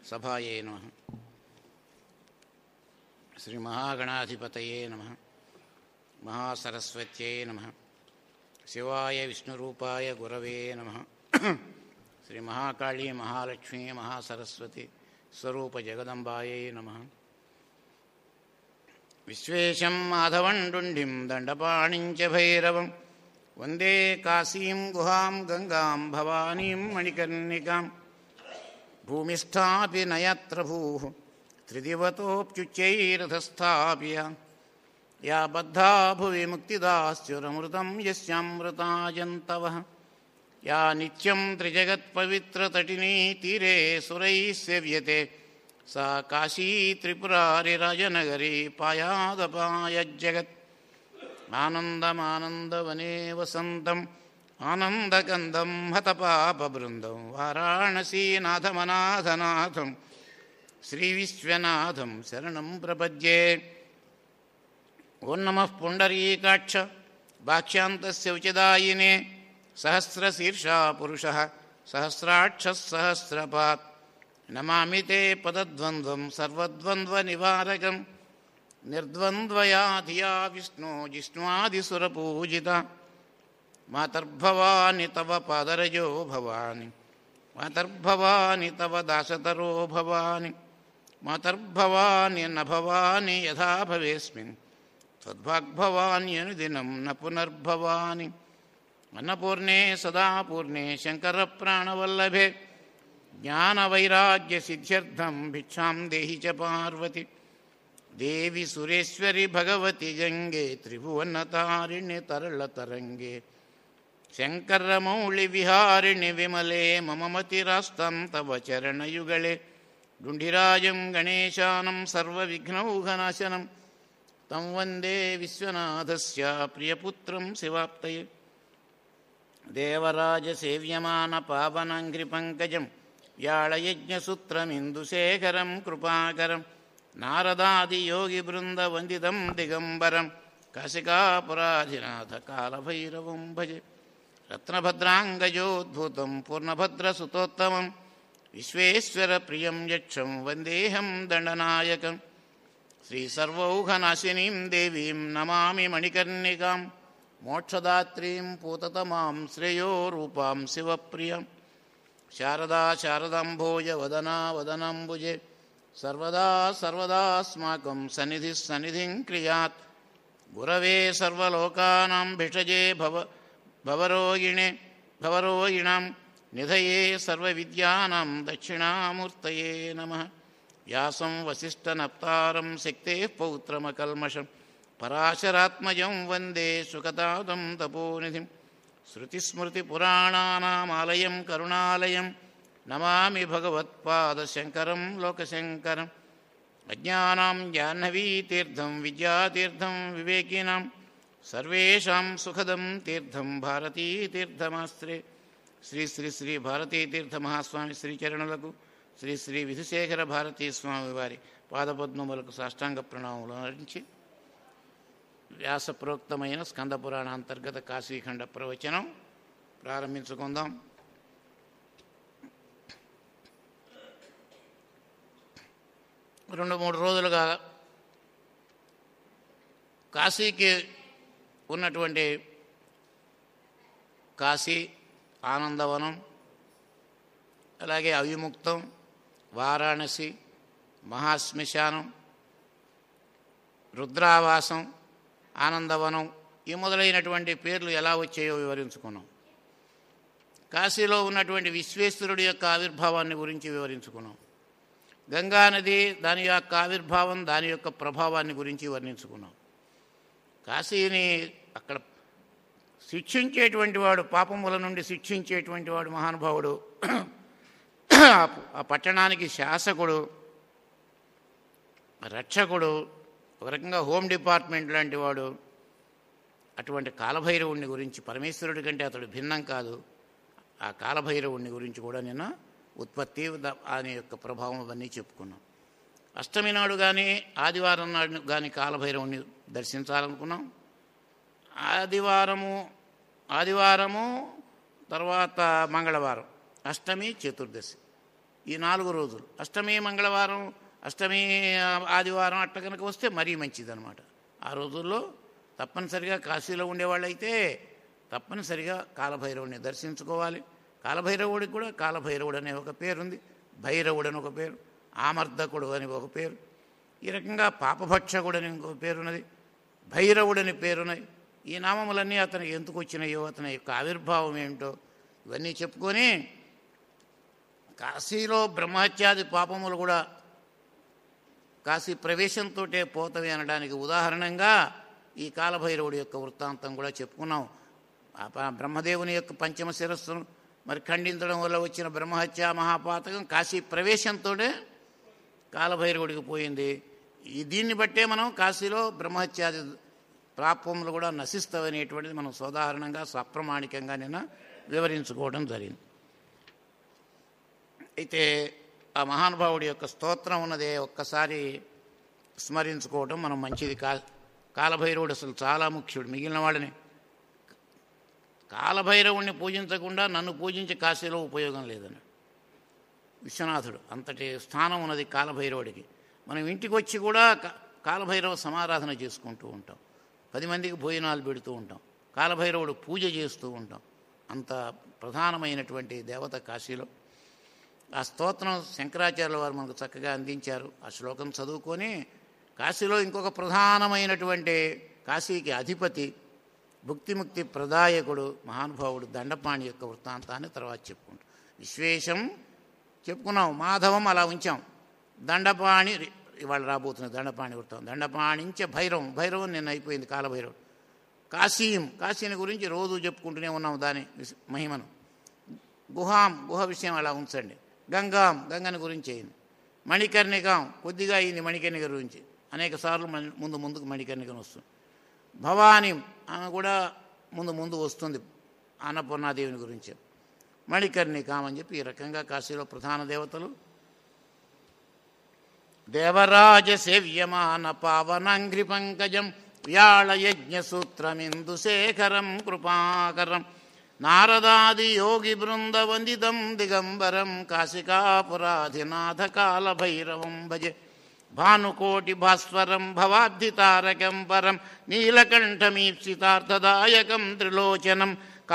సభాయే నమ శ్రీ మహాగణాధిపతయే నమ మహాసరస్వత్యై నమ శివాయ విష్ణురూపాయ గురవే నమ శ్రీ మహాకాళీ మహాలక్ష్మీ మహాసరస్వతి స్వరూప జగదంబాయై నమ విశ్వేశం మాధవండుండిం దండపాణించ భైరవం వందే కాశీం గుహాం గంగాం భవానీం మణికర్ణికాం భూమిస్థాపి నయత్ర భూ త్రిదివతోప్యుచ్చైరథస్థాప్య యా బద్ధా భువి ముక్తిదాస్యురమృతం యస్యామృతాజంతవ యా నిత్యం త్రిజగత్పవిత్రతటినీ తీరే సురైः సేవ్యతే सा काशी त्रिपुरारिराजनगरी पायादपायज्जगत् आनन्दमानन्दवने वसन्तम् आनन्दकन्दं हतपापबृन्दं वाराणसीनाथमनाथनाथं श्रीविश्वनाथं शरणं प्रपद्ये ॐ नमः पुण्डरीकाक्ष भाक्ष्यान्तस्य उचिदायिने सहस्रशीर्षा पुरुषः सहस्राक्षः सहस्रपात् नमामि ते पदद्वन्द्वं सर्वद्वन्द्वनिवारकं निर्द्वन्द्वया धिया विष्णो जिष्णुवादिसुरपूजिता मातर्भवानि तव पादरजो भवानि मातर्भवानि तव दासतरो भवानि मातर्भवानि न भवानि यथा भवेस्मिन् त्वद्भाग्भवान्यनुदिनं न पुनर्भवानि अन्नपूर्णे सदा पूर्णे शङ्करप्राणवल्लभे ज्ञानवैराग्यसिद्ध्यर्थं भिक्षां देहि च पार्वति देवि सुरेश्वरि भगवति जङ्गे त्रिभुवनतारिणि तरलतरङ्गे शङ्करमौळिविहारिणि विमले मम मतिरास्तं तव चरणयुगले डुण्डिराजं गणेशानं सर्वविघ्नौघनाशनं तं वन्दे विश्वनाथस्य प्रियपुत्रं शिवाप्तये देवराजसेव्यमानपावनङ्घ्रिपङ्कजं व्याळयज्ञसूत्रमिन्दुशेखरं कृपाकरं नारदादियोगिवृन्दवन्दितं दिगम्बरं काशिकापुराधिनाथकालभैरवं भजे रत्नभद्राङ्गजोद्भूतं पूर्णभद्रसुतोत्तमं विश्वेश्वरप्रियं यक्षं वन्देऽहं दण्डनायकं श्रीसर्वौघनाशिनीं देवीं नमामि मणिकर्णिकां मोक्षदात्रीं पूततमां श्रेयो रूपां शिवप्रियं शारदा शारदाम्भोज वदना वदनाम्बुजे सर्वदा सर्वदास्माकं सन्निधिः सन्निधिं क्रियात् गुरवे सर्वलोकानां भिषजे भव भवरोगिणे भवरोगिणां निधये सर्वविद्यानां दक्षिणामूर्तये नमः व्यासं वसिष्ठनप्तारं शक्तेः पौत्रमकल्मषम् पराशरात्मजं वन्दे सुखदादं तपोनिधिं श्रुतिस्मृतिपुराणानामालयं करुणालयं नमामि भगवत्पादशङ्करं लोकशङ्करम् अज्ञानां जाह्नवीतीर्थं विद्यातीर्थं विवेकिनां सर्वेषां सुखदं तीर्थं भारतीतीर्थमास्त्रे శ్రీ శ్రీ శ్రీ భారతీతీర్థ మహాస్వామి శ్రీచరణులకు శ్రీ శ్రీ విధుశేఖర భారతీ స్వామి వారి పాదపద్మములకు సాష్టాంగ ప్రణామములు నరించి వ్యాసప్రోక్తమైన స్కంద పురాణ అంతర్గత కాశీఖండ ప్రవచనం ప్రారంభించుకుందాం రెండు మూడు రోజులుగా కాశీకి ఉన్నటువంటి కాశీ ఆనందవనం అలాగే అవిముక్తం వారాణసి మహాశ్మశానం రుద్రావాసం ఆనందవనం ఈ మొదలైనటువంటి పేర్లు ఎలా వచ్చాయో వివరించుకున్నాం కాశీలో ఉన్నటువంటి విశ్వేశ్వరుడి యొక్క ఆవిర్భావాన్ని గురించి వివరించుకున్నాం గంగానది దాని యొక్క ఆవిర్భావం దాని యొక్క ప్రభావాన్ని గురించి వర్ణించుకున్నాం కాశీని అక్కడ శిక్షించేటువంటి వాడు పాపముల నుండి శిక్షించేటువంటి వాడు మహానుభావుడు ఆ పట్టణానికి శాసకుడు రక్షకుడు ఒక రకంగా హోమ్ డిపార్ట్మెంట్ లాంటి వాడు అటువంటి కాలభైరవుణ్ణి గురించి పరమేశ్వరుడి కంటే అతడు భిన్నం కాదు ఆ కాలభైరవుణ్ణి గురించి కూడా నిన్న ఉత్పత్తి ఆయన యొక్క ప్రభావం అవన్నీ చెప్పుకున్నాం అష్టమి నాడు కానీ ఆదివారం నాడు కానీ కాలభైరవుణ్ణి దర్శించాలనుకున్నాం ఆదివారము ఆదివారము తర్వాత మంగళవారం అష్టమి చతుర్దశి ఈ నాలుగు రోజులు అష్టమి మంగళవారం అష్టమి ఆ, ఆదివారం అట్ట కనుక వస్తే మరీ మంచిదన్నమాట ఆ రోజుల్లో తప్పనిసరిగా కాశీలో ఉండేవాళ్ళైతే తప్పనిసరిగా కాలభైరవుడిని దర్శించుకోవాలి కాలభైరవుడికి కూడా కాలభైరవుడు అనే ఒక పేరుంది భైరవుడు అని ఒక పేరు ఆమర్దకుడు అని ఒక పేరు ఈ రకంగా పాపభక్షకుడు అని ఇంకొక పేరున్నది భైరవుడని పేరున్నది ఈ నామములన్నీ అతనికి ఎందుకు వచ్చినాయో అతని యొక్క ఆవిర్భావం ఏమిటో ఇవన్నీ చెప్పుకొని కాశీలో బ్రహ్మహత్యాది పాపములు కూడా కాశీ ప్రవేశంతో పోతవి అనడానికి ఉదాహరణంగా ఈ కాలభైరవుడి యొక్క వృత్తాంతం కూడా చెప్పుకున్నాం ఆ ప- బ్రహ్మదేవుని యొక్క పంచమ శిరస్సును మరి ఖండించడం వల్ల వచ్చిన బ్రహ్మహత్య మహాపాతకం కాశీ ప్రవేశంతోనే కాలభైరవుడికి పోయింది ఈ దీన్ని బట్టే మనం కాశీలో బ్రహ్మహత్యాది ప్రాపములు కూడా నశిస్తావనేటువంటిది మనం సాధారణంగా సప్రమాణికంగా నిన్న వివరించుకోవడం జరిగింది అయితే ఆ మహానుభావుడి యొక్క స్తోత్రం ఉన్నదే ఒక్కసారి స్మరించుకోవడం మనం మంచిది కా కాలభైరవుడు అసలు చాలా ముఖ్యుడు మిగిలిన వాళ్ళని కాలభైరవుణ్ణి పూజించకుండా నన్ను పూజించి కాశీలో ఉపయోగం లేదని విశ్వనాథుడు అంతటి స్థానం ఉన్నది కాలభైరవుడికి మనం ఇంటికి వచ్చి కూడా కా- కాలభైరవ సమారాధన చేసుకుంటూ ఉంటాం పది మందికి భోజనాలు పెడుతూ ఉంటాం కాలభైరవుడు పూజ చేస్తూ ఉంటాం అంత ప్రధానమైనటువంటి దేవత కాశీలో ఆ స్తోత్రం శంకరాచార్యుల వారు మనకు చక్కగా అందించారు ఆ శ్లోకం చదువుకొని కాశీలో ఇంకొక ప్రధానమైనటువంటి కాశీకి అధిపతి భుక్తిముక్తి ప్రదాయకుడు మహానుభావుడు దండపాణి యొక్క వృత్తాంతాన్ని తర్వాత చెప్పుకుంటాం విశ్వేశం చెప్పుకున్నాం మాధవం అలా ఉంచాం దండపాణి రి- ఇవాళ రాబోతున్న దండపాణి వృత్తం దండపాణించ భైరవం భైరవం నిన్న అయిపోయింది కాలభైరవుడు కాశీం కాశీని గురించి రోజు చెప్పుకుంటూనే ఉన్నాం దాని విశ- మహిమను గుహాం గుహ విషయం అలా ఉంచండి గంగాం గంగని గురించి అయింది మణికర్ణికాం కొద్దిగా అయింది మణికర్ణిక గురించి అనేక సార్లు మణి- ముందు ముందుకు మణికర్ణికను వస్తుంది భవానీ ఆమె కూడా ముందు ముందు వస్తుంది అన్నపూర్ణాదేవిని గురించి మణికర్ణికాం అని చెప్పి ఈ రకంగా కాశీలో ప్రధాన దేవతలు దేవరాజ సేవ్యమాన పావనాంఘ్రి పంకజం వ్యాళయజ్ఞ సూత్రమిందుశేఖరం కృపాకరం నారదాది యోగి బృంద వందితం దిగంబరం కాశికాపురాధినాథ కాలభైరవం భజే భానుకోటి భాస్వరం భవాబ్ధి తారకం పరం నీలకంఠమీప్సితార్థదాయకం త్రిలోచనం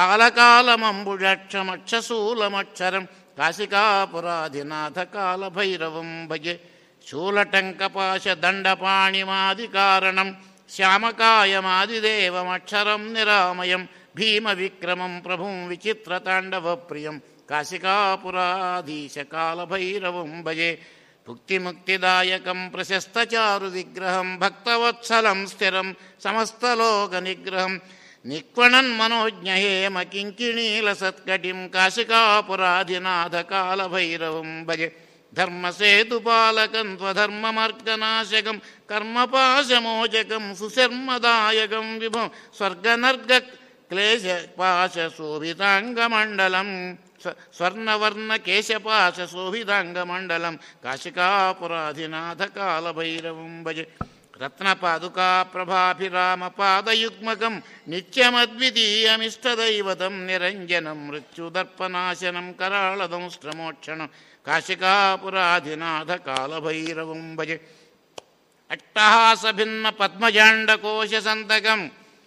కాలకాలమంబుజక్షమక్షశూలమక్షరం కాశికాపురాధినాథ కాలభైరవం భజే శూలటంకపాశ దండపాణిమాది కారణం శ్యామకాయమాదిదేవమక్షరం నిరామయం భీమ విక్రమం ప్రభుం విచిత్రతాండవ ప్రియం కాశికాపురాధీశ కాలభైరవం భజే భుక్తిముక్తిదాయకం ప్రశస్తచారు విగ్రహం భక్తవత్సలం స్థిరం సమస్తలోక నిగ్రహం నిక్వణన్ మనోజ్ఞహేమ కింకిణీల సత్కటిం కాశికాపురాధినాథ కాలభైరవం భజే ధర్మసేతుపాలకం త్వధర్మమర్గనాశకం కర్మపాశమోచకం సుశర్మదాయకం విభం స్వర్గనర్గ క్లేశ పాశ శోభితాంగమండలం స్వ- స్వర్ణవర్ణ కేశపాశ శోభితాంగమండలం కాశికాపురాధినాథ కాలభైరవం భజే రత్నపాదుకా ప్రభాభిరామ పాదయుగ్మకం నిత్యమద్వితీయమిష్టదైవతం నిరంజనం మృత్యుదర్పనాశనం కరాళదంశ్రమోక్షణం కాశికాపురాధినాథ కాలభైరవం భజే అట్టహాస భిన్న పద్మజాండకోశ సంతకం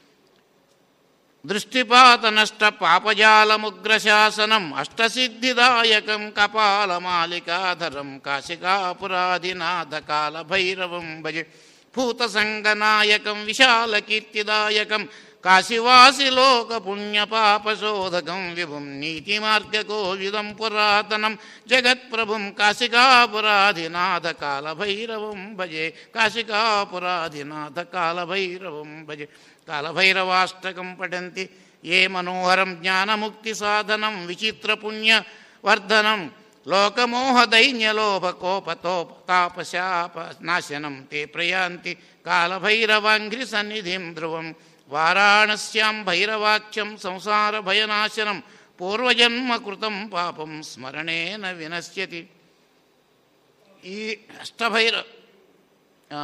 దృష్టిపాత నష్ట పాపజాలముగ్రశాసనం అష్టసిద్ధిదాయకం కపాలమాలికాధరం కాశికాపురాధినాథ కాలభైరవం భజే భూతసంగనాయకం విశాలకీర్తిదాయకం కాశివాసిలోక పుణ్యపాపశోధకం విభుం నీతిమార్గకోవిదం పురాతనం జగత్ప్రభుం కాశికాపురాధినాథ కాలభైరవం భజే కాశికాపురాధినాథ కాలభైరవం భజే కాలభైరవాష్టకం పఠంతి ఏ మనోహరం జ్ఞానముక్తి సాధనం విచిత్రపుణ్య వర్ధనం లోకమోహదైన్యలోభకోపతో తాపశాప నాశనం తే ప్రయాంతి కాలభైరవాంఘ్రి సన్నిధిం ధ్రువం వారాణస్యాం భైరవాఖ్యం సంసార భయనాశనం పూర్వజన్మ కృతం పాపం స్మరణేన వినశ్యతి ఈ అష్టభైర ఆ,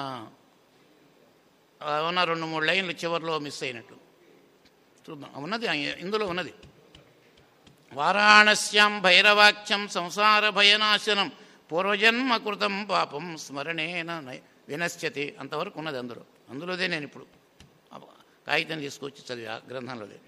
ఉన్న రెండు మూడు లైన్లు చివరిలో మిస్ అయినట్టు చూద్దాం ఉన్నది ఇందులో ఉన్నది వారాణస్యాం భైరవాఖ్యం సంసార భయనాశనం పూర్వజన్మ కృతం పాపం స్మరణేన నై- వినశ్యతి అంతవరకు ఉన్నది అందులో అందులోదే నేను ఇప్పుడు ఆ కాగితం తీసుకొచ్చి చదివి ఆ గ్రంథంలోదే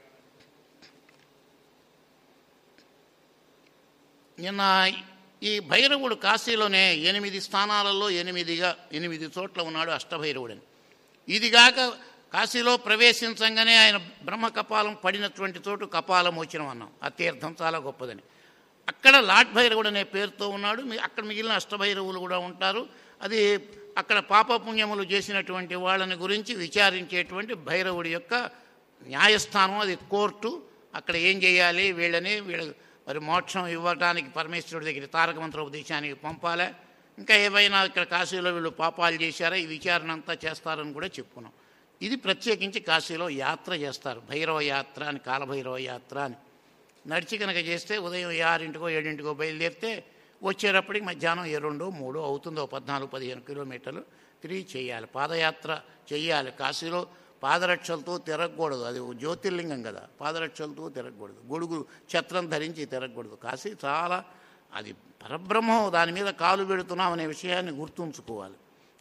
నిన్న ఈ భైరవుడు కాశీలోనే ఎనిమిది స్థానాలలో ఎనిమిదిగా ఎనిమిది చోట్ల ఉన్నాడు అష్టభైరవుడని ఇదిగాక కాశీలో ప్రవేశించంగానే ఆయన బ్రహ్మ కపాలం పడినటువంటి చోటు కపాలం వచ్చినం అన్నాం ఆ తీర్థం చాలా గొప్పదని అక్కడ లాట్ భైరవుడు అనే పేరుతో ఉన్నాడు మీ- అక్కడ మిగిలిన అష్టభైరవులు కూడా ఉంటారు అది అక్కడ పాపపుణ్యములు చేసినటువంటి వాళ్ళని గురించి విచారించేటువంటి భైరవుడి యొక్క న్యాయస్థానం అది కోర్టు అక్కడ ఏం చేయాలి వీళ్ళని వీళ్ళ మరి మోక్షం ఇవ్వటానికి పరమేశ్వరుడి దగ్గర తారక మంత్రోపదేశానికి పంపాలా ఇంకా ఏవైనా ఇక్కడ కాశీలో వీళ్ళు పాపాలు చేశారా ఈ విచారణ అంతా చేస్తారని కూడా చెప్పుకున్నాం ఇది ప్రత్యేకించి కాశీలో యాత్ర చేస్తారు భైరవ యాత్ర అని కాలభైరవ యాత్ర అని నడిచి కనుక చేస్తే ఉదయం ఆరింటికో ఏడింటికో బయలుదేరితే వచ్చేటప్పటికి మధ్యాహ్నం ఏ రెండో మూడో అవుతుందో పద్నాలుగు పదిహేను కిలోమీటర్లు తిరిగి చేయాలి పాదయాత్ర చేయాలి కాశీలో పాదరక్షలతో తిరగకూడదు అది ఓ జ్యోతిర్లింగం కదా పాదరక్షలతో తిరగకూడదు గొడుగు ఛత్రం ధరించి తిరగకూడదు కాశీ చాలా అది పరబ్రహ్మం దాని మీద కాలు పెడుతున్నాం అనే విషయాన్ని గుర్తుంచుకోవాలి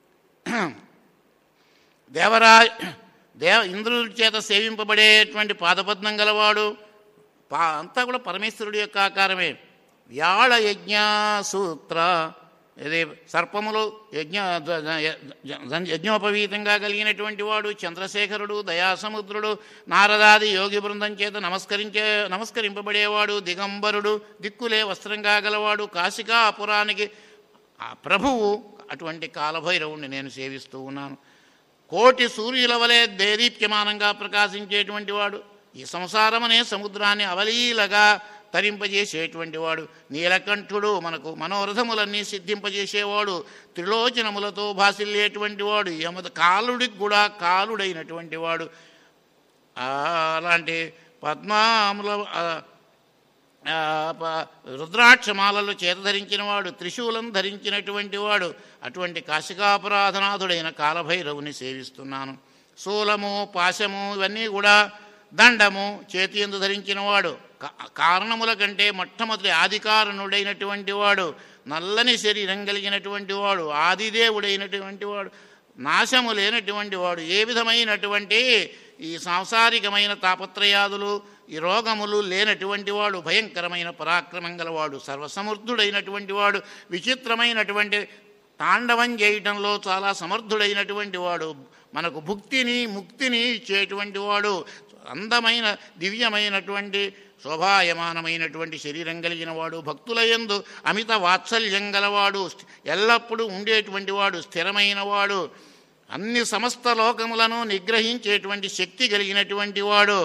దేవరా దేవ ఇంద్రుడి చేత సేవింపబడేటువంటి పాదపద్మం గలవాడు పా అంతా కూడా పరమేశ్వరుడి యొక్క ఆకారమే వ్యాళ యజ్ఞ సూత్ర ఇది సర్పములు యజ్ఞ ద- ద- య- యజ్ఞోపవీతంగా కలిగినటువంటి వాడు చంద్రశేఖరుడు దయాసముద్రుడు నారదాది యోగి బృందం చేత నమస్కరించే నమస్కరింపబడేవాడు దిగంబరుడు దిక్కులే వస్త్రంగా గలవాడు కాశికాపురానికి ఆ ప్రభువు అటువంటి కాలభైరవుణ్ణి నేను సేవిస్తూ ఉన్నాను కోటి సూర్యుల వలె దేదీప్యమానంగా ప్రకాశించేటువంటి వాడు ఈ సంసారమనే సముద్రాన్ని అవలీలగా తరింపజేసేటువంటి వాడు నీలకంఠుడు మనకు మనోరథములన్నీ సిద్ధింపజేసేవాడు త్రిలోచనములతో భాసిల్లేటువంటి వాడు యమద కాలుడికి కూడా కాలుడైనటువంటి వాడు ఆ, అలాంటి పద్మాముల ఆ, ఆ, ప- రుద్రాక్షమాలలు చేత ధరించిన వాడు త్రిశూలం ధరించినటువంటి వాడు అటువంటి కాశికాపరాధనాథుడైన కాలభైరవుని సేవిస్తున్నాను శూలము పాశము ఇవన్నీ కూడా దండము చేతి ఎందు ధరించిన వాడు కా- కారణముల కంటే మొట్టమొదటి ఆదికారణుడైనటువంటి వాడు నల్లని శరీరం కలిగినటువంటి వాడు ఆదిదేవుడైనటువంటి వాడు నాశము లేనటువంటి వాడు ఏ విధమైనటువంటి ఈ సాంసారికమైన తాపత్రయాదులు ఈ రోగములు లేనటువంటి వాడు భయంకరమైన పరాక్రమం గలవాడు సర్వసమర్థుడైనటువంటి వాడు విచిత్రమైనటువంటి తాండవం చేయటంలో చాలా సమర్థుడైనటువంటి వాడు మనకు భుక్తిని ముక్తిని ఇచ్చేటువంటి వాడు అందమైన దివ్యమైనటువంటి శోభాయమానమైనటువంటి శరీరం కలిగిన వాడు భక్తుల యందు అమిత వాత్సల్యం గలవాడు స్థి- ఎల్లప్పుడూ ఉండేటువంటి వాడు స్థిరమైన వాడు అన్ని సమస్త లోకములను నిగ్రహించేటువంటి శక్తి కలిగినటువంటి వాడు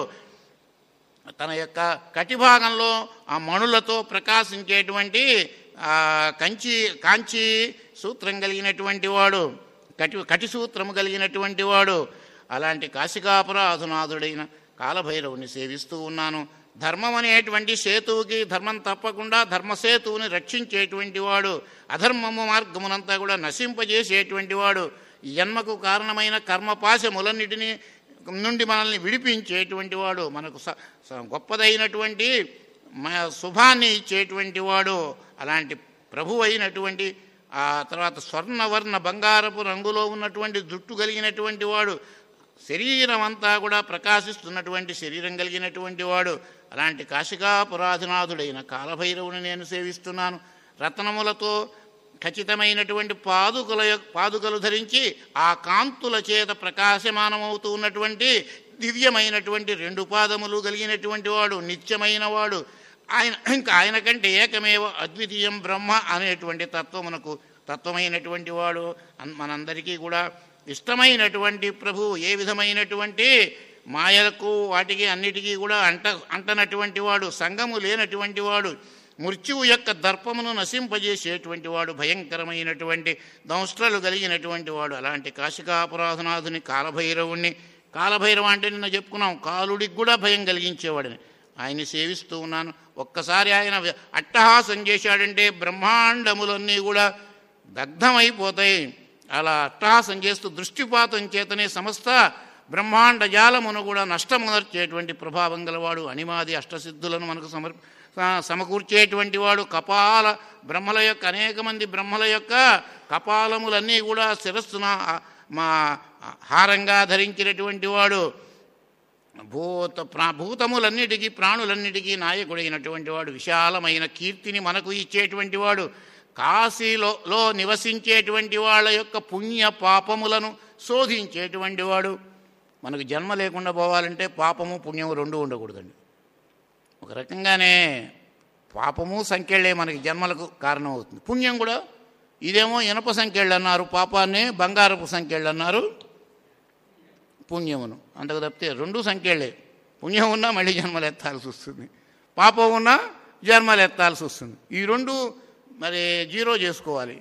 తన యొక్క కటిభాగంలో ఆ మణులతో ప్రకాశించేటువంటి ఆ కంచి కాంచి సూత్రం కలిగినటువంటి వాడు కటి కటి సూత్రము కలిగినటువంటి వాడు అలాంటి కాశికాపురాధునాథుడైన కాలభైరవుని సేవిస్తూ ఉన్నాను ధర్మం అనేటువంటి సేతువుకి ధర్మం తప్పకుండా ధర్మసేతువుని రక్షించేటువంటి వాడు అధర్మము మార్గమునంతా కూడా నశింపజేసేటువంటి వాడు ఈ జన్మకు కారణమైన కర్మపాశములన్నిటినీ నుండి మనల్ని విడిపించేటువంటి వాడు మనకు స- స- గొప్పదైనటువంటి మ- శుభాన్ని ఇచ్చేటువంటి వాడు అలాంటి ప్రభు అయినటువంటి ఆ తర్వాత స్వర్ణవర్ణ బంగారపు రంగులో ఉన్నటువంటి జుట్టు కలిగినటువంటి వాడు శరీరం అంతా కూడా ప్రకాశిస్తున్నటువంటి శరీరం కలిగినటువంటి వాడు అలాంటి కాశికాపురాధినాథుడైన కాలభైరవుని నేను సేవిస్తున్నాను రత్నములతో ఖచ్చితమైనటువంటి పాదుకల యొ- పాదుకలు ధరించి ఆ కాంతుల చేత ప్రకాశమానమవుతూ ఉన్నటువంటి దివ్యమైనటువంటి రెండు పాదములు కలిగినటువంటి వాడు నిత్యమైన వాడు ఆయన ఇంకా ఆయన కంటే ఏకమేవ అద్వితీయం బ్రహ్మ అనేటువంటి తత్వమునకు తత్వమైనటువంటి వాడు అన్- మనందరికీ కూడా ఇష్టమైనటువంటి ప్రభు ఏ విధమైనటువంటి మాయలకు వాటికి అన్నిటికీ కూడా అంట అంటనటువంటి వాడు సంగము లేనటువంటి వాడు మృత్యువు యొక్క దర్పమును నశింపజేసేటువంటి వాడు భయంకరమైనటువంటి దంష్ట్రలు కలిగినటువంటి వాడు అలాంటి కాశికాపురాధనాథుని కాలభైరవుణ్ణి కాలభైరవ అంటే నిన్న చెప్పుకున్నాం కాలుడికి కూడా భయం కలిగించేవాడని ఆయన్ని సేవిస్తూ ఉన్నాను ఒక్కసారి ఆయన అట్టహాసం చేశాడంటే బ్రహ్మాండములన్నీ కూడా దగ్ధమైపోతాయి అలా అట్టహాసం చేస్తూ దృష్టిపాతం చేతనే సమస్త బ్రహ్మాండ జాలమును కూడా నష్టమునర్చేటువంటి ప్రభావం గలవాడు అనిమాది అష్టసిద్ధులను మనకు సమర్ స- సమకూర్చేటువంటి వాడు కపాల బ్రహ్మల యొక్క అనేక మంది బ్రహ్మల యొక్క కపాలములన్నీ కూడా శిరస్సున ఆ, మా హారంగా ధరించినటువంటి వాడు భూత ప్రా భూతములన్నిటికీ ప్రాణులన్నిటికీ నాయకుడైనటువంటి వాడు విశాలమైన కీర్తిని మనకు ఇచ్చేటువంటి వాడు కాశీలో లో నివసించేటువంటి వాళ్ళ యొక్క పుణ్య పాపములను శోధించేటువంటి వాడు మనకు జన్మ లేకుండా పోవాలంటే పాపము పుణ్యము రెండు ఉండకూడదండి ఒక రకంగానే పాపము సంఖ్యలే మనకి జన్మలకు కారణం అవుతుంది పుణ్యం కూడా ఇదేమో ఇనప సంఖ్యలు అన్నారు పాపాన్ని బంగారపు సంఖ్యలు అన్నారు పుణ్యమును అంతకు తప్పితే రెండు సంఖ్యలే పుణ్యం ఉన్నా మళ్ళీ జన్మలు ఎత్తాల్సి వస్తుంది పాపం ఉన్నా జన్మలు ఎత్తాల్సి వస్తుంది ఈ రెండు మరి జీరో చేసుకోవాలి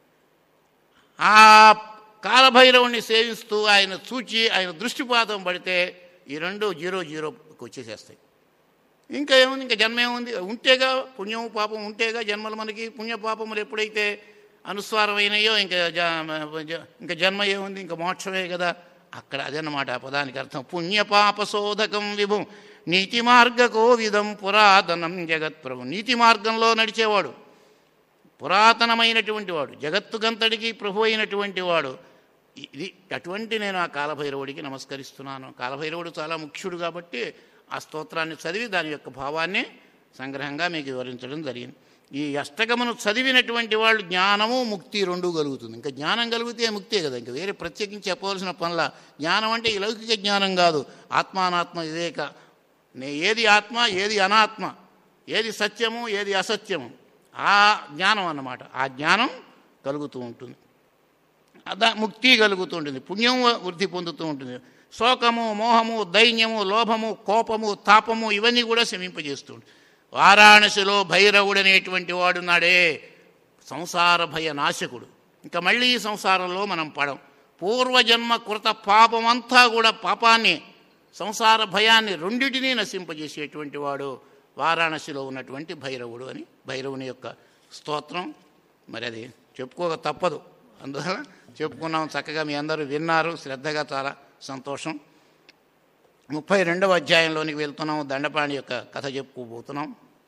ఆ కాలభైరవుణ్ణి సేవిస్తూ ఆయన చూచి ఆయన దృష్టిపాతం పడితే ఈ రెండు జీరో జీరోకి వచ్చేసేస్తాయి ఇంకా ఏముంది ఇంకా జన్మ ఏముంది ఉంటేగా పుణ్యం పాపం ఉంటేగా జన్మలు మనకి పుణ్య పాపములు ఎప్పుడైతే అనుస్వారమైనాయో ఇంకా జ- జ- ఇంకా జన్మ ఏముంది ఇంకా మోక్షమే కదా అక్కడ అదన్నమాట ఆ పదానికి అర్థం పుణ్యపాపశోధకం విభుం నీతి మార్గ కోవిదం పురాతనం జగత్ప్రభు నీతి మార్గంలో నడిచేవాడు పురాతనమైనటువంటి వాడు జగత్తుకంతటికి ప్రభు అయినటువంటి వాడు ఇది అటువంటి నేను ఆ కాలభైరవుడికి నమస్కరిస్తున్నాను కాలభైరవుడు చాలా ముఖ్యుడు కాబట్టి ఆ స్తోత్రాన్ని చదివి దాని యొక్క భావాన్ని సంగ్రహంగా మీకు వివరించడం జరిగింది ఈ అష్టకమును చదివినటువంటి వాళ్ళు జ్ఞానము ముక్తి రెండు కలుగుతుంది ఇంకా జ్ఞానం కలిగితే ముక్తే కదా ఇంకా వేరే ప్రత్యేకించి చెప్పవలసిన పనుల జ్ఞానం అంటే ఈ లౌకిక జ్ఞానం కాదు ఆత్మానాత్మ వివేక నే ఏది ఆత్మ ఏది అనాత్మ ఏది సత్యము ఏది అసత్యము ఆ జ్ఞానం అన్నమాట ఆ జ్ఞానం కలుగుతూ ఉంటుంది అద ముక్తి కలుగుతూ ఉంటుంది పుణ్యం వృద్ధి పొందుతూ ఉంటుంది శోకము మోహము దైన్యము లోభము కోపము తాపము ఇవన్నీ కూడా శమింపజేస్తూ ఉంటుంది వారాణసిలో భైరవుడు అనేటువంటి వాడున్నాడే సంసార భయ నాశకుడు ఇంకా మళ్ళీ ఈ సంసారంలో మనం పడం పూర్వజన్మ కృత పాపమంతా కూడా పాపాన్ని సంసార భయాన్ని రెండిటినీ నశింపజేసేటువంటి వాడు వారాణసిలో ఉన్నటువంటి భైరవుడు అని భైరవుని యొక్క స్తోత్రం మరి అది చెప్పుకోక తప్పదు అందువల్ల చెప్పుకున్నాం చక్కగా మీ అందరూ విన్నారు శ్రద్ధగా చాలా సంతోషం ముప్పై రెండవ అధ్యాయంలోనికి వెళ్తున్నాం దండపాణి యొక్క కథ చెప్పుకోబోతున్నాం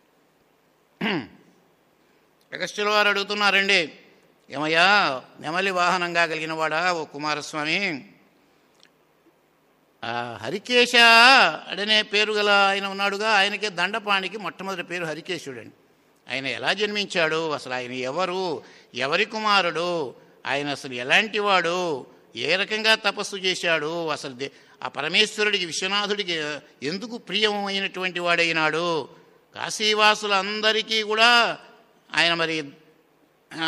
అగస్త్యుల వారు అడుగుతున్నారండి ఏమయ్యా నెమలి వాహనంగా కలిగిన వాడా ఓ కుమారస్వామి ఆ హరికేశ అడనే పేరు గల ఆయన ఉన్నాడుగా ఆయనకే దండపాణికి మొట్టమొదటి పేరు హరికేశుడండి ఆయన ఎలా జన్మించాడు అసలు ఆయన ఎవరు ఎవరి కుమారుడు ఆయన అసలు ఎలాంటి వాడు ఏ రకంగా తపస్సు చేశాడు అసలు దే- ఆ పరమేశ్వరుడికి విశ్వనాథుడికి ఎందుకు ప్రియమైనటువంటి వాడైనాడు కాశీవాసులందరికీ కూడా ఆయన మరి ఆ,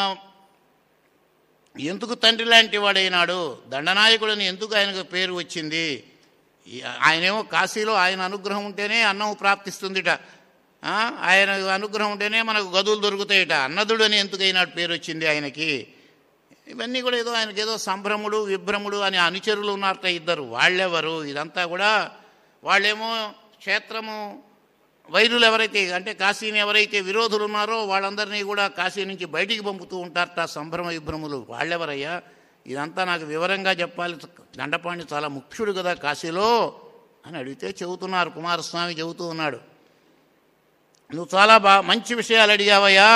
ఎందుకు తండ్రి లాంటి వాడైనాడు దండనాయకుడని ఎందుకు ఆయనకు పేరు వచ్చింది ఈ- ఆయనేమో కాశీలో ఆయన అనుగ్రహం ఉంటేనే అన్నం ప్రాప్తిస్తుందిట ఆ, ఆయన అనుగ్రహం ఉంటేనే మనకు గదులు దొరుకుతాయిట అన్నదుడు అని ఎందుకైనాడు పేరు వచ్చింది ఆయనకి ఇవన్నీ కూడా ఏదో ఆయనకి ఏదో సంభ్రముడు విభ్రముడు అని అనుచరులు ఉన్నారట ఇద్దరు వాళ్ళెవరు ఇదంతా కూడా వాళ్ళేమో క్షేత్రము వైరులు ఎవరైతే అంటే కాశీని ఎవరైతే విరోధులు ఉన్నారో వాళ్ళందరినీ కూడా కాశీ నుంచి బయటికి పంపుతూ ఉంటారట సంభ్రమ విభ్రములు వాళ్ళెవరయ్యా ఇదంతా నాకు వివరంగా చెప్పాలి దండపాణి చాలా ముఖ్యుడు కదా కాశీలో అని అడిగితే చెబుతున్నారు కుమారస్వామి చెబుతూ ఉన్నాడు నువ్వు చాలా బా మంచి విషయాలు అడిగావయ్యా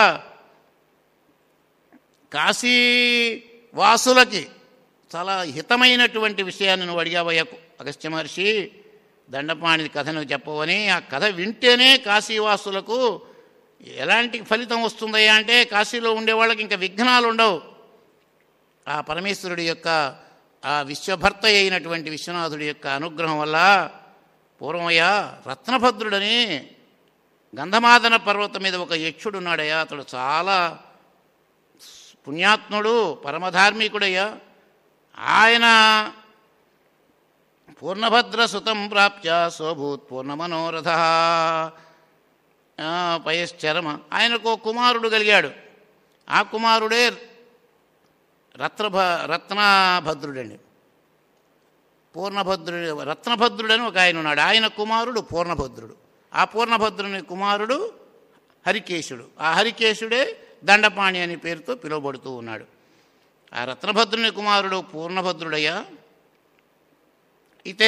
కాశీ వాసులకి చాలా హితమైనటువంటి విషయాన్ని నువ్వు అడిగావయ్యా అగస్త్య మహర్షి దండపాణి కథను చెప్పవని ఆ కథ వింటేనే కాశీవాసులకు ఎలాంటి ఫలితం వస్తుందయ్యా అంటే కాశీలో ఉండే వాళ్ళకి ఇంకా విఘ్నాలు ఉండవు ఆ పరమేశ్వరుడి యొక్క ఆ విశ్వభర్త అయినటువంటి విశ్వనాథుడి యొక్క అనుగ్రహం వల్ల పూర్వమయ్య రత్నభద్రుడని గంధమాదన పర్వతం మీద ఒక యక్షుడు ఉన్నాడయ్యా అతడు చాలా పుణ్యాత్ముడు పరమధార్మికుడయ్యా ఆయన పూర్ణభద్ర సుతం ప్రాప్య శోభూత్ పూర్ణమనోరథ పయశ్చరమ ఆయనకు ఓ కుమారుడు కలిగాడు ఆ కుమారుడే రత్నభ రత్నభద్రుడండి పూర్ణభద్రుడు రత్నభద్రుడని ఒక ఆయన ఉన్నాడు ఆయన కుమారుడు పూర్ణభద్రుడు ఆ పూర్ణభద్రుని కుమారుడు హరికేశుడు ఆ హరికేశుడే దండపాణి అనే పేరుతో పిలువబడుతూ ఉన్నాడు ఆ రత్నభద్రుని కుమారుడు పూర్ణభద్రుడయ్యా అయితే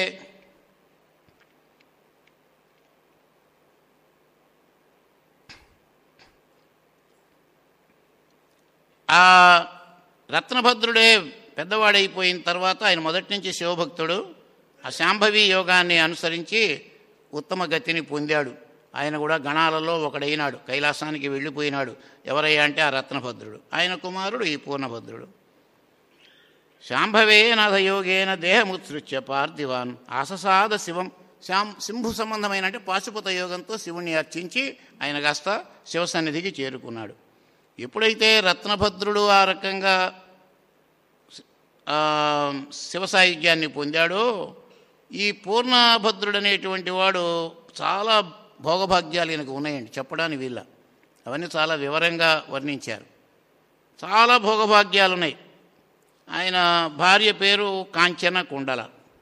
ఆ రత్నభద్రుడే పెద్దవాడైపోయిన తర్వాత ఆయన మొదటి నుంచి శివభక్తుడు ఆ శాంభవి యోగాన్ని అనుసరించి ఉత్తమ గతిని పొందాడు ఆయన కూడా గణాలలో ఒకడైనాడు కైలాసానికి వెళ్ళిపోయినాడు ఎవరయ్యా అంటే ఆ రత్నభద్రుడు ఆయన కుమారుడు ఈ పూర్ణభద్రుడు శాంభవే నాథయోగేన దేహముత్సృత్య పార్థివాన్ ఆససాద శివం శాం సింభు సంబంధమైన అంటే పాశుపత యోగంతో శివుణ్ణి అర్చించి ఆయన కాస్త శివసన్నిధికి చేరుకున్నాడు ఎప్పుడైతే రత్నభద్రుడు ఆ రకంగా ఆ, శివ సాయుధ్యాన్ని పొందాడో ఈ పూర్ణభద్రుడు అనేటువంటి వాడు చాలా భోగభాగ్యాలు ఈయనకు ఉన్నాయండి చెప్పడానికి వీళ్ళ అవన్నీ చాలా వివరంగా వర్ణించారు చాలా భోగభాగ్యాలు ఉన్నాయి ఆయన భార్య పేరు కాంచన కుండల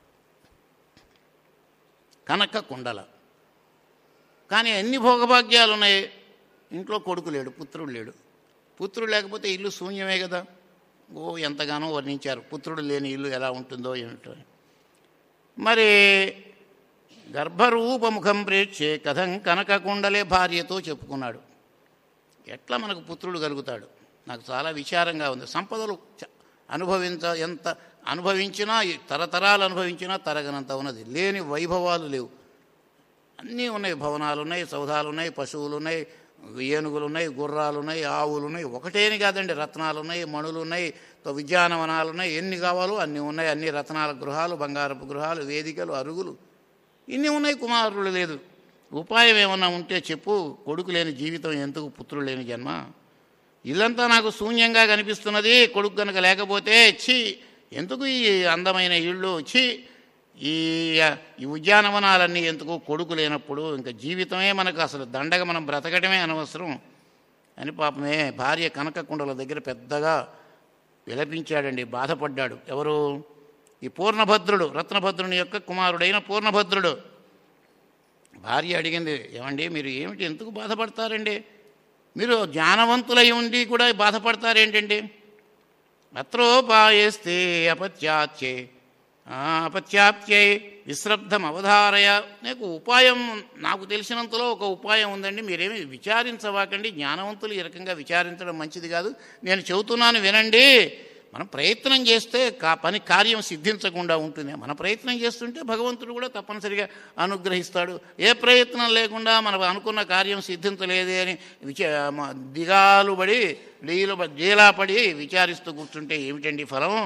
కనక కుండల కానీ ఎన్ని భోగభాగ్యాలు ఉన్నాయి ఇంట్లో కొడుకు లేడు పుత్రుడు లేడు పుత్రుడు లేకపోతే ఇల్లు శూన్యమే కదా ఓ ఎంతగానో వర్ణించారు పుత్రుడు లేని ఇల్లు ఎలా ఉంటుందో ఏమిటో మరి గర్భరూపముఖం ప్రేక్షే కథం కనక కుండలే భార్యతో చెప్పుకున్నాడు ఎట్లా మనకు పుత్రుడు కలుగుతాడు నాకు చాలా విచారంగా ఉంది సంపదలు చ- అనుభవించ ఎంత అనుభవించినా ఈ తరతరాలు అనుభవించినా తరగనంత ఉన్నది లేని వైభవాలు లేవు అన్నీ ఉన్నాయి భవనాలు ఉన్నాయి సౌధాలు ఉన్నాయి పశువులు ఉన్నాయి ఏనుగులు ఉన్నాయి గుర్రాలు ఉన్నాయి ఆవులు ఉన్నాయి ఒకటేని కాదండి రత్నాలు ఉన్నాయి మణులు ఉన్నాయి తో విద్యానవనాలు ఉన్నాయి ఎన్ని కావాలో అన్నీ ఉన్నాయి అన్ని రత్నాల గృహాలు బంగారపు గృహాలు వేదికలు అరుగులు ఇన్ని ఉన్నాయి కుమారులు లేదు ఉపాయం ఏమన్నా ఉంటే చెప్పు కొడుకు లేని జీవితం ఎందుకు పుత్రుడు లేని జన్మ ఇల్లంతా నాకు శూన్యంగా కనిపిస్తున్నది కొడుకు కనుక లేకపోతే ఛీ ఎందుకు ఈ అందమైన ఇళ్ళు ఛీ ఈ ఈ ఉద్యానవనాలన్నీ ఎందుకు కొడుకు లేనప్పుడు ఇంకా జీవితమే మనకు అసలు దండగ మనం బ్రతకటమే అనవసరం అని పాపమే భార్య కనకకుండల దగ్గర పెద్దగా విలపించాడండి బాధపడ్డాడు ఎవరు ఈ పూర్ణభద్రుడు రత్నభద్రుని యొక్క కుమారుడైన పూర్ణభద్రుడు భార్య అడిగింది ఏమండి మీరు ఏమిటి ఎందుకు బాధపడతారండి మీరు జ్ఞానవంతులై ఉండి కూడా బాధపడతారేంటండి అత్రోపాయేస్తే అపత్యాచ్యే ఆ, అపత్యాప్త్యై విశ్రబ్ధం అవధారయ నీకు ఉపాయం నాకు తెలిసినంతలో ఒక ఉపాయం ఉందండి మీరేమి విచారించవాకండి జ్ఞానవంతులు ఈ రకంగా విచారించడం మంచిది కాదు నేను చెబుతున్నాను వినండి మనం ప్రయత్నం చేస్తే కా పని కార్యం సిద్ధించకుండా ఉంటుంది మన ప్రయత్నం చేస్తుంటే భగవంతుడు కూడా తప్పనిసరిగా అనుగ్రహిస్తాడు ఏ ప్రయత్నం లేకుండా మనం అనుకున్న కార్యం సిద్ధించలేదే అని విచ మ- దిగాలు పడి డీలు డీలా పడి విచారిస్తూ కూర్చుంటే ఏమిటండి ఫలం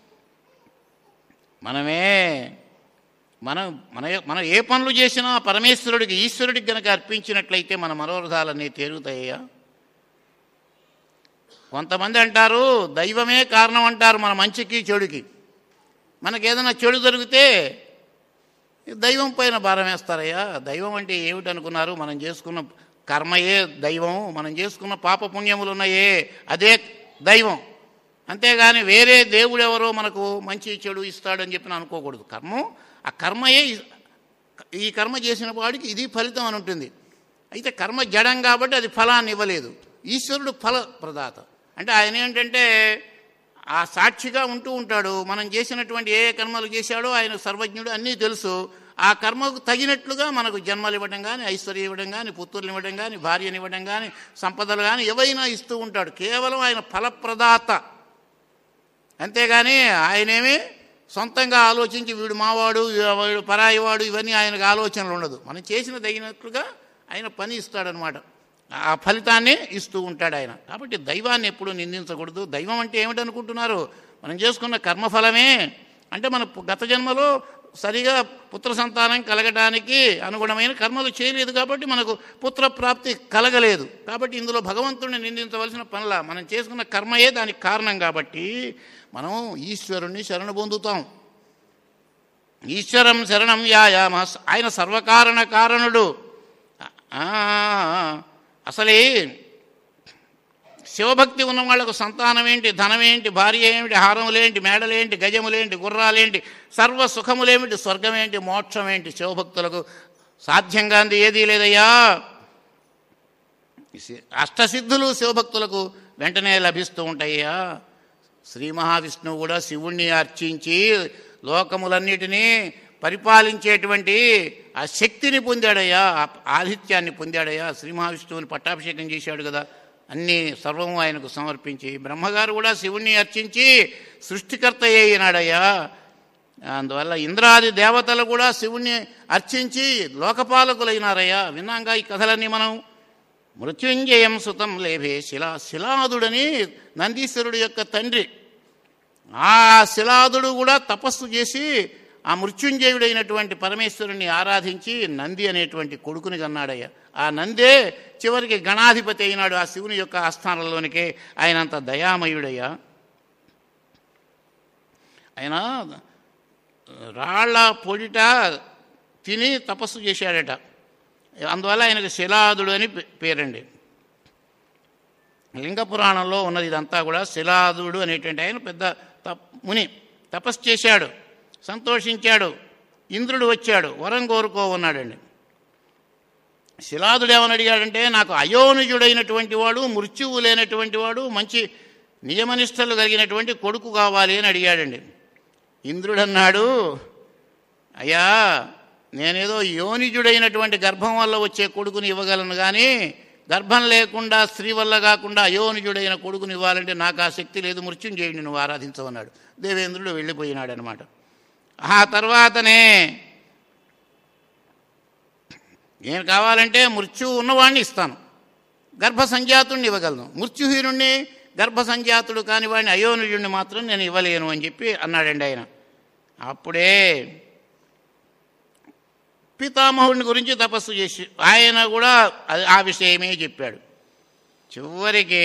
మనమే మనం మన మనం ఏ పనులు చేసినా పరమేశ్వరుడికి ఈశ్వరుడికి గనక అర్పించినట్లయితే మన మనోరథాలన్నీ తేలుతాయ్యా కొంతమంది అంటారు దైవమే కారణం అంటారు మన మంచికి చెడుకి మనకేదైనా చెడు జరిగితే దైవం పైన భారం వేస్తారయ్యా దైవం అంటే ఏమిటి అనుకున్నారు మనం చేసుకున్న కర్మయే దైవం మనం చేసుకున్న పాప పుణ్యములు ఉన్నాయే అదే దైవం అంతేగాని వేరే దేవుడు ఎవరో మనకు మంచి చెడు ఇస్తాడని చెప్పి అనుకోకూడదు కర్మ ఆ కర్మయే ఇ- ఈ కర్మ చేసిన వాడికి ఇది ఫలితం అని ఉంటుంది అయితే కర్మ జడం కాబట్టి అది ఫలాన్ని ఇవ్వలేదు ఈశ్వరుడు ఫల ప్రదాత అంటే ఆయన ఏంటంటే ఆ సాక్షిగా ఉంటూ ఉంటాడు మనం చేసినటువంటి ఏ ఏ కర్మలు చేశాడో ఆయన సర్వజ్ఞుడు అన్నీ తెలుసు ఆ కర్మకు తగినట్లుగా మనకు జన్మలు ఇవ్వడం కానీ ఐశ్వర్యం ఇవ్వడం కానీ పుత్రులు ఇవ్వడం కానీ భార్యని ఇవ్వడం కానీ సంపదలు కానీ ఏవైనా ఇస్తూ ఉంటాడు కేవలం ఆయన ఫలప్రదాత అంతేగాని ఆయనేమి సొంతంగా ఆలోచించి వీడు మావాడు వీడు పరాయివాడు ఇవన్నీ ఆయనకు ఆలోచనలు ఉండదు మనం చేసిన తగినట్లుగా ఆయన పని ఇస్తాడనమాట ఆ ఫలితాన్ని ఇస్తూ ఉంటాడు ఆయన కాబట్టి దైవాన్ని ఎప్పుడూ నిందించకూడదు దైవం అంటే ఏమిటనుకుంటున్నారు మనం చేసుకున్న కర్మఫలమే అంటే మన పు- గత జన్మలో సరిగా పుత్ర సంతానం కలగడానికి అనుగుణమైన కర్మలు చేయలేదు కాబట్టి మనకు పుత్ర ప్రాప్తి కలగలేదు కాబట్టి ఇందులో భగవంతుడిని నిందించవలసిన పనుల మనం చేసుకున్న కర్మయే దానికి కారణం కాబట్టి మనం ఈశ్వరుణ్ణి శరణ పొందుతాం ఈశ్వరం శరణం యాయామ ఆయన సర్వకారణ కారణుడు ఆ, అసలే శివభక్తి ఉన్న వాళ్ళకు సంతానం ఏంటి ధనం ఏంటి భార్య ఏమిటి హారములేంటి మేడలేంటి గజములేంటి గుర్రాలేంటి సర్వ సుఖములేమిటి స్వర్గమేంటి మోక్షమేంటి శివభక్తులకు సాధ్యంగా అంది ఏదీ లేదయ్యా సి- అష్టసిద్ధులు శివభక్తులకు వెంటనే లభిస్తూ ఉంటాయ్యా శ్రీ మహావిష్ణువు కూడా శివుణ్ణి అర్చించి లోకములన్నిటినీ పరిపాలించేటువంటి ఆ శక్తిని పొందాడయ్యా ఆ ఆధిత్యాన్ని పొందాడయ్యా శ్రీ మహావిష్ణువుని పట్టాభిషేకం చేశాడు కదా అన్ని సర్వము ఆయనకు సమర్పించి బ్రహ్మగారు కూడా శివుణ్ణి అర్చించి సృష్టికర్త అయినాడయ్యా అందువల్ల ఇంద్రాది దేవతలు కూడా శివుణ్ణి అర్చించి లోకపాలకులైనారయ్యా విన్నాంగా ఈ కథలన్నీ మనం మృత్యుంజయం సుతం లేభే శిలా శిలాదుడని నందీశ్వరుడు యొక్క తండ్రి ఆ శిలాదుడు కూడా తపస్సు చేసి ఆ మృత్యుంజయుడైనటువంటి పరమేశ్వరుని ఆరాధించి నంది అనేటువంటి కొడుకుని కన్నాడయ్య ఆ నందే చివరికి గణాధిపతి అయినాడు ఆ శివుని యొక్క ఆస్థానంలోనికే ఆయన అంత దయామయుడయ్యా ఆయన రాళ్ల పొడిట తిని తపస్సు చేశాడట అందువల్ల ఆయనకు శిలాదుడు అని పే- పేరండి లింగ పురాణంలో ఉన్నది ఇదంతా కూడా శిలాదుడు అనేటువంటి ఆయన పెద్ద తప్ ముని తపస్సు చేశాడు సంతోషించాడు ఇంద్రుడు వచ్చాడు వరం కోరుకో ఉన్నాడండి శిలాదుడు ఏమని అడిగాడంటే నాకు అయోనిజుడైనటువంటి వాడు మృత్యువు లేనటువంటి వాడు మంచి నియమనిష్టలు కలిగినటువంటి కొడుకు కావాలి అని అడిగాడండి ఇంద్రుడు అన్నాడు అయ్యా నేనేదో యోనిజుడైనటువంటి గర్భం వల్ల వచ్చే కొడుకుని ఇవ్వగలను కానీ గర్భం లేకుండా స్త్రీ వల్ల కాకుండా అయోనిజుడైన కొడుకుని ఇవ్వాలంటే నాకు ఆ శక్తి లేదు మృత్యుంజయుడిని నువ్వు ఆరాధించవన్నాడు దేవేంద్రుడు వెళ్ళిపోయినాడు అనమాట ఆ తర్వాతనే నేను కావాలంటే మృత్యువు ఉన్నవాడిని ఇస్తాను గర్భ సంజాతుడిని ఇవ్వగలను మృత్యుహీనుణ్ణి గర్భ సంజాతుడు కాని వాడిని అయోనిజుడిని మాత్రం నేను ఇవ్వలేను అని చెప్పి అన్నాడండి ఆయన అప్పుడే పితామహుడిని గురించి తపస్సు చేసి ఆయన కూడా అది- ఆ విషయమే చెప్పాడు చివరికి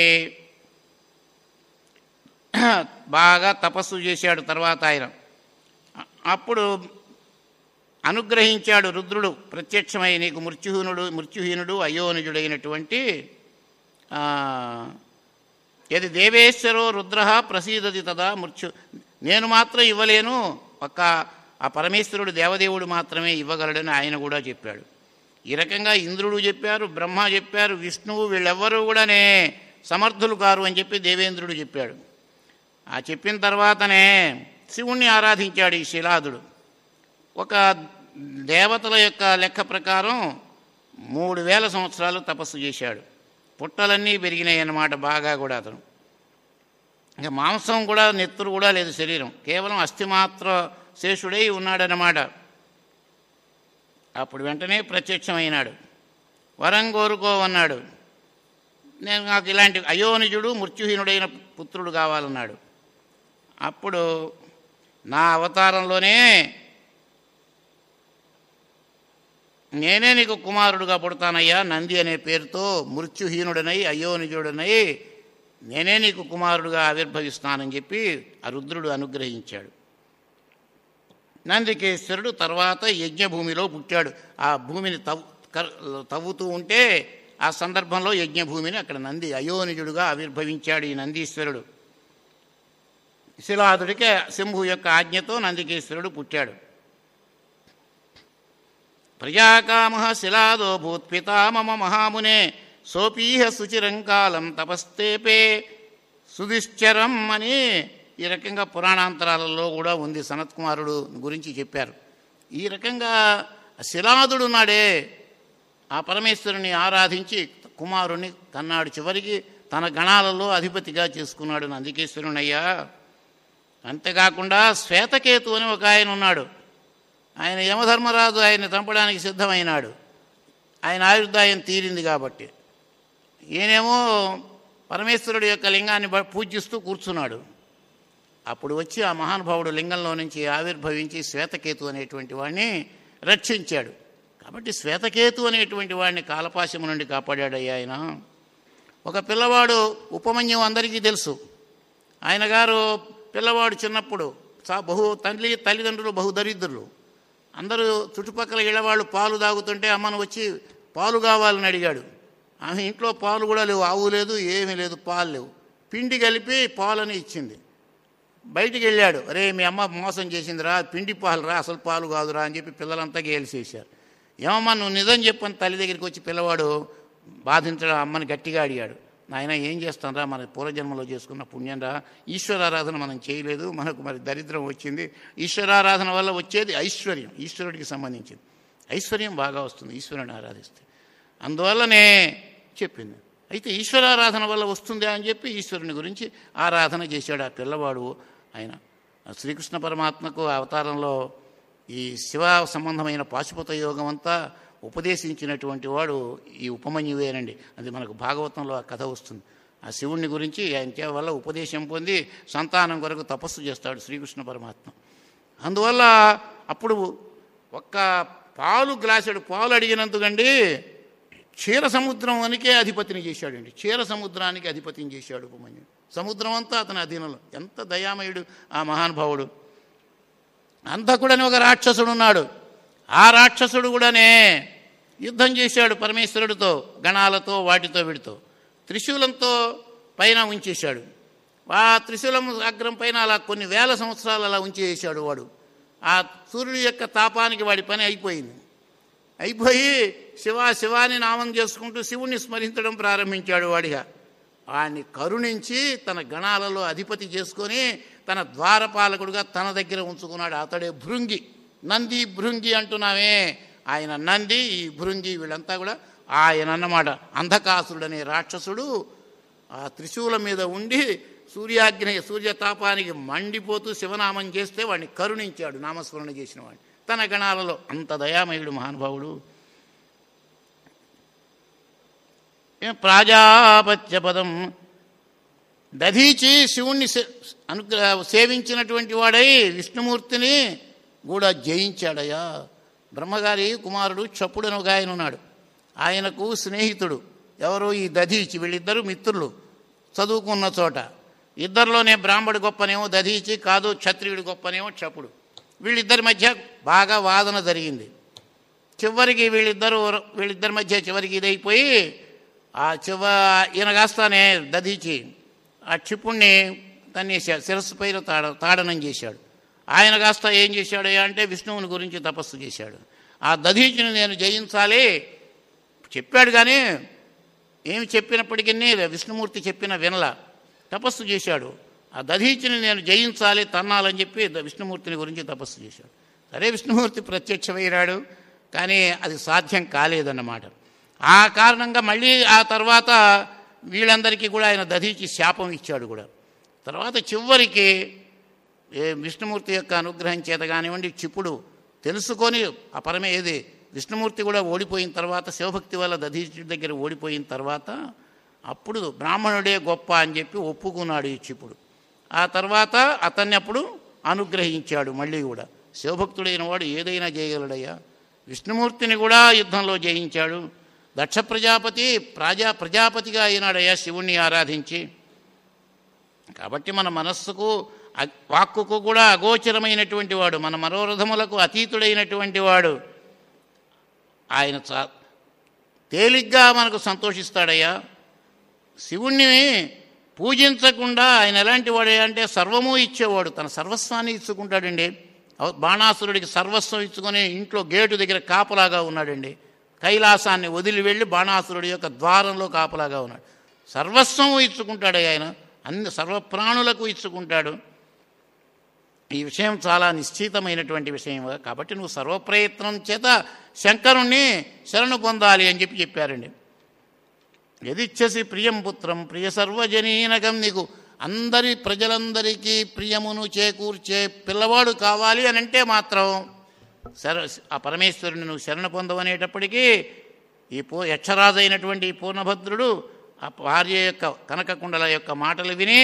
బాగా తపస్సు చేశాడు తర్వాత ఆయన అ- అప్పుడు అనుగ్రహించాడు రుద్రుడు ప్రత్యక్షమై నీకు మృత్యుహీనుడు మృత్యుహీనుడు అయోనిజుడైనటువంటి ఆ, ఏది దేవేశ్వరో రుద్ర ప్రసీదతి తదా మృత్యు నేను మాత్రం ఇవ్వలేను ఒక్క ఆ పరమేశ్వరుడు దేవదేవుడు మాత్రమే ఇవ్వగలడని ఆయన కూడా చెప్పాడు ఈ రకంగా ఇంద్రుడు చెప్పారు బ్రహ్మ చెప్పారు విష్ణువు వీళ్ళెవ్వరూ కూడానే సమర్థులు కారు అని చెప్పి దేవేంద్రుడు చెప్పాడు ఆ చెప్పిన తర్వాతనే శివుణ్ణి ఆరాధించాడు ఈ శిలాదుడు ఒక దేవతల యొక్క లెక్క ప్రకారం మూడు వేల సంవత్సరాలు తపస్సు చేశాడు పుట్టలన్నీ పెరిగినాయి అన్నమాట బాగా కూడా అతను ఇంకా మాంసం కూడా నెత్తురు కూడా లేదు శరీరం కేవలం అస్థిమాత్ర శేషుడై ఉన్నాడన్నమాట అప్పుడు వెంటనే ప్రత్యక్షమైనాడు వరం కోరుకోవన్నాడు నేను నాకు ఇలాంటి అయోనిజుడు మృత్యుహీనుడైన పుత్రుడు కావాలన్నాడు అప్పుడు నా అవతారంలోనే నేనే నీకు కుమారుడుగా పుడతానయ్యా నంది అనే పేరుతో మృత్యుహీనుడనై అయోనిజుడనై నేనే నీకు కుమారుడుగా ఆవిర్భవిస్తానని చెప్పి ఆ రుద్రుడు అనుగ్రహించాడు నందికేశ్వరుడు తర్వాత యజ్ఞభూమిలో పుట్టాడు ఆ భూమిని తవ్వు కర్- తవ్వుతూ ఉంటే ఆ సందర్భంలో యజ్ఞభూమిని అక్కడ నంది అయోనిజుడుగా ఆవిర్భవించాడు ఈ నందీశ్వరుడు శిలాదుడికి శంభు యొక్క ఆజ్ఞతో నందికేశ్వరుడు పుట్టాడు ప్రజాకామ శిలాదో భూత్పితా మమ మహామునే సోపీహ సుచిరంకాలం తపస్తేపే సుధిశ్చరం అని ఈ రకంగా పురాణాంతరాలలో కూడా ఉంది సనత్ కుమారుడు గురించి చెప్పారు ఈ రకంగా శిలాదుడు నాడే ఆ పరమేశ్వరుని ఆరాధించి కుమారుని కన్నాడు చివరికి తన గణాలలో అధిపతిగా చేసుకున్నాడు నందికేశ్వరునయ్యా అంతేకాకుండా శ్వేతకేతు అని ఒక ఆయన ఉన్నాడు ఆయన యమధర్మరాజు ఆయన్ని చంపడానికి సిద్ధమైనాడు ఆయన ఆయుర్దాయం తీరింది కాబట్టి ఈయనేమో పరమేశ్వరుడు యొక్క లింగాన్ని బ- పూజిస్తూ కూర్చున్నాడు అప్పుడు వచ్చి ఆ మహానుభావుడు లింగంలో నుంచి ఆవిర్భవించి శ్వేతకేతు అనేటువంటి వాడిని రక్షించాడు కాబట్టి శ్వేతకేతు అనేటువంటి వాడిని కాలపాశము నుండి కాపాడాడయ్యా ఆయన ఒక పిల్లవాడు ఉపమన్యం అందరికీ తెలుసు ఆయన గారు పిల్లవాడు చిన్నప్పుడు చా- బహు తల్లి తల్లిదండ్రులు బహు దరిద్రులు అందరూ చుట్టుపక్కల ఇళ్ళవాళ్ళు పాలు తాగుతుంటే అమ్మను వచ్చి పాలు కావాలని అడిగాడు ఆమె ఇంట్లో పాలు కూడా లేవు ఆవు లేదు ఏమీ లేదు పాలు లేవు పిండి కలిపి పాలని ఇచ్చింది బయటికి వెళ్ళాడు అరే మీ అమ్మ మోసం చేసిందిరా పిండి పాలు రా అసలు పాలు కాదురా అని చెప్పి పిల్లలంతా గేలిసేశారు ఏమమ్మా నువ్వు నిజం చెప్పని తల్లి దగ్గరికి వచ్చి పిల్లవాడు బాధించడం అమ్మని గట్టిగా అడిగాడు నాయన ఏం చేస్తానరా మన పూర్వజన్మలో చేసుకున్న పుణ్యంరా ఈశ్వరారాధన మనం చేయలేదు మనకు మరి దరిద్రం వచ్చింది ఈశ్వరారాధన వల్ల వచ్చేది ఐశ్వర్యం ఈశ్వరుడికి సంబంధించింది ఐశ్వర్యం బాగా వస్తుంది ఈశ్వరుని ఆరాధిస్తే అందువల్లనే చెప్పింది అయితే ఈశ్వరారాధన వల్ల వస్తుందా అని చెప్పి ఈశ్వరుని గురించి ఆరాధన చేశాడు ఆ పిల్లవాడు ఆయన శ్రీకృష్ణ పరమాత్మకు అవతారంలో ఈ శివ సంబంధమైన పాశుపత యోగం అంతా ఉపదేశించినటువంటి వాడు ఈ ఉపమన్యువేనండి అది మనకు భాగవతంలో ఆ కథ వస్తుంది ఆ శివుణ్ణి గురించి ఆయన చే- వల్ల ఉపదేశం పొంది సంతానం కొరకు తపస్సు చేస్తాడు శ్రీకృష్ణ పరమాత్మ అందువల్ల అప్పుడు ఒక్క పాలు గ్లాసుడు పాలు అడిగినందుకండి క్షీర సముద్రం అనికే అధిపతిని చేశాడండి క్షీర సముద్రానికి అధిపతిని చేశాడు ఉపమన్యుడు సముద్రం అంతా అతని అధీనంలో ఎంత దయామయుడు ఆ మహానుభావుడు అంధకుడని ఒక రాక్షసుడు ఉన్నాడు ఆ రాక్షసుడు కూడానే యుద్ధం చేశాడు పరమేశ్వరుడితో గణాలతో వాటితో వీటితో త్రిశూలంతో పైన ఉంచేశాడు ఆ త్రిశూలం అగ్రం పైన అలా కొన్ని వేల సంవత్సరాలు అలా ఉంచేసాడు వాడు ఆ సూర్యుడి యొక్క తాపానికి వాడి పని అయిపోయింది అయిపోయి శివ శివాని నామం చేసుకుంటూ శివుణ్ణి స్మరించడం ప్రారంభించాడు వాడిగా వాడిని కరుణించి తన గణాలలో అధిపతి చేసుకొని తన ద్వారపాలకుడుగా తన దగ్గర ఉంచుకున్నాడు అతడే భృంగి నంది భృంగి అంటున్నామే ఆయన నంది ఈ భృంగి వీళ్ళంతా కూడా ఆయన అన్నమాట అంధకాసురుడు అనే రాక్షసుడు ఆ త్రిశూలం మీద ఉండి సూర్యాగ్ని సూర్యతాపానికి మండిపోతూ శివనామం చేస్తే వాడిని కరుణించాడు నామస్మరణ చేసిన వాడిని తన గణాలలో అంత దయామయుడు మహానుభావుడు ఏ ప్రాజాపత్య పదం దధీచి శివుణ్ణి సే- అనుగ్రహ సేవించినటువంటి వాడై విష్ణుమూర్తిని కూడా జయించాడయ్యా బ్రహ్మగారి కుమారుడు చప్పుడని ఒక ఆయన ఉన్నాడు ఆయనకు స్నేహితుడు ఎవరు ఈ దధీచి వీళ్ళిద్దరు మిత్రులు చదువుకున్న చోట ఇద్దరిలోనే బ్రాహ్మడు గొప్పనేమో దధీచి కాదు క్షత్రియుడు గొప్పనేమో చప్పుడు వీళ్ళిద్దరి మధ్య బాగా వాదన జరిగింది చివరికి వీళ్ళిద్దరు వీళ్ళిద్దరి మధ్య చివరికి ఇదైపోయి ఆ చివ ఈయన కాస్తానే దధీచి ఆ క్షిపుణ్ణి తన్నేశాడు శిరస్సు పైన తాడ తాడనం చేశాడు ఆయన కాస్త ఏం చేశాడు అంటే విష్ణువుని గురించి తపస్సు చేశాడు ఆ దధీచిని నేను జయించాలి చెప్పాడు కానీ ఏమి చెప్పినప్పటికీ విష్ణుమూర్తి చెప్పిన వినల తపస్సు చేశాడు ఆ దధీచిని నేను జయించాలి తన్నాలని చెప్పి ద- విష్ణుమూర్తిని గురించి తపస్సు చేశాడు సరే విష్ణుమూర్తి ప్రత్యక్షమయ్యాడు కానీ అది సాధ్యం కాలేదన్నమాట ఆ కారణంగా మళ్ళీ ఆ తర్వాత వీళ్ళందరికీ కూడా ఆయన దధీచి శాపం ఇచ్చాడు కూడా తర్వాత చివరికి ఏ విష్ణుమూర్తి యొక్క అనుగ్రహం చేత కానివ్వండి చిప్పుడు తెలుసుకొని ఆ పరమే ఏది విష్ణుమూర్తి కూడా ఓడిపోయిన తర్వాత శివభక్తి వల్ల దధీచుడి దగ్గర ఓడిపోయిన తర్వాత అప్పుడు బ్రాహ్మణుడే గొప్ప అని చెప్పి ఒప్పుకున్నాడు ఈ చిప్పుడు ఆ తర్వాత అతన్ని అప్పుడు అనుగ్రహించాడు మళ్ళీ కూడా శివభక్తుడైన వాడు ఏదైనా చేయగలడయ్యా విష్ణుమూర్తిని కూడా యుద్ధంలో జయించాడు దక్ష ప్రజాపతి ప్రజా ప్రజాపతిగా అయినాడయ్యా శివుణ్ణి ఆరాధించి కాబట్టి మన మనస్సుకు అ- వాక్కుకు కూడా అగోచరమైనటువంటి వాడు మన మనోరథములకు అతీతుడైనటువంటి వాడు ఆయన చా తేలిగ్గా మనకు సంతోషిస్తాడయ్యా శివుణ్ణి పూజించకుండా ఆయన ఎలాంటి వాడే అంటే సర్వము ఇచ్చేవాడు తన సర్వస్వాన్ని ఇచ్చుకుంటాడండి అవ- బాణాసురుడికి సర్వస్వం ఇచ్చుకొని ఇంట్లో గేటు దగ్గర కాపలాగా ఉన్నాడండి కైలాసాన్ని వదిలి వెళ్ళి బాణాసురుడి యొక్క ద్వారంలో కాపలాగా ఉన్నాడు సర్వస్వం ఇచ్చుకుంటాడు ఆయన అన్ని సర్వప్రాణులకు ఇచ్చుకుంటాడు ఈ విషయం చాలా నిశ్చితమైనటువంటి విషయం కాబట్టి నువ్వు సర్వప్రయత్నం చేత శంకరుణ్ణి శరణు పొందాలి అని చెప్పి చెప్పారండి యదిచ్ఛసి ప్రియం పుత్రం ప్రియ సర్వజనీనకం నీకు అందరి ప్రజలందరికీ ప్రియమును చేకూర్చే పిల్లవాడు కావాలి అని అంటే మాత్రం శర ఆ పరమేశ్వరుని నువ్వు శరణ పొందవనేటప్పటికీ ఈ పూ యక్షరాజు అయినటువంటి ఈ పూర్ణభద్రుడు ఆ భార్య యొక్క కనకకుండల యొక్క మాటలు విని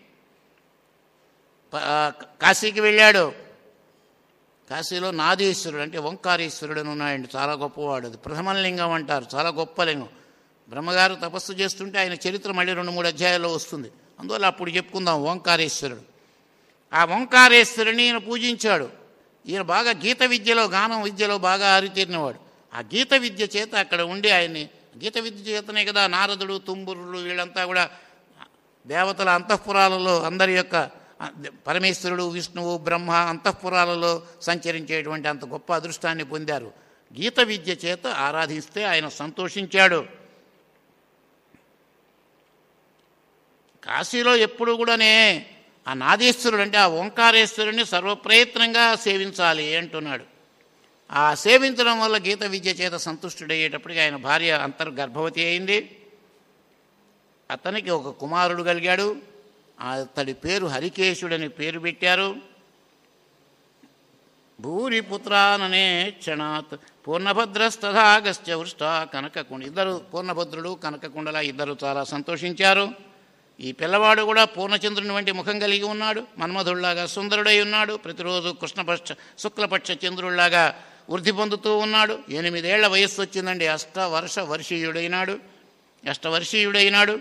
ప- ఆ కాశీకి వెళ్ళాడు కాశీలో నాదేశ్వరుడు అంటే ఓంకారేశ్వరుడు అని ఉన్నాయండి చాలా గొప్పవాడు అది ప్రథమ లింగం అంటారు చాలా గొప్ప లింగం బ్రహ్మగారు తపస్సు చేస్తుంటే ఆయన చరిత్ర మళ్ళీ రెండు మూడు అధ్యాయాల్లో వస్తుంది అందువల్ల అప్పుడు చెప్పుకుందాం ఓంకారేశ్వరుడు ఆ ఓంకారేశ్వరుని ఈయన పూజించాడు ఈయన బాగా గీత విద్యలో గానం విద్యలో బాగా ఆరితీరినవాడు ఆ గీత విద్య చేత అక్కడ ఉండి ఆయన్ని గీత విద్య చేతనే కదా నారదుడు తుంబురుడు వీళ్ళంతా కూడా దేవతల అంతఃపురాలలో అందరి యొక్క ఆ, పరమేశ్వరుడు విష్ణువు బ్రహ్మ అంతఃపురాలలో సంచరించేటువంటి అంత గొప్ప అదృష్టాన్ని పొందారు గీత విద్య చేత ఆరాధిస్తే ఆయన సంతోషించాడు కాశీలో ఎప్పుడు కూడానే ఆ నాదేశ్వరుడు అంటే ఆ ఓంకారేశ్వరుడిని సర్వప్రయత్నంగా సేవించాలి అంటున్నాడు ఆ సేవించడం వల్ల గీత విద్య చేత సంతుష్టుడయ్యేటప్పటికి ఆయన భార్య అంతర్గర్భవతి అయింది అతనికి ఒక కుమారుడు కలిగాడు అతడి పేరు హరికేశుడని పేరు పెట్టారు భూరిపుత్రాననే క్షణాత్ పూర్ణభద్రస్తథాగస్త్య వృష్ట కనకకుండ ఇద్దరు పూర్ణభద్రుడు కనకకుండల ఇద్దరు చాలా సంతోషించారు ఈ పిల్లవాడు కూడా పూర్ణచంద్రుని వంటి ముఖం కలిగి ఉన్నాడు మన్మధుళ్లాగా సుందరుడై ఉన్నాడు ప్రతిరోజు కృష్ణపక్ష శుక్లపక్ష చంద్రుళ్లాగా వృద్ధి పొందుతూ ఉన్నాడు ఎనిమిదేళ్ల వయస్సు వచ్చిందండి అష్టవర్ష వర్షీయుడైనాడు అష్టవర్షీయుడైనాడు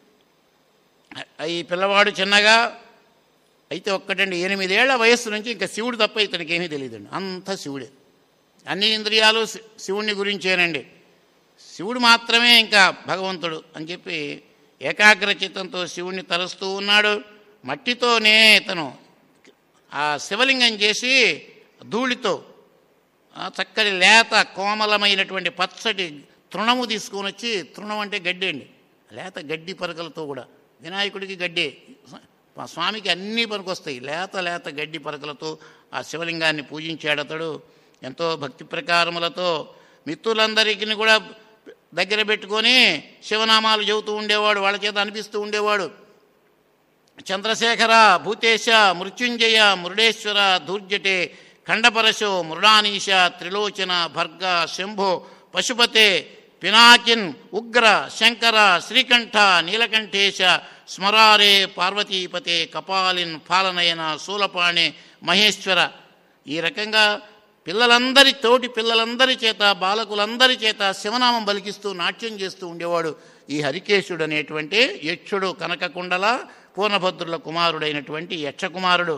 ఈ పిల్లవాడు చిన్నగా అయితే ఒక్కటండి ఎనిమిదేళ్ల వయస్సు నుంచి ఇంకా శివుడు తప్ప ఇతనికి ఏమీ తెలియదండి అంత శివుడే అన్ని ఇంద్రియాలు శి- శివుణ్ణి గురించేనండి శివుడు మాత్రమే ఇంకా భగవంతుడు అని చెప్పి ఏకాగ్ర చిత్తంతో శివుణ్ణి తలుస్తూ ఉన్నాడు మట్టితోనే ఇతను ఆ శివలింగం చేసి ధూళితో ఆ చక్కటి లేత కోమలమైనటువంటి పచ్చటి తృణము తీసుకొని వచ్చి తృణం అంటే గడ్డి అండి లేత గడ్డి పరకలతో కూడా వినాయకుడికి గడ్డి మా స్వామికి అన్నీ పనికొస్తాయి లేత లేత గడ్డి పరకలతో ఆ శివలింగాన్ని పూజించాడు అతడు ఎంతో భక్తి ప్రకారములతో మిత్రులందరికీ కూడా దగ్గర పెట్టుకొని శివనామాలు చెబుతూ ఉండేవాడు వాళ్ళ చేత అనిపిస్తూ ఉండేవాడు చంద్రశేఖర భూతేశ మృత్యుంజయ మురుడేశ్వర ధూర్జటే ఖండపరశో మృడానీశ త్రిలోచన భర్గ శంభో పశుపతే పినాకిన్ ఉగ్ర శంకర శ్రీకంఠ నీలకంఠేశ స్మరారే పార్వతీపతే కపాలిన్ పాలనయన శూలపాణి మహేశ్వర ఈ రకంగా పిల్లలందరి తోటి పిల్లలందరి చేత బాలకులందరి చేత శివనామం బలికిస్తూ నాట్యం చేస్తూ ఉండేవాడు ఈ హరికేశుడు అనేటువంటి యక్షుడు కనకకుండల పూర్ణభద్రుల కుమారుడైనటువంటి యక్షకుమారుడు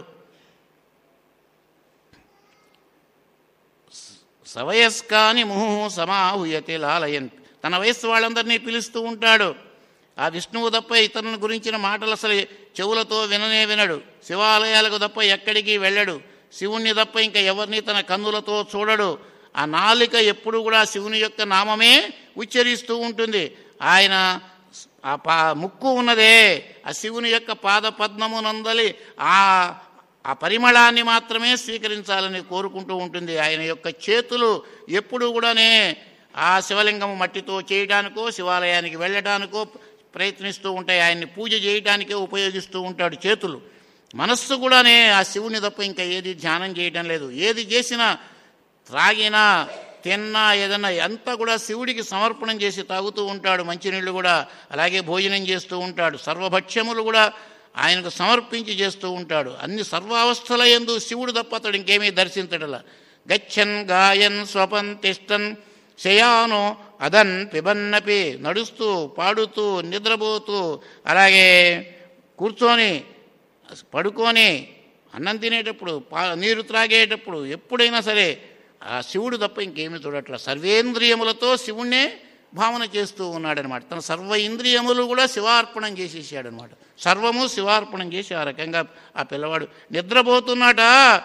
సవయస్కాని ముహు సమాహుయతే లాలయన్ తన వయస్సు వాళ్ళందరినీ పిలుస్తూ ఉంటాడు ఆ విష్ణువు తప్ప ఇతరుల గురించిన మాటలు అసలు చెవులతో విననే వినడు శివాలయాలకు తప్ప ఎక్కడికి వెళ్ళడు శివుణ్ణి తప్ప ఇంకా ఎవరిని తన కన్నులతో చూడడు ఆ నాలిక ఎప్పుడు కూడా శివుని యొక్క నామమే ఉచ్చరిస్తూ ఉంటుంది ఆయన ఆ పా ముక్కు ఉన్నదే ఆ శివుని యొక్క పాద పద్మమునందలి ఆ ఆ పరిమళాన్ని మాత్రమే స్వీకరించాలని కోరుకుంటూ ఉంటుంది ఆయన యొక్క చేతులు ఎప్పుడు కూడానే ఆ శివలింగం మట్టితో చేయడానికో శివాలయానికి వెళ్ళడానికో ప్రయత్నిస్తూ ఉంటాయి ఆయన్ని పూజ చేయడానికే ఉపయోగిస్తూ ఉంటాడు చేతులు మనస్సు కూడానే ఆ శివుని తప్ప ఇంకా ఏది ధ్యానం చేయడం లేదు ఏది చేసినా త్రాగినా తిన్నా ఏదన్నా అంతా కూడా శివుడికి సమర్పణం చేసి తాగుతూ ఉంటాడు మంచినీళ్ళు కూడా అలాగే భోజనం చేస్తూ ఉంటాడు సర్వభక్ష్యములు కూడా ఆయనకు సమర్పించి చేస్తూ ఉంటాడు అన్ని సర్వావస్థల ఎందు శివుడు తప్ప అతడు ఇంకేమీ దర్శించడలా గచ్చన్ గాయన్ స్వపన్ తిష్టన్ శయానో అదన్ పిబన్నపి నడుస్తూ పాడుతూ నిద్రపోతూ అలాగే కూర్చొని పడుకొని అన్నం తినేటప్పుడు పా నీరు త్రాగేటప్పుడు ఎప్పుడైనా సరే ఆ శివుడు తప్ప ఇంకేమీ చూడట్ల సర్వేంద్రియములతో శివుణ్ణే భావన చేస్తూ ఉన్నాడనమాట తన సర్వ ఇంద్రియములు కూడా శివార్పణం చేసేసాడనమాట సర్వము శివార్పణం చేసి ఆ రకంగా ఆ పిల్లవాడు నిద్రపోతున్నట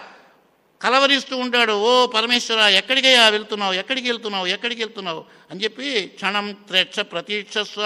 కలవరిస్తూ ఉంటాడు ఓ పరమేశ్వర ఎక్కడికయ్యా వెళ్తున్నావు ఎక్కడికి వెళ్తున్నావు ఎక్కడికి వెళ్తున్నావు అని చెప్పి క్షణం త్రెక్ష ప్రతీక్షస్వ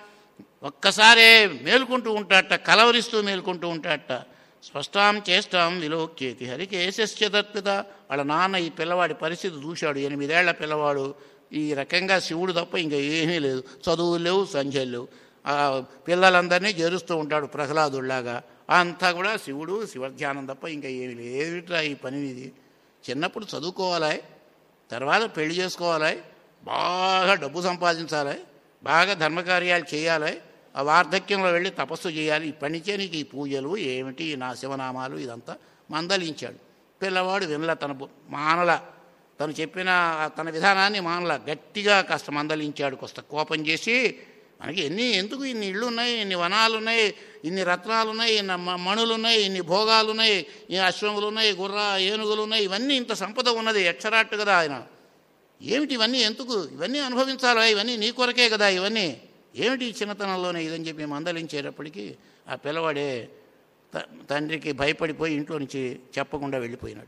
ఒక్కసారే మేలుకుంటూ ఉంటాడట కలవరిస్తూ మేలుకుంటూ ఉంటాడట స్పష్టాం చేష్టాం విలోక్యేతి హరికేశస్య తత్పిత వాళ్ళ నాన్న ఈ పిల్లవాడి పరిస్థితి చూశాడు ఎనిమిదేళ్ల పిల్లవాడు ఈ రకంగా శివుడు తప్ప ఇంకా ఏమీ లేదు చదువులు లేవు సంధ్యలు లేవు ఆ పిల్లలందరినీ చేరుస్తూ ఉంటాడు ప్రహ్లాదుల్లాగా అంతా కూడా శివుడు శివధ్యానం తప్ప ఇంకా ఏమి లేదుట్రా ఈ పని ఇది చిన్నప్పుడు చదువుకోవాలి తర్వాత పెళ్లి చేసుకోవాలి బాగా డబ్బు సంపాదించాలి బాగా ధర్మకార్యాలు చేయాలి ఆ వార్ధక్యంలో వెళ్ళి తపస్సు చేయాలి ఇప్పటి నుంచే నీకు ఈ పూజలు ఏమిటి ఈ నా శివనామాలు ఇదంతా మందలించాడు పిల్లవాడు వినల తన బు- మానల తను చెప్పిన ఆ తన విధానాన్ని మానల గట్టిగా కాస్త మందలించాడు కాస్త కోపం చేసి మనకి ఎన్ని ఎందుకు ఇన్ని ఇళ్ళు ఉన్నాయి ఇన్ని వనాలు ఉన్నాయి ఇన్ని రత్నాలు ఉన్నాయి ఇన్ని మ- మణులు ఉన్నాయి ఇన్ని భోగాలు ఉన్నాయి ఇన్ని అశ్వములు ఉన్నాయి గుర్ర ఏనుగులు ఉన్నాయి ఇవన్నీ ఇంత సంపద ఉన్నది ఎచ్చరాట్టు కదా ఆయన ఏమిటి ఇవన్నీ ఎందుకు ఇవన్నీ అనుభవించాలా ఇవన్నీ నీ కొరకే కదా ఇవన్నీ ఏమిటి ఈ చిన్నతనంలోనే ఇదని చెప్పి మందలించేటప్పటికి ఆ పిల్లవాడే త- తండ్రికి భయపడిపోయి ఇంట్లో నుంచి చెప్పకుండా వెళ్ళిపోయినాడు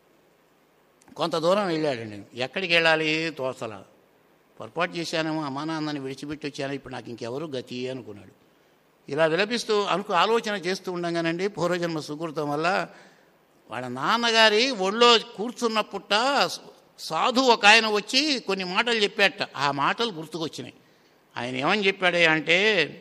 కొంత దూరం వెళ్ళాడండి ఎక్కడికి వెళ్ళాలి తోసల పొరపాటు చేశానేమో అమ్మా నాన్నని విడిచిపెట్టి వచ్చాను ఇప్పుడు నాకు ఇంకెవరు గతి అనుకున్నాడు ఇలా విలపిస్తూ అనుకు ఆలోచన చేస్తూ ఉండగానండి పూర్వజన్మ సుకృతం వల్ల వాళ్ళ నాన్నగారి ఒళ్ళో కూర్చున్న పుట్ట సాధు ఒక ఆయన వచ్చి కొన్ని మాటలు చెప్పాట ఆ మాటలు గుర్తుకొచ్చినాయి ఆయన ఏమని చెప్పాడే అంటే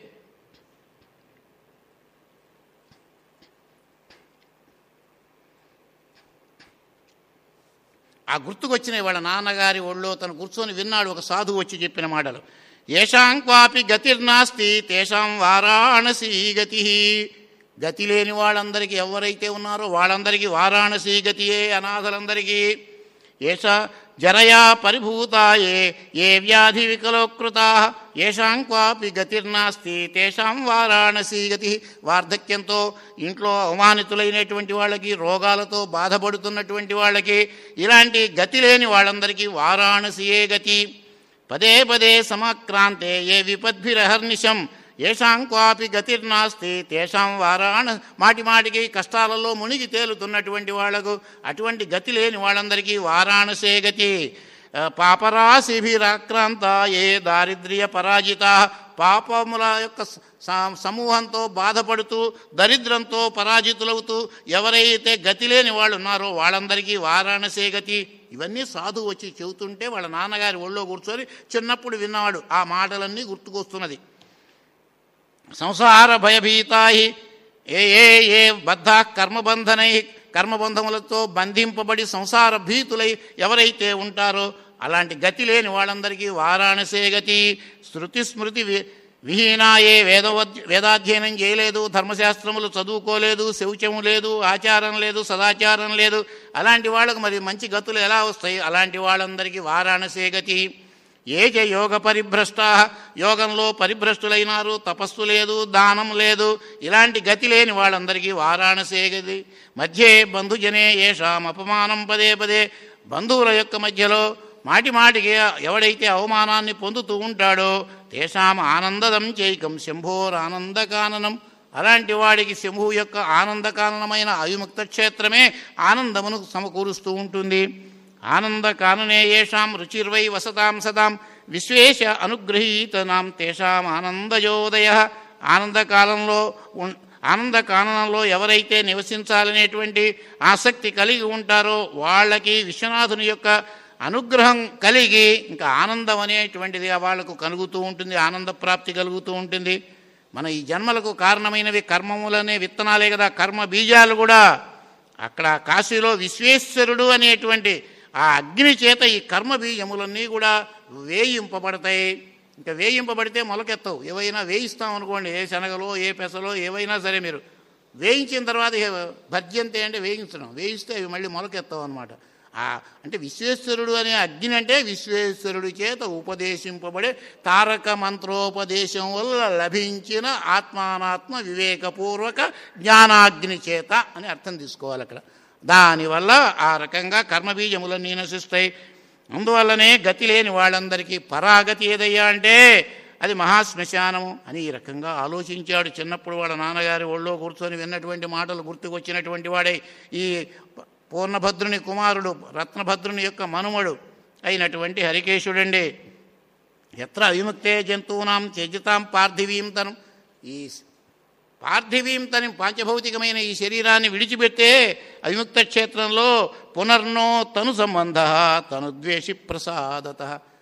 ఆ గుర్తుకొచ్చినాయి వాళ్ళ నాన్నగారి ఒళ్ళో తను కూర్చొని విన్నాడు ఒక సాధువు వచ్చి చెప్పిన మాటలు ఏషాం క్వాపి గతిర్నాస్తి తేషాం వారాణసి గతి గతి లేని వాళ్ళందరికీ ఎవరైతే ఉన్నారో వాళ్ళందరికీ వారాణసి గతియే అనాథలందరికీ ఏష జరయా పరిభూతాయే ఏ వ్యాధి వికలోకృతా ఏషాం క్వాపి గతిర్నాస్తి తేషాం వారాణసి గతి వార్ధక్యంతో ఇంట్లో అవమానితులైనటువంటి వాళ్ళకి రోగాలతో బాధపడుతున్నటువంటి వాళ్ళకి ఇలాంటి గతి లేని వాళ్ళందరికీ వారాణసియే గతి పదే పదే సమాక్రాంతే ఏ విపద్భిరహర్నిశం ఏషాం క్వాపి గతిర్నాస్తి తేషాం వారాణ మాటి మాటికి కష్టాలలో మునిగి తేలుతున్నటువంటి వాళ్లకు అటువంటి గతి లేని వాళ్ళందరికీ వారాణసే గతి ఆ, పాపరాశిభిరాక్రాంత ఏ దారిద్ర్య పరాజిత పాపముల యొక్క స- స- సమూహంతో బాధపడుతూ దరిద్రంతో పరాజితులవుతూ ఎవరైతే గతి లేని వాళ్ళు ఉన్నారో వాళ్ళందరికీ వారాణసే గతి ఇవన్నీ సాధువు వచ్చి చెబుతుంటే వాళ్ళ నాన్నగారి ఒళ్ళో కూర్చొని చిన్నప్పుడు విన్నాడు ఆ మాటలన్నీ గుర్తుకొస్తున్నది సంసార భయభీతాయి ఏ ఏ ఏ బద్ధ కర్మబంధనై కర్మబంధములతో బంధింపబడి సంసార భీతులై ఎవరైతే ఉంటారో అలాంటి గతి లేని వాళ్ళందరికీ వారాణసే గతి శృతి స్మృతి వి- విహీనాయే వేద వేదాధ్యయనం చేయలేదు ధర్మశాస్త్రములు చదువుకోలేదు శౌచము లేదు ఆచారం లేదు సదాచారం లేదు అలాంటి వాళ్ళకు మరి మంచి గతులు ఎలా వస్తాయి అలాంటి వాళ్ళందరికీ వారాణసే గతి ఏజ యోగ పరిభ్రష్టా యోగంలో పరిభ్రష్టులైనారు తపస్సు లేదు దానం లేదు ఇలాంటి గతి లేని వాళ్ళందరికీ వారాణసే గది మధ్యే బంధుజనే ఏషాం అపమానం పదే పదే బంధువుల యొక్క మధ్యలో మాటి మాటికి ఎవడైతే అవమానాన్ని పొందుతూ ఉంటాడో తేషాం ఆనందదం చైకం శంభోరానందకాననం అలాంటి వాడికి శంభు యొక్క ఆనందకాననమైన అవిముక్త క్షేత్రమే ఆనందమును సమకూరుస్తూ ఉంటుంది ఆనందకాననే ఏషాం రుచిర్వై వసతాం సదాం విశ్వేశ అనుగ్రహీతనాం తేషాం ఆనందయోదయ ఆనందకాలంలో ఉన్- ఆనందకాననంలో ఎవరైతే నివసించాలనేటువంటి ఆసక్తి కలిగి ఉంటారో వాళ్ళకి విశ్వనాథుని యొక్క అనుగ్రహం కలిగి ఇంకా ఆనందం అనేటువంటిది వాళ్లకు కలుగుతూ ఉంటుంది ఆనంద ప్రాప్తి కలుగుతూ ఉంటుంది మన ఈ జన్మలకు కారణమైనవి కర్మములనే విత్తనాలే కదా కర్మ బీజాలు కూడా అక్కడ కాశీలో విశ్వేశ్వరుడు అనేటువంటి ఆ అగ్ని చేత ఈ కర్మ బీజములన్నీ కూడా వేయింపబడతాయి ఇంకా వేయింపబడితే మొలకెత్తవు ఏవైనా వేయిస్తాం అనుకోండి ఏ శనగలో ఏ పెసలో ఏవైనా సరే మీరు వేయించిన తర్వాత ఇక భర్జంతే అంటే వేయించడం వేయిస్తే అవి మళ్ళీ మొలకెత్తావు అనమాట ఆ అంటే విశ్వేశ్వరుడు అనే అగ్ని అంటే విశ్వేశ్వరుడి చేత ఉపదేశింపబడే తారక మంత్రోపదేశం వల్ల లభించిన ఆత్మానాత్మ వివేకపూర్వక జ్ఞానాగ్ని చేత అని అర్థం తీసుకోవాలి అక్కడ దానివల్ల ఆ రకంగా కర్మబీజములన్నీ నశిస్తాయి అందువల్లనే గతి లేని వాళ్ళందరికీ పరాగతి ఏదయ్యా అంటే అది మహాశ్మశానము అని ఈ రకంగా ఆలోచించాడు చిన్నప్పుడు వాళ్ళ నాన్నగారి ఒళ్ళో కూర్చొని విన్నటువంటి మాటలు గుర్తుకొచ్చినటువంటి వాడే ఈ పూర్ణభద్రుని కుమారుడు రత్నభద్రుని యొక్క మనుమడు అయినటువంటి హరికేశుడండి ఎత్ర అవిముక్తే జంతువునాం త్యజితాం పార్థివీం తను ఈ పార్థివీం తని పాంచభౌతికమైన ఈ శరీరాన్ని విడిచిపెట్టే అవిముక్త క్షేత్రంలో పునర్నో తను సంబంధ తను ద్వేషి ప్రసాదత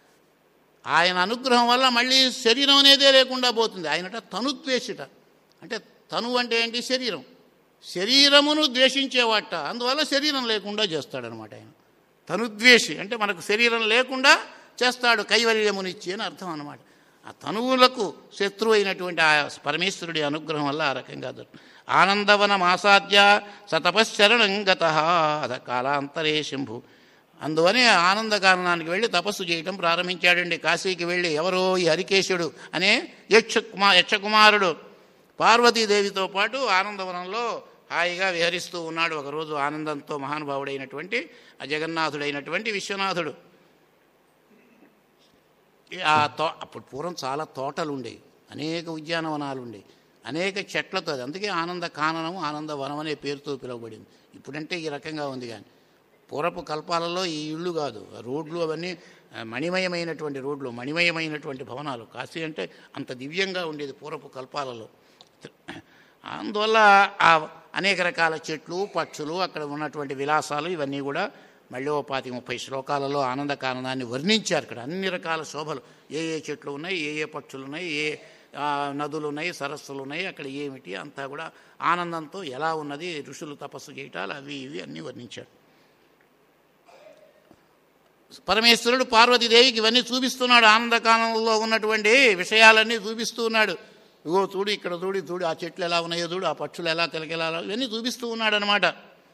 ఆయన అనుగ్రహం వల్ల మళ్ళీ శరీరం అనేదే లేకుండా పోతుంది ఆయనట తనుద్వేషిట అంటే తను అంటే ఏంటి శరీరం శరీరమును ద్వేషించేవాట అందువల్ల శరీరం లేకుండా చేస్తాడనమాట ఆయన తనుద్వేషి అంటే మనకు శరీరం లేకుండా చేస్తాడు కైవల్యమునిచ్చి అని అర్థం అనమాట ఆ తనువులకు శత్రువు అయినటువంటి ఆ పరమేశ్వరుడి అనుగ్రహం వల్ల ఆ రకంగా దొరుకుతుంది ఆనందవనం ఆసాద్య సతపశ్చరణం గత అద కాలాంతరే శంభు అందువని ఆనంద కారణానికి వెళ్ళి తపస్సు చేయటం ప్రారంభించాడండి కాశీకి వెళ్ళి ఎవరో ఈ హరికేశుడు అనే యక్ష కుమా యక్షకుమారుడు పార్వతీదేవితో పాటు ఆనందవనంలో హాయిగా విహరిస్తూ ఉన్నాడు ఒకరోజు ఆనందంతో మహానుభావుడైనటువంటి ఆ జగన్నాథుడైనటువంటి విశ్వనాథుడు ఈ- ఆ తో అప్పుడు పూర్వం చాలా తోటలు ఉండేవి అనేక ఉద్యానవనాలు ఉండేవి అనేక చెట్లతో అది అందుకే ఆనంద కాననము ఆనంద వనం అనే పేరుతో పిలువబడింది ఇప్పుడంటే ఈ రకంగా ఉంది కానీ పూర్వపు కల్పాలలో ఈ ఇళ్ళు కాదు ఆ రోడ్లు అవన్నీ ఆ, మణిమయమైనటువంటి రోడ్లు మణిమయమైనటువంటి భవనాలు కాశీ అంటే అంత దివ్యంగా ఉండేది పూర్వపు కల్పాలలో అందువల్ల ఆ అనేక రకాల చెట్లు పక్షులు అక్కడ ఉన్నటువంటి విలాసాలు ఇవన్నీ కూడా మళ్ళీ ఓ పాతి ముప్పై శ్లోకాలలో ఆనందకానందాన్ని వర్ణించారు ఇక్కడ అన్ని రకాల శోభలు ఏ ఏ చెట్లు ఉన్నాయి ఏ ఏ పక్షులు ఉన్నాయి ఏ ఆ, నదులు ఉన్నాయి సరస్సులు ఉన్నాయి అక్కడ ఏమిటి అంతా కూడా ఆనందంతో ఎలా ఉన్నది ఋషులు తపస్సు చేయటాలు అవి ఇవి అన్నీ వర్ణించాడు పరమేశ్వరుడు పార్వతీదేవికి ఇవన్నీ చూపిస్తున్నాడు ఆనందకాలంలో ఉన్నటువంటి విషయాలన్నీ చూపిస్తూ ఉన్నాడు ఇగో చూడు ఇక్కడ చూడు చూడు ఆ చెట్లు ఎలా ఉన్నాయో చూడు ఆ పక్షులు ఎలా కిలకిలా ఇవన్నీ చూపిస్తూ ఉన్నాడు అనమాట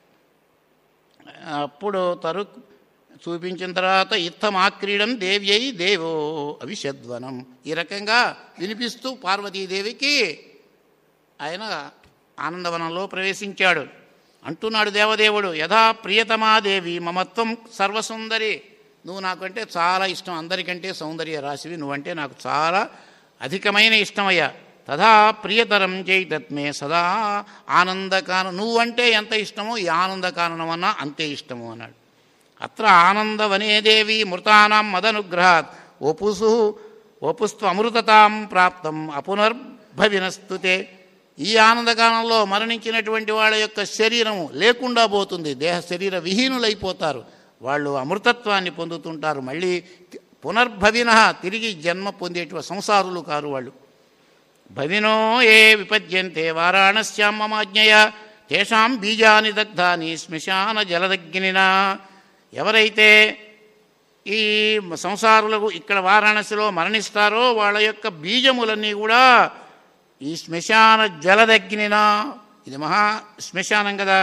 అప్పుడు తరు చూపించిన తర్వాత ఇత్తమాక్రీడం దేవ్యై దేవో అవిషద్వనం ఈ రకంగా వినిపిస్తూ పార్వతీదేవికి ఆయన ఆనందవనంలో ప్రవేశించాడు అంటున్నాడు దేవదేవుడు యథా ప్రియతమాదేవి మమత్వం సర్వసుందరి నువ్వు నాకంటే చాలా ఇష్టం అందరికంటే సౌందర్య రాశివి నువ్వంటే నాకు చాలా అధికమైన ఇష్టమయ్యా తథా ప్రియతరం చేయితత్మే సదా ఆనందకానం నువ్వంటే ఎంత ఇష్టమో ఈ ఆనందకారణం అన్నా అంతే ఇష్టము అన్నాడు అత్ర ఆనందవనే దేవి మృతానాం మదనుగ్రహాత్ వపుసు వపుస్త్వమృతతాం ప్రాప్తం అపునర్భవినస్తుతే ఈ ఆనందకాలంలో మరణించినటువంటి వాళ్ళ యొక్క శరీరము లేకుండా పోతుంది దేహ శరీర విహీనులైపోతారు వాళ్ళు అమృతత్వాన్ని పొందుతుంటారు మళ్ళీ తి- పునర్భవిన తిరిగి జన్మ పొందేటువంటి సంసారులు కారు వాళ్ళు భవినో ఏ విపద్యంతే వారాణస్యాం మమాజ్ఞయ తేషాం బీజాని దగ్ధాని శ్మశాన జలదగ్నినా ఎవరైతే ఈ సంసారులకు ఇక్కడ వారాణసిలో మరణిస్తారో వాళ్ళ యొక్క బీజములన్నీ కూడా ఈ శ్మశాన జలదగ్నినా ఇది మహా శ్మశానం కదా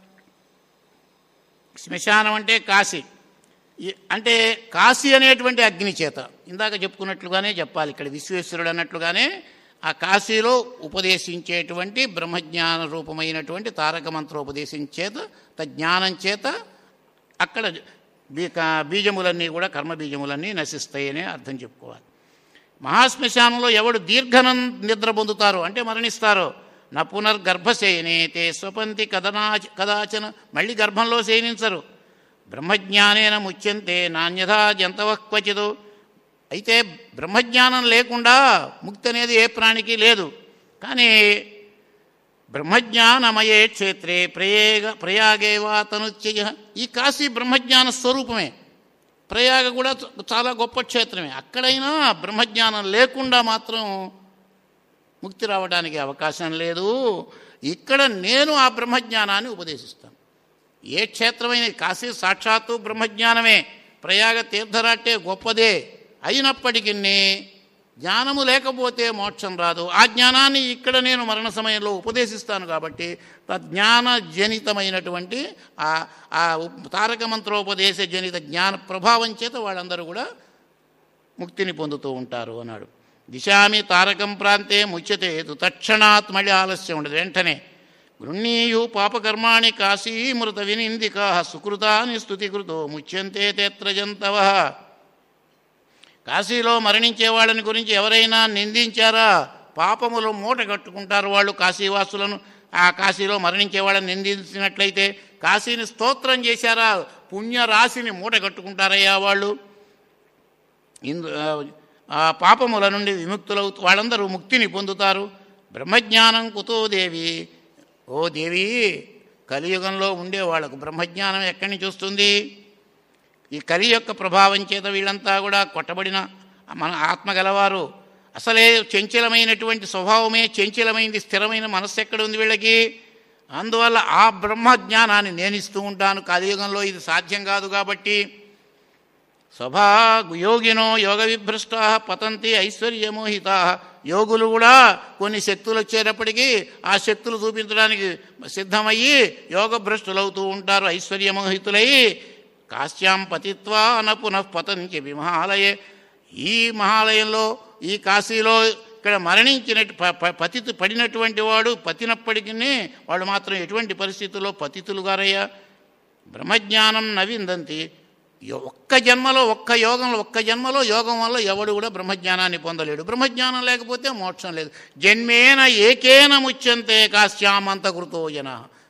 శ్మశానం అంటే కాశీ ఈ- అంటే కాశీ అనేటువంటి అగ్ని చేత ఇందాక చెప్పుకున్నట్లుగానే చెప్పాలి ఇక్కడ విశ్వేశ్వరుడు అన్నట్లుగానే ఆ కాశీలో ఉపదేశించేటువంటి బ్రహ్మజ్ఞాన రూపమైనటువంటి తారక మంత్రోపదేశం చేత తజ్ఞానం చేత అక్కడ బీ కా- బీజములన్నీ కూడా కర్మ బీజములన్నీ నశిస్తాయని అర్థం చెప్పుకోవాలి మహాశ్మశానంలో ఎవడు దీర్ఘనం నిద్ర పొందుతారో అంటే మరణిస్తారో నా పునర్గర్భశయనే తే స్వపంతి కదనా కదాచన మళ్ళీ గర్భంలో శయనించరు బ్రహ్మజ్ఞానేన ముచ్యంతే నాణ్యథా జంతవ క్వచిదు అయితే బ్రహ్మజ్ఞానం లేకుండా ముక్తి అనేది ఏ ప్రాణికి లేదు కానీ బ్రహ్మజ్ఞానమయే క్షేత్రే ప్రయేగ ప్రయాగేవా తనుత్యయ ఈ కాశీ బ్రహ్మజ్ఞాన స్వరూపమే ప్రయాగ కూడా చ- చాలా గొప్ప క్షేత్రమే అక్కడైనా బ్రహ్మజ్ఞానం లేకుండా మాత్రం ముక్తి రావడానికి అవకాశం లేదు ఇక్కడ నేను ఆ బ్రహ్మజ్ఞానాన్ని ఉపదేశిస్తాను ఏ క్షేత్రమైన కాశీ సాక్షాత్తు బ్రహ్మజ్ఞానమే ప్రయాగ తీర్థరాట్టే గొప్పదే అయినప్పటికీ జ్ఞానము లేకపోతే మోక్షం రాదు ఆ జ్ఞానాన్ని ఇక్కడ నేను మరణ సమయంలో ఉపదేశిస్తాను కాబట్టి తజ్ఞాన జనితమైనటువంటి ఆ ఆ ఉప్- తారక మంత్రోపదేశ జనిత జ్ఞాన ప్రభావం చేత వాళ్ళందరూ కూడా ముక్తిని పొందుతూ ఉంటారు అన్నాడు దిశామి తారకం ప్రాంతే ముచ్యతే తు తక్షణాత్ మళ్ళీ ఆలస్యం ఉండదు వెంటనే గృహ్ణీయు పాపకర్మాణి కాశీమృత వినిందికా సుకృతాని స్థుతికృతో ముచ్యంతే తేత్ర జంతవ కాశీలో మరణించే వాళ్ళని గురించి ఎవరైనా నిందించారా పాపములు మూట కట్టుకుంటారు వాళ్ళు కాశీవాసులను ఆ కాశీలో మరణించే వాళ్ళని నిందించినట్లయితే కాశీని స్తోత్రం చేశారా పుణ్యరాశిని మూట కట్టుకుంటారయ్యా వాళ్ళు ఇందు ఆ పాపముల నుండి విముక్తులవు వాళ్ళందరూ ముక్తిని పొందుతారు బ్రహ్మజ్ఞానం కుతో దేవి ఓ దేవి కలియుగంలో ఉండే వాళ్ళకు బ్రహ్మజ్ఞానం ఎక్కడి నుంచి వస్తుంది ఈ కలి యొక్క ప్రభావం చేత వీళ్ళంతా కూడా కొట్టబడిన మన ఆత్మ గలవారు అసలే చంచలమైనటువంటి స్వభావమే చంచలమైంది స్థిరమైన మనస్సు ఎక్కడ ఉంది వీళ్ళకి అందువల్ల ఆ బ్రహ్మ జ్ఞానాన్ని నేను ఇస్తూ ఉంటాను కలియుగంలో ఇది సాధ్యం కాదు కాబట్టి స్వభా యోగినో యోగ విభ్రష్ట పతంతి ఐశ్వర్యమోహిత యోగులు కూడా కొన్ని శక్తులు వచ్చేటప్పటికీ ఆ శక్తులు చూపించడానికి సిద్ధమయ్యి యోగభ్రష్టులవుతూ ఉంటారు ఐశ్వర్యమోహితులై కాశ్యాం పతిత్వా న పునః పతంతి మహాలయే ఈ మహాలయంలో ఈ కాశీలో ఇక్కడ మరణించినట్టు ప- ప- పతితు పడినటువంటి వాడు పతినప్పటికీ వాడు మాత్రం ఎటువంటి పరిస్థితుల్లో పతితులు గారయ్యా బ్రహ్మజ్ఞానం నవిందంతి యో- ఒక్క జన్మలో ఒక్క యోగంలో ఒక్క జన్మలో యోగం వల్ల ఎవడు కూడా బ్రహ్మజ్ఞానాన్ని పొందలేడు బ్రహ్మజ్ఞానం లేకపోతే మోక్షం లేదు జన్మేన ఏకేన ముచ్యంతే కాశ్యామంత కృతో జన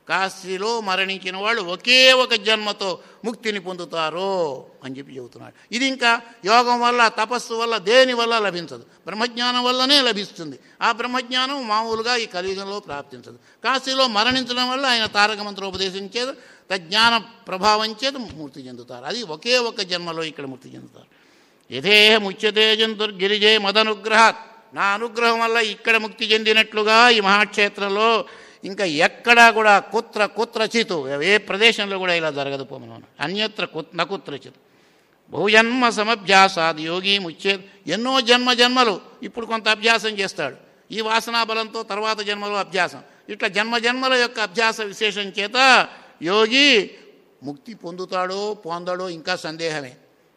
కాశీలో మరణించిన వాళ్ళు ఒకే ఒక జన్మతో ముక్తిని పొందుతారు అని చెప్పి చెబుతున్నాడు ఇది ఇంకా యోగం వల్ల తపస్సు వల్ల దేని వల్ల లభించదు బ్రహ్మజ్ఞానం వల్లనే లభిస్తుంది ఆ బ్రహ్మజ్ఞానం మామూలుగా ఈ కలియుగంలో ప్రాప్తించదు కాశీలో మరణించడం వల్ల ఆయన తారక మంత్రోపదేశం చేత తజ్ఞాన ప్రభావం చేత మూర్తి చెందుతారు అది ఒకే ఒక జన్మలో ఇక్కడ మూర్తి చెందుతారు యథేహ ముచ్యతే జంతుర్గిరిజే మదనుగ్రహాత్ నా అనుగ్రహం వల్ల ఇక్కడ ముక్తి చెందినట్లుగా ఈ మహాక్షేత్రంలో ఇంకా ఎక్కడా కూడా కుత్ర కుత్రచితు ఏ ప్రదేశంలో కూడా ఇలా జరగదు పోమను అన్యత్ర కుత్ నకుత్రచిత్ బహుజన్మ సమభ్యాసాద్ యోగి ముచ్చే ఎన్నో జన్మ జన్మలు ఇప్పుడు కొంత అభ్యాసం చేస్తాడు ఈ వాసనా బలంతో తర్వాత జన్మలో అభ్యాసం ఇట్లా జన్మ జన్మల యొక్క అభ్యాస విశేషం చేత యోగి ముక్తి పొందుతాడో పొందడో ఇంకా సందేహమే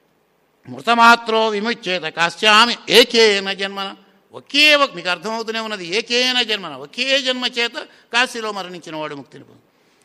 మృతమాత్రో విముచ్చేత కాశ్యామి ఏకేన జన్మన ఒకే ఒక మీకు అర్థమవుతూనే ఉన్నది ఏకేన జన్మన ఒకే జన్మ చేత కాశీలో మరణించిన వాడు ముక్తిని పొందు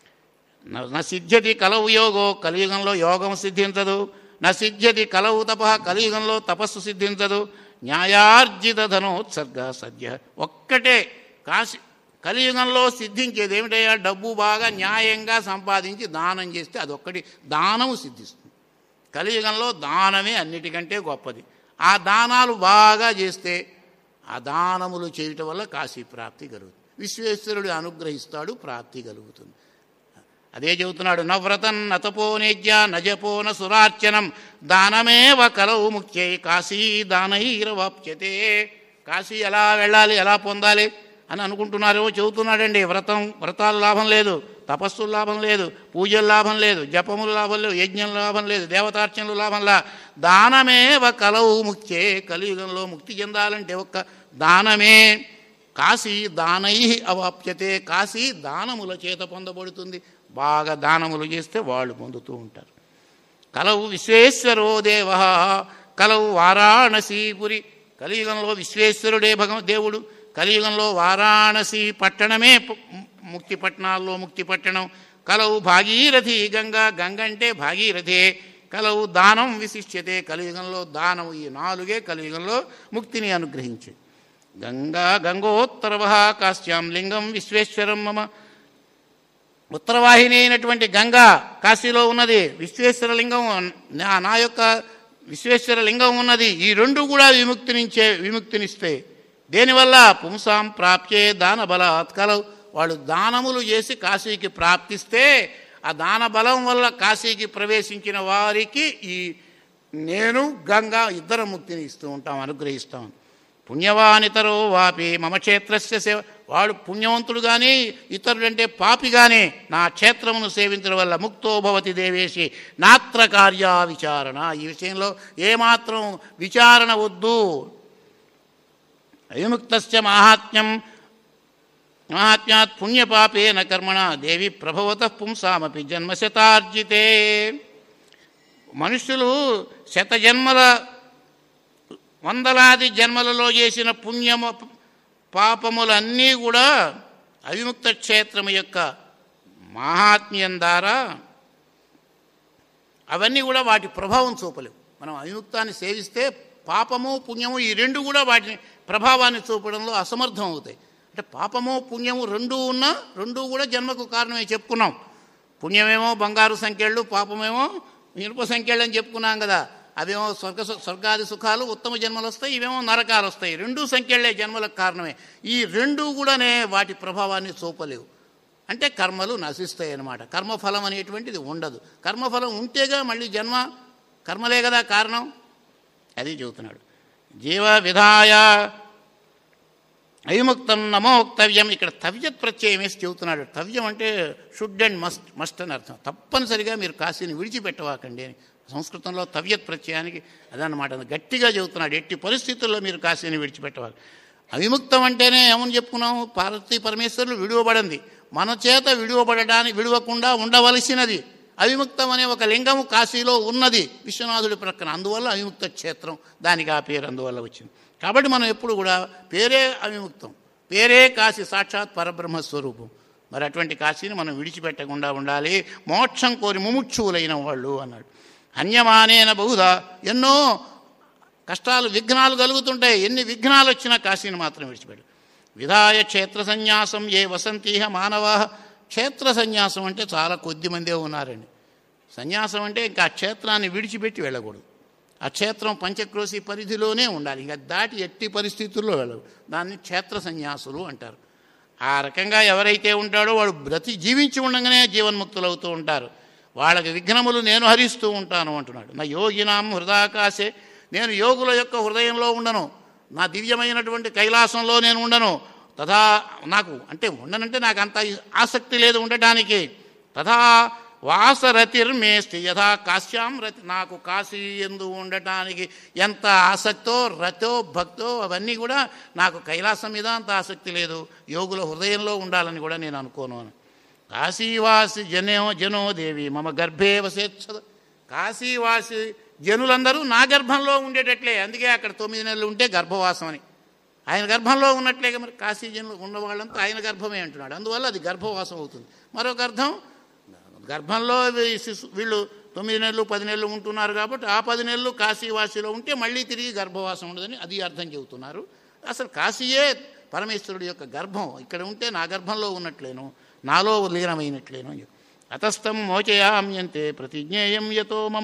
న- న సిద్ధ్యతి కలవు యోగో కలియుగంలో యోగం సిద్ధించదు న సిద్ధ్యతి కలవు తప కలియుగంలో తపస్సు సిద్ధించదు న్యాయార్జిత ధనోత్సర్గ సద్య ఒక్కటే కాశీ కలియుగంలో సిద్ధించేది ఏమిటయ్యా డబ్బు బాగా న్యాయంగా సంపాదించి దానం చేస్తే అదొక్కటి దానము సిద్ధిస్తుంది కలియుగంలో దానమే అన్నిటికంటే గొప్పది ఆ దానాలు బాగా చేస్తే ఆ దానములు చేయటం వల్ల కాశీ ప్రాప్తి కలుగుతుంది విశ్వేశ్వరుడు అనుగ్రహిస్తాడు ప్రాప్తి కలుగుతుంది అదే చెబుతున్నాడు నవ్రతం నతపో నేజ్య నజపో న సురార్చనం దానమేవ కలవు ముఖ్యై కాశీ దానైరవాప్యతే కాశీ ఎలా వెళ్ళాలి ఎలా పొందాలి అని అనుకుంటున్నారేమో చెబుతున్నాడండి వ్రతం వ్రతాలు లాభం లేదు తపస్సులు లాభం లేదు పూజలు లాభం లేదు జపములు లాభం లేదు యజ్ఞం లాభం లేదు దేవతార్చనలు లాభంలా దానమేవ కలవు ముఖ్యే కలియుగంలో ముక్తి చెందాలంటే ఒక్క దానమే కాశీ దానై అవాప్యతే కాశీ దానముల చేత పొందబడుతుంది బాగా దానములు చేస్తే వాళ్ళు పొందుతూ ఉంటారు కలవు విశ్వేశ్వరో దేవ కలవు వారాణసీపురి కలియుగంలో విశ్వేశ్వరుడే భగవ దేవుడు కలియుగంలో వారాణసి పట్టణమే పు- ముక్తి పట్టణాల్లో ముక్తి పట్టణం కలవు భాగీరథి గంగా గంగ అంటే భాగీరథే కలవు దానం విశిష్యతే కలియుగంలో దానం ఈ నాలుగే కలియుగంలో ముక్తిని అనుగ్రహించే గంగా గంగోత్తరవ కాశ్యాం లింగం విశ్వేశ్వరం మమ ఉత్తరవాహిని అయినటువంటి గంగా కాశీలో ఉన్నది విశ్వేశ్వర లింగం నా నా యొక్క విశ్వేశ్వర లింగం ఉన్నది ఈ రెండు కూడా విముక్తినిచ్చే విముక్తినిస్తాయి దేనివల్ల పుంసాం ప్రాప్యే దాన బలాత్ కలవు వాళ్ళు దానములు చేసి కాశీకి ప్రాప్తిస్తే ఆ దాన బలం వల్ల కాశీకి ప్రవేశించిన వారికి ఈ నేను గంగా ఇద్దరు ముక్తిని ఇస్తూ ఉంటాం అనుగ్రహిస్తాం పుణ్యవానితరో వాపి మమ క్షేత్రస్య సేవ వాడు పుణ్యవంతుడు కానీ ఇతరుడంటే పాపి కానీ నా క్షేత్రమును సేవించడం వల్ల ముక్తో భవతి దేవేశి నాత్ర కార్యా విచారణ ఈ విషయంలో ఏమాత్రం విచారణ వద్దు అవిముక్తస్య మాహాత్మ్యం మాహాత్మ్యాత్ పుణ్యపాపేన కర్మణ దేవి ప్రభవత పుంసామపి జన్మశతార్జితే మనుషులు శత జన్మల వందలాది జన్మలలో చేసిన పుణ్యము పాపములన్నీ కూడా అవిముక్త క్షేత్రము యొక్క మాహాత్మ్యం ద్వారా అవన్నీ కూడా వాటి ప్రభావం చూపలేవు మనం అవిముక్తాన్ని సేవిస్తే పాపము పుణ్యము ఈ రెండు కూడా వాటిని ప్రభావాన్ని చూపడంలో అసమర్థం అవుతాయి అంటే పాపము పుణ్యము రెండూ ఉన్నా రెండూ కూడా జన్మకు కారణమే చెప్పుకున్నాం పుణ్యమేమో బంగారు సంఖ్యలు పాపమేమో ఇనుప సంఖ్యలు అని చెప్పుకున్నాం కదా అవేమో స్వర్గ స్వర్గాది సుఖాలు ఉత్తమ జన్మలు వస్తాయి ఇవేమో నరకాలు వస్తాయి రెండూ సంఖ్యలే జన్మలకు కారణమే ఈ రెండూ కూడానే వాటి ప్రభావాన్ని చూపలేవు అంటే కర్మలు నశిస్తాయి అన్నమాట కర్మఫలం అనేటువంటిది ఉండదు కర్మఫలం ఉంటేగా మళ్ళీ జన్మ కర్మలే కదా కారణం అది చెబుతున్నాడు జీవ విధాయ అవిముక్తం నమోక్తవ్యం ఇక్కడ తవ్యత్ ప్రత్యయం వేసి చెబుతున్నాడు తవ్యం అంటే షుడ్ అండ్ మస్ట్ మస్ట్ అని అర్థం తప్పనిసరిగా మీరు కాశీని విడిచిపెట్టవాకండి అని సంస్కృతంలో తవ్యత్ ప్రత్యయానికి అదన్నమాట గట్టిగా చెబుతున్నాడు ఎట్టి పరిస్థితుల్లో మీరు కాశీని విడిచిపెట్టవాలి అవిముక్తం అంటేనే ఏమని చెప్పుకున్నాం పార్వతీ పరమేశ్వరులు విడువబడింది మన చేత విడువబడడానికి విడువకుండా ఉండవలసినది అవిముక్తం అనే ఒక లింగము కాశీలో ఉన్నది విశ్వనాథుడి ప్రక్కన అందువల్ల అవిముక్త క్షేత్రం దానికి ఆ పేరు అందువల్ల వచ్చింది కాబట్టి మనం ఎప్పుడు కూడా పేరే అవిముక్తం పేరే కాశీ సాక్షాత్ పరబ్రహ్మ స్వరూపం మరి అటువంటి కాశీని మనం విడిచిపెట్టకుండా ఉండాలి మోక్షం కోరి ముముక్షువులైన వాళ్ళు అన్నాడు అన్యమానేన బహుదా ఎన్నో కష్టాలు విఘ్నాలు కలుగుతుంటాయి ఎన్ని విఘ్నాలు వచ్చినా కాశీని మాత్రం విడిచిపెట్టు విధాయ క్షేత్ర సన్యాసం ఏ వసంతీహ మానవా క్షేత్ర సన్యాసం అంటే చాలా కొద్ది మందే ఉన్నారండి సన్యాసం అంటే ఇంకా ఆ క్షేత్రాన్ని విడిచిపెట్టి వెళ్ళకూడదు ఆ క్షేత్రం పంచక్రోశి పరిధిలోనే ఉండాలి ఇంకా దాటి ఎట్టి పరిస్థితుల్లో వెళ్ళదు దాన్ని క్షేత్ర సన్యాసులు అంటారు ఆ రకంగా ఎవరైతే ఉంటాడో వాడు బ్రతి జీవించి ఉండగానే జీవన్ముక్తులు అవుతూ ఉంటారు వాళ్ళకి విఘ్నములు నేను హరిస్తూ ఉంటాను అంటున్నాడు నా యోగినాం హృదాకాశే నేను యోగుల యొక్క హృదయంలో ఉండను నా దివ్యమైనటువంటి కైలాసంలో నేను ఉండను తథా నాకు అంటే ఉండనంటే నాకు అంత ఆసక్తి లేదు ఉండటానికి తథా వాసరతిర్మేస్తి యథా కాశ్యాం రతి నాకు కాశీ ఎందు ఉండటానికి ఎంత ఆసక్తో రతో భక్తో అవన్నీ కూడా నాకు కైలాసం మీద అంత ఆసక్తి లేదు యోగుల హృదయంలో ఉండాలని కూడా నేను అనుకోను అని కాశీవాసి జనో జనో దేవి మమ గర్భే వసేచ్చద కాశీవాసి జనులందరూ నా గర్భంలో ఉండేటట్లే అందుకే అక్కడ తొమ్మిది నెలలు ఉంటే గర్భవాసం అని ఆయన గర్భంలో ఉన్నట్లేగా మరి కాశీ జనులు ఉన్న వాళ్ళంతా ఆయన గర్భమే అంటున్నాడు అందువల్ల అది గర్భవాసం అవుతుంది మరొక అర్థం గర్భంలో వీ- శిశు వీళ్ళు తొమ్మిది నెలలు పది నెలలు ఉంటున్నారు కాబట్టి ఆ పది నెలలు కాశీవాసిలో ఉంటే మళ్ళీ తిరిగి గర్భవాసం ఉండదని అది అర్థం చెబుతున్నారు అసలు కాశీయే పరమేశ్వరుడు యొక్క గర్భం ఇక్కడ ఉంటే నా గర్భంలో ఉన్నట్లేను నాలో లీనమైనట్లేను అని చెప్పి అతస్థం మోచయామ్యంతే ప్రతిజ్ఞేయం యతో మమ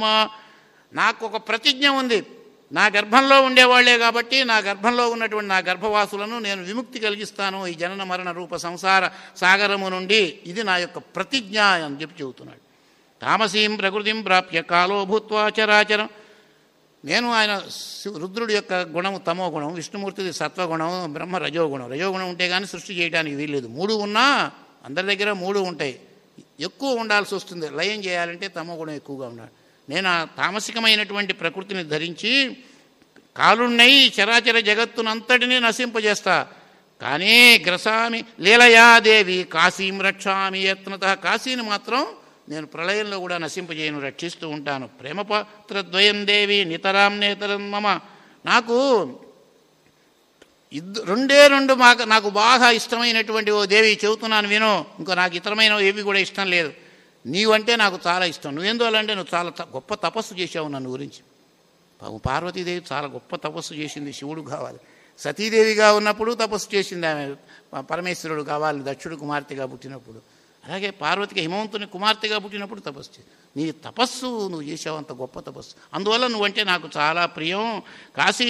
నాకు ఒక ప్రతిజ్ఞ ఉంది నా గర్భంలో ఉండేవాళ్లే కాబట్టి నా గర్భంలో ఉన్నటువంటి నా గర్భవాసులను నేను విముక్తి కలిగిస్తాను ఈ జనన మరణ రూప సంసార సాగరము నుండి ఇది నా యొక్క ప్రతిజ్ఞ అని చెప్పి చెబుతున్నాడు తామసీం ప్రకృతిం ప్రాప్య కాలో భూత్వా చరాచరం నేను ఆయన శివ- రుద్రుడి యొక్క గుణము తమో గుణం విష్ణుమూర్తిది సత్వగుణం బ్రహ్మ రజోగుణం రజోగుణం ఉంటే కానీ సృష్టి చేయడానికి వీల్లేదు మూడు ఉన్నా అందరి దగ్గర మూడు ఉంటాయి ఎక్కువ ఉండాల్సి వస్తుంది లయం చేయాలంటే తమో గుణం ఎక్కువగా ఉండాలి నేను ఆ తామసికమైనటువంటి ప్రకృతిని ధరించి కాలుణ్ణై చరాచర జగత్తునంతటినీ నశింపజేస్తా కానీ గ్రసామి లీలయాదేవి కాశీం రక్షామి యత్నత కాశీని మాత్రం నేను ప్రళయంలో కూడా నశింపజేయను రక్షిస్తూ ఉంటాను ప్రేమపాత్రద్వయం దేవి నితరాం నేతరం మమ నాకు ఇద్దు రెండే రెండు మాకు నాకు బాగా ఇష్టమైనటువంటి ఓ దేవి చెబుతున్నాను విను ఇంకో నాకు ఇతరమైన ఏవి కూడా ఇష్టం లేదు నీవంటే నాకు చాలా ఇష్టం నువ్వెందువల్లంటే నువ్వు చాలా త- గొప్ప తపస్సు చేశావు నన్ను గురించి పాపం పార్వతీదేవి చాలా గొప్ప తపస్సు చేసింది శివుడు కావాలి సతీదేవిగా ఉన్నప్పుడు తపస్సు చేసింది ఆమె ప- పరమేశ్వరుడు కావాలి దక్షుడు కుమార్తెగా పుట్టినప్పుడు అలాగే పార్వతికి హిమవంతుని కుమార్తెగా పుట్టినప్పుడు తపస్సు చేసి నీ తపస్సు నువ్వు చేసావు అంత గొప్ప తపస్సు అందువల్ల నువ్వంటే నాకు చాలా ప్రియం కాశీ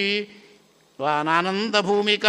ఆనంద భూమిక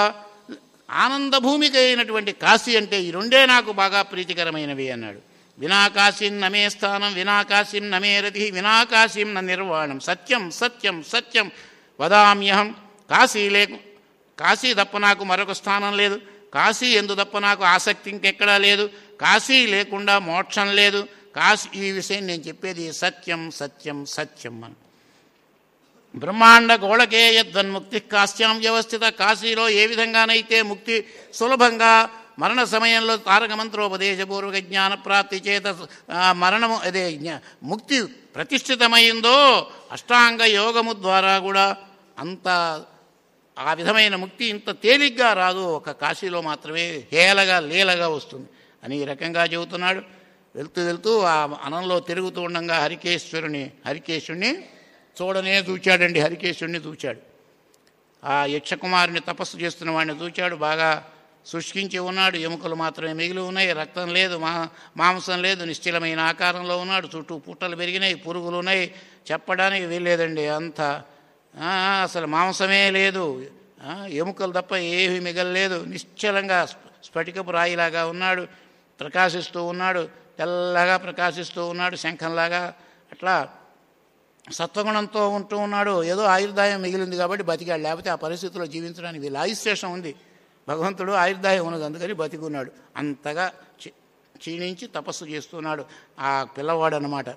ఆనంద భూమిక అయినటువంటి కాశీ అంటే ఈ రెండే నాకు బాగా ప్రీతికరమైనవి అన్నాడు వినాకాశీం నమే స్థానం వినాకాశీం నమే రతి వినాకాశీం న నిర్వాణం సత్యం సత్యం సత్యం వదామ్యహం కాశీ లేకు కాశీ తప్ప నాకు మరొక స్థానం లేదు కాశీ ఎందు తప్ప నాకు ఆసక్తి ఇంకెక్కడా లేదు కాశీ లేకుండా మోక్షం లేదు కాశీ ఈ విషయం నేను చెప్పేది సత్యం సత్యం సత్యం అని బ్రహ్మాండ గోళకే యద్వన్ముక్తి కాశ్యాం వ్యవస్థిత కాశీలో ఏ విధంగానైతే ముక్తి సులభంగా మరణ సమయంలో తారక మంత్రోపదేశపూర్వక జ్ఞాన ప్రాప్తి చేత ఆ, మరణము అదే జ్ఞా- ముక్తి ప్రతిష్ఠితమైందో అష్టాంగ యోగము ద్వారా కూడా అంత ఆ విధమైన ముక్తి ఇంత తేలిగ్గా రాదు ఒక కాశీలో మాత్రమే హేలగా లీలగా వస్తుంది అని ఈ రకంగా చెబుతున్నాడు వెళ్తూ వెళ్తూ ఆ అనంలో తిరుగుతూ ఉండగా హరికేశ్వరుని హరికేశుణ్ణి చూడనే చూచాడండి హరికేశుణ్ణి చూచాడు ఆ యక్షకుమారుని తపస్సు చేస్తున్న వాడిని చూచాడు బాగా శుష్కించి ఉన్నాడు ఎముకలు మాత్రమే మిగిలి ఉన్నాయి రక్తం లేదు మా మాంసం లేదు నిశ్చలమైన ఆకారంలో ఉన్నాడు చుట్టూ పుట్టలు పెరిగినాయి పురుగులు ఉన్నాయి చెప్పడానికి వీల్లేదండి అంత ఆ, అసలు మాంసమే లేదు ఆ, ఎముకలు తప్ప ఏమీ మిగలలేదు నిశ్చలంగా స్ఫ- స్ఫటికపు రాయిలాగా ఉన్నాడు ప్రకాశిస్తూ ఉన్నాడు తెల్లగా ప్రకాశిస్తూ ఉన్నాడు శంఖంలాగా అట్లా సత్వగుణంతో ఉంటూ ఉన్నాడు ఏదో ఆయుర్దాయం మిగిలింది కాబట్టి బతికాడు లేకపోతే ఆ పరిస్థితిలో జీవించడానికి వీళ్ళు ఆయుశేషం ఉంది భగవంతుడు ఆయుర్దాయం ఉన్నది అందుకని బతికున్నాడు అంతగా క్షీ- క్షీణించి తపస్సు చేస్తున్నాడు ఆ పిల్లవాడు అనమాట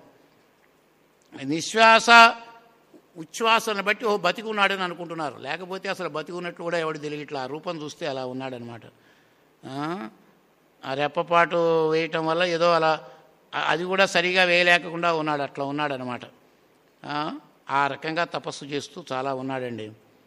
నిశ్వాస ఉచ్ఛ్వాసను బట్టి ఓ బతికున్నాడని అనుకుంటున్నారు లేకపోతే అసలు బతికున్నట్లు కూడా ఎవడు తెలియట్లా ఆ రూపం చూస్తే అలా ఉన్నాడనమాట ఆ? ఆ రెప్పపాటు వేయటం వల్ల ఏదో అలా ఆ- అది కూడా సరిగా వేయలేకుండా ఉన్నాడు అట్లా ఉన్నాడనమాట ఆ? ఆ రకంగా తపస్సు చేస్తూ చాలా ఉన్నాడండి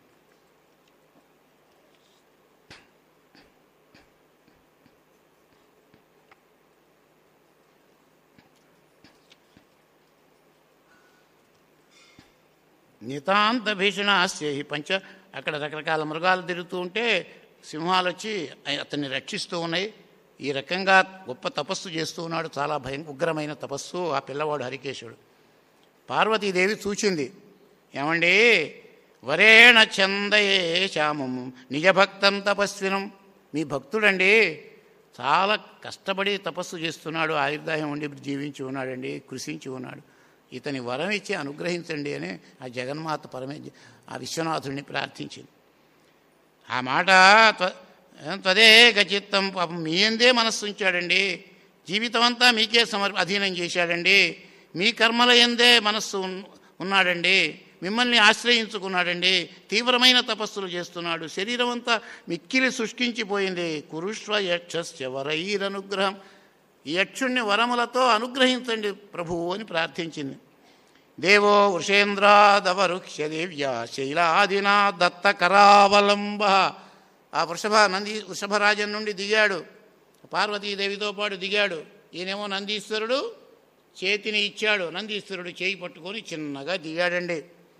నితాంత భీషణాస్యేహి పంచ అక్కడ రకరకాల మృగాలు తిరుగుతూ ఉంటే సింహాలు వచ్చి అతన్ని రక్షిస్తూ ఉన్నాయి ఈ రకంగా గొప్ప తపస్సు చేస్తూ ఉన్నాడు చాలా భయం ఉగ్రమైన తపస్సు ఆ పిల్లవాడు హరికేశుడు పార్వతీదేవి చూచింది ఏమండి వరేణ చందయే శ్యామం నిజభక్తం తపస్వినం మీ భక్తుడండి చాలా కష్టపడి తపస్సు చేస్తున్నాడు ఆయుర్దాయం ఉండి జీవించి ఉన్నాడండి కృషించి ఉన్నాడు ఇతని వరం ఇచ్చి అనుగ్రహించండి అని ఆ జగన్మాత పరమే ఆ విశ్వనాథుడిని ప్రార్థించింది ఆ మాట త్వ- త్వదే గచిత్తం పాపం మీ ఎందే మనస్సు ఉంచాడండి జీవితం అంతా మీకే సమర్ అధీనం చేశాడండి మీ కర్మల ఎందే మనస్సు ఉన్- ఉన్నాడండి మిమ్మల్ని ఆశ్రయించుకున్నాడండి తీవ్రమైన తపస్సులు చేస్తున్నాడు శరీరం అంతా మిక్కిలి శుష్కించిపోయింది కురుష్వ యక్షస్య వరైరనుగ్రహం ఈ యక్షుణ్ణి వరములతో అనుగ్రహించండి ప్రభువు అని ప్రార్థించింది దేవో వృషేంద్రాదవరుక్ష్య దేవ్యా శైలాదినా దత్త కరావలంబ ఆ వృషభ నంది వృషభరాజన్ నుండి దిగాడు పార్వతీదేవితో పాటు దిగాడు ఈయనేమో నందీశ్వరుడు చేతిని ఇచ్చాడు నందీశ్వరుడు చేయి పట్టుకొని చిన్నగా దిగాడండి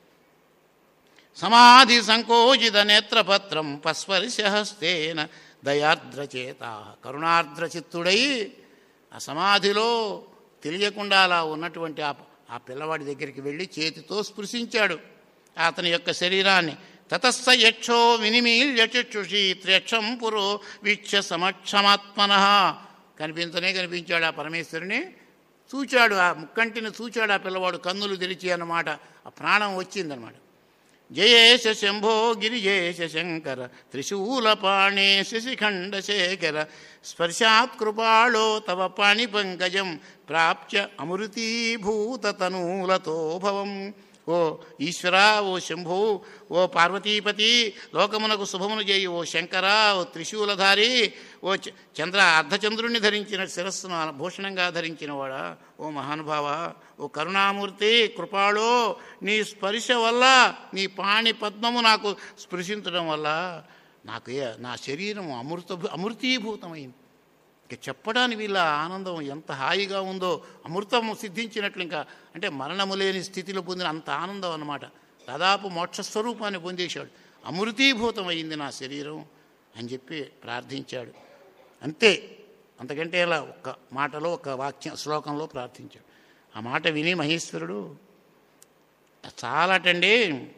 సమాధి సంకోచిత నేత్రపత్రం పస్పరిశహస్తేన దయార్ద్రచేత కరుణార్ద్రచిత్తుడై ఆ సమాధిలో తెలియకుండా అలా ఉన్నటువంటి ఆ ఆ పిల్లవాడి దగ్గరికి వెళ్ళి చేతితో స్పృశించాడు అతని యొక్క శరీరాన్ని తతస్స యక్షో వినిమీల్య చక్షుషి త్ర్యక్షం పురో వీక్ష సమక్షమాత్మన కనిపించనే కనిపించాడు ఆ పరమేశ్వరుని చూచాడు ఆ ముక్కంటిని చూచాడు ఆ పిల్లవాడు కన్నులు తెరిచి అన్నమాట ఆ ప్రాణం వచ్చిందనమాట జయేశ శంభో గిరిజేశ శంకర త్రిశూలపాణే శశిఖండ శేఖర స్పర్శాత్ కృపాళో తవ పాణి పంకజం ప్రాప్య అమృతీభూతతనూలతో భవం ఓ ఈశ్వర ఓ శంభు ఓ పార్వతీపతి లోకమునకు శుభమును చేయి ఓ శంకర ఓ త్రిశూలధారి ఓ చ- చంద్ర అర్ధచంద్రుణ్ణి ధరించిన శిరస్సును భూషణంగా ధరించినవాడా ఓ మహానుభావ ఓ కరుణామూర్తి కృపాళో నీ స్పర్శ వల్ల నీ పాణి పద్మము నాకు స్పృశించడం వల్ల నాకు ఏ- నా శరీరం అమృత అమృతీభూతమైంది ఇక చెప్పడానికి వీళ్ళ ఆనందం ఎంత హాయిగా ఉందో అమృతం సిద్ధించినట్లు ఇంకా అంటే మరణము లేని స్థితిలో పొందిన అంత ఆనందం అన్నమాట దాదాపు మోక్షస్వరూపాన్ని పొందేశాడు అమృతీభూతం అయింది నా శరీరం అని చెప్పి ప్రార్థించాడు అంతే అంతకంటే ఇలా ఒక్క మాటలో ఒక వాక్యం శ్లోకంలో ప్రార్థించాడు ఆ మాట విని మహేశ్వరుడు చాలాటండి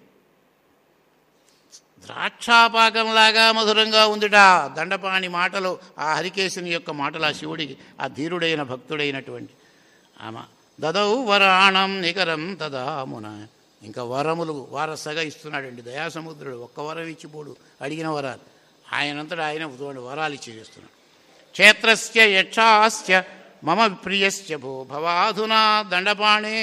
ద్రాక్షాపాకంలాగా మధురంగా ఉందిట దండపాణి మాటలు ఆ హరికేశుని యొక్క మాటలు ఆ శివుడికి ఆ ధీరుడైన భక్తుడైనటువంటి ఆమె దదౌ వరాణం నికరం తదామున ఇంకా వరములు వారసగా ఇస్తున్నాడండి దయాసముద్రుడు ఒక్క వరం ఇచ్చిపోడు అడిగిన వరాలు ఆయనంతటా ఆయన చూడండి వరాలు ఇచ్చి చేస్తున్నాడు క్షేత్రస్య యక్షాస్య మమ ప్రియస్య భో భవాధునా దండపాణే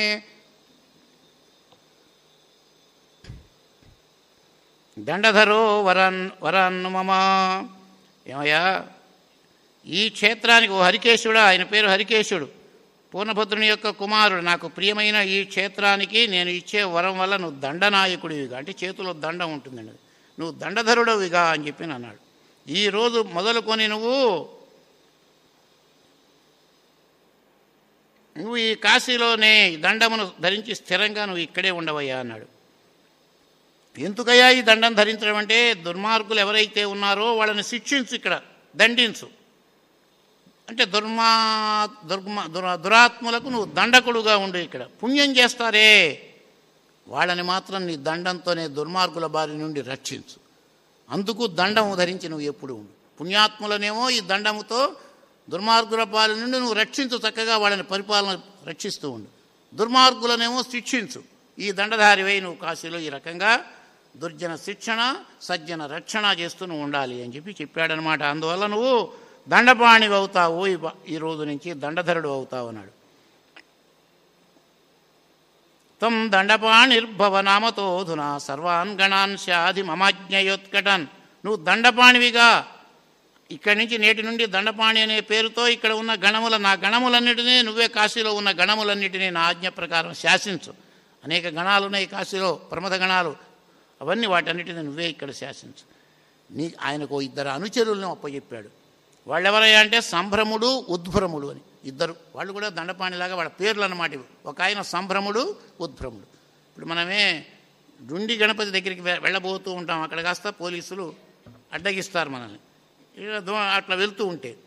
దండధరో వరాన్ వరాన్ను మమ ఏమయ్యా ఈ క్షేత్రానికి ఓ హరికేశుడా ఆయన పేరు హరికేశుడు పూర్ణభద్రుని యొక్క కుమారుడు నాకు ప్రియమైన ఈ క్షేత్రానికి నేను ఇచ్చే వరం వల్ల నువ్వు దండనాయకుడివిగా అంటే చేతిలో దండం ఉంటుందండి అది. నువ్వు దండధరుడవిగా అని చెప్పి అన్నాడు ఈ రోజు మొదలుకొని నువ్వు నువ్వు ఈ కాశీలోనే ఈ దండమును ధరించి స్థిరంగా నువ్వు ఇక్కడే ఉండవయ్యా అన్నాడు ఎందుకయ్యా ఈ దండం ధరించడం అంటే దుర్మార్గులు ఎవరైతే ఉన్నారో వాళ్ళని శిక్షించు ఇక్కడ దండించు అంటే దుర్మా దుర్మ దురా దురాత్ములకు నువ్వు దండకుడుగా ఉండు ఇక్కడ పుణ్యం చేస్తారే వాళ్ళని మాత్రం నీ దండంతోనే దుర్మార్గుల బారి నుండి రక్షించు అందుకు దండము ధరించి నువ్వు ఎప్పుడు ఉండు పుణ్యాత్ములనేమో ఈ దండముతో దుర్మార్గుల బారి నుండి నువ్వు రక్షించు చక్కగా వాళ్ళని పరిపాలన రక్షిస్తూ ఉండు దుర్మార్గులనేమో శిక్షించు ఈ దండధారివై నువ్వు కాశీలో ఈ రకంగా దుర్జన శిక్షణ సజ్జన రక్షణ చేస్తూ నువ్వు ఉండాలి అని చెప్పి చెప్పాడనమాట అందువల్ల నువ్వు దండపాణివి అవుతావు ఈ బ- ఈ రోజు నుంచి దండధరుడు అవుతావు అన్నాడు తం దండపాణిర్భవ నామతోధునా సర్వాన్ గణాన్ శాధి మమాజ్ఞయోత్కటన్ నువ్వు దండపాణివిగా ఇక్కడి నుంచి నేటి నుండి దండపాణి అనే పేరుతో ఇక్కడ ఉన్న గణముల నా గణములన్నిటినీ నువ్వే కాశీలో ఉన్న గణములన్నిటినీ నా ఆజ్ఞ ప్రకారం శాసించు అనేక గణాలు ఉన్నాయి కాశీలో ప్రమథ గణాలు అవన్నీ వాటన్నిటిని నువ్వే ఇక్కడ శాసించు నీ ఆయనకు ఓ ఇద్దరు అనుచరులను అప్పచెప్పాడు వాళ్ళెవరయ్యా అంటే సంభ్రముడు ఉద్భ్రముడు అని ఇద్దరు వాళ్ళు కూడా దండపాణిలాగా వాళ్ళ పేర్లు అన్నమాట ఇవి ఒక ఆయన సంభ్రముడు ఉద్భ్రముడు ఇప్పుడు మనమే డుండి గణపతి దగ్గరికి వె- వెళ్ళబోతూ ఉంటాం అక్కడ కాస్త పోలీసులు అడ్డగిస్తారు మనల్ని ఇక దో- అట్లా వెళ్తూ ఉంటే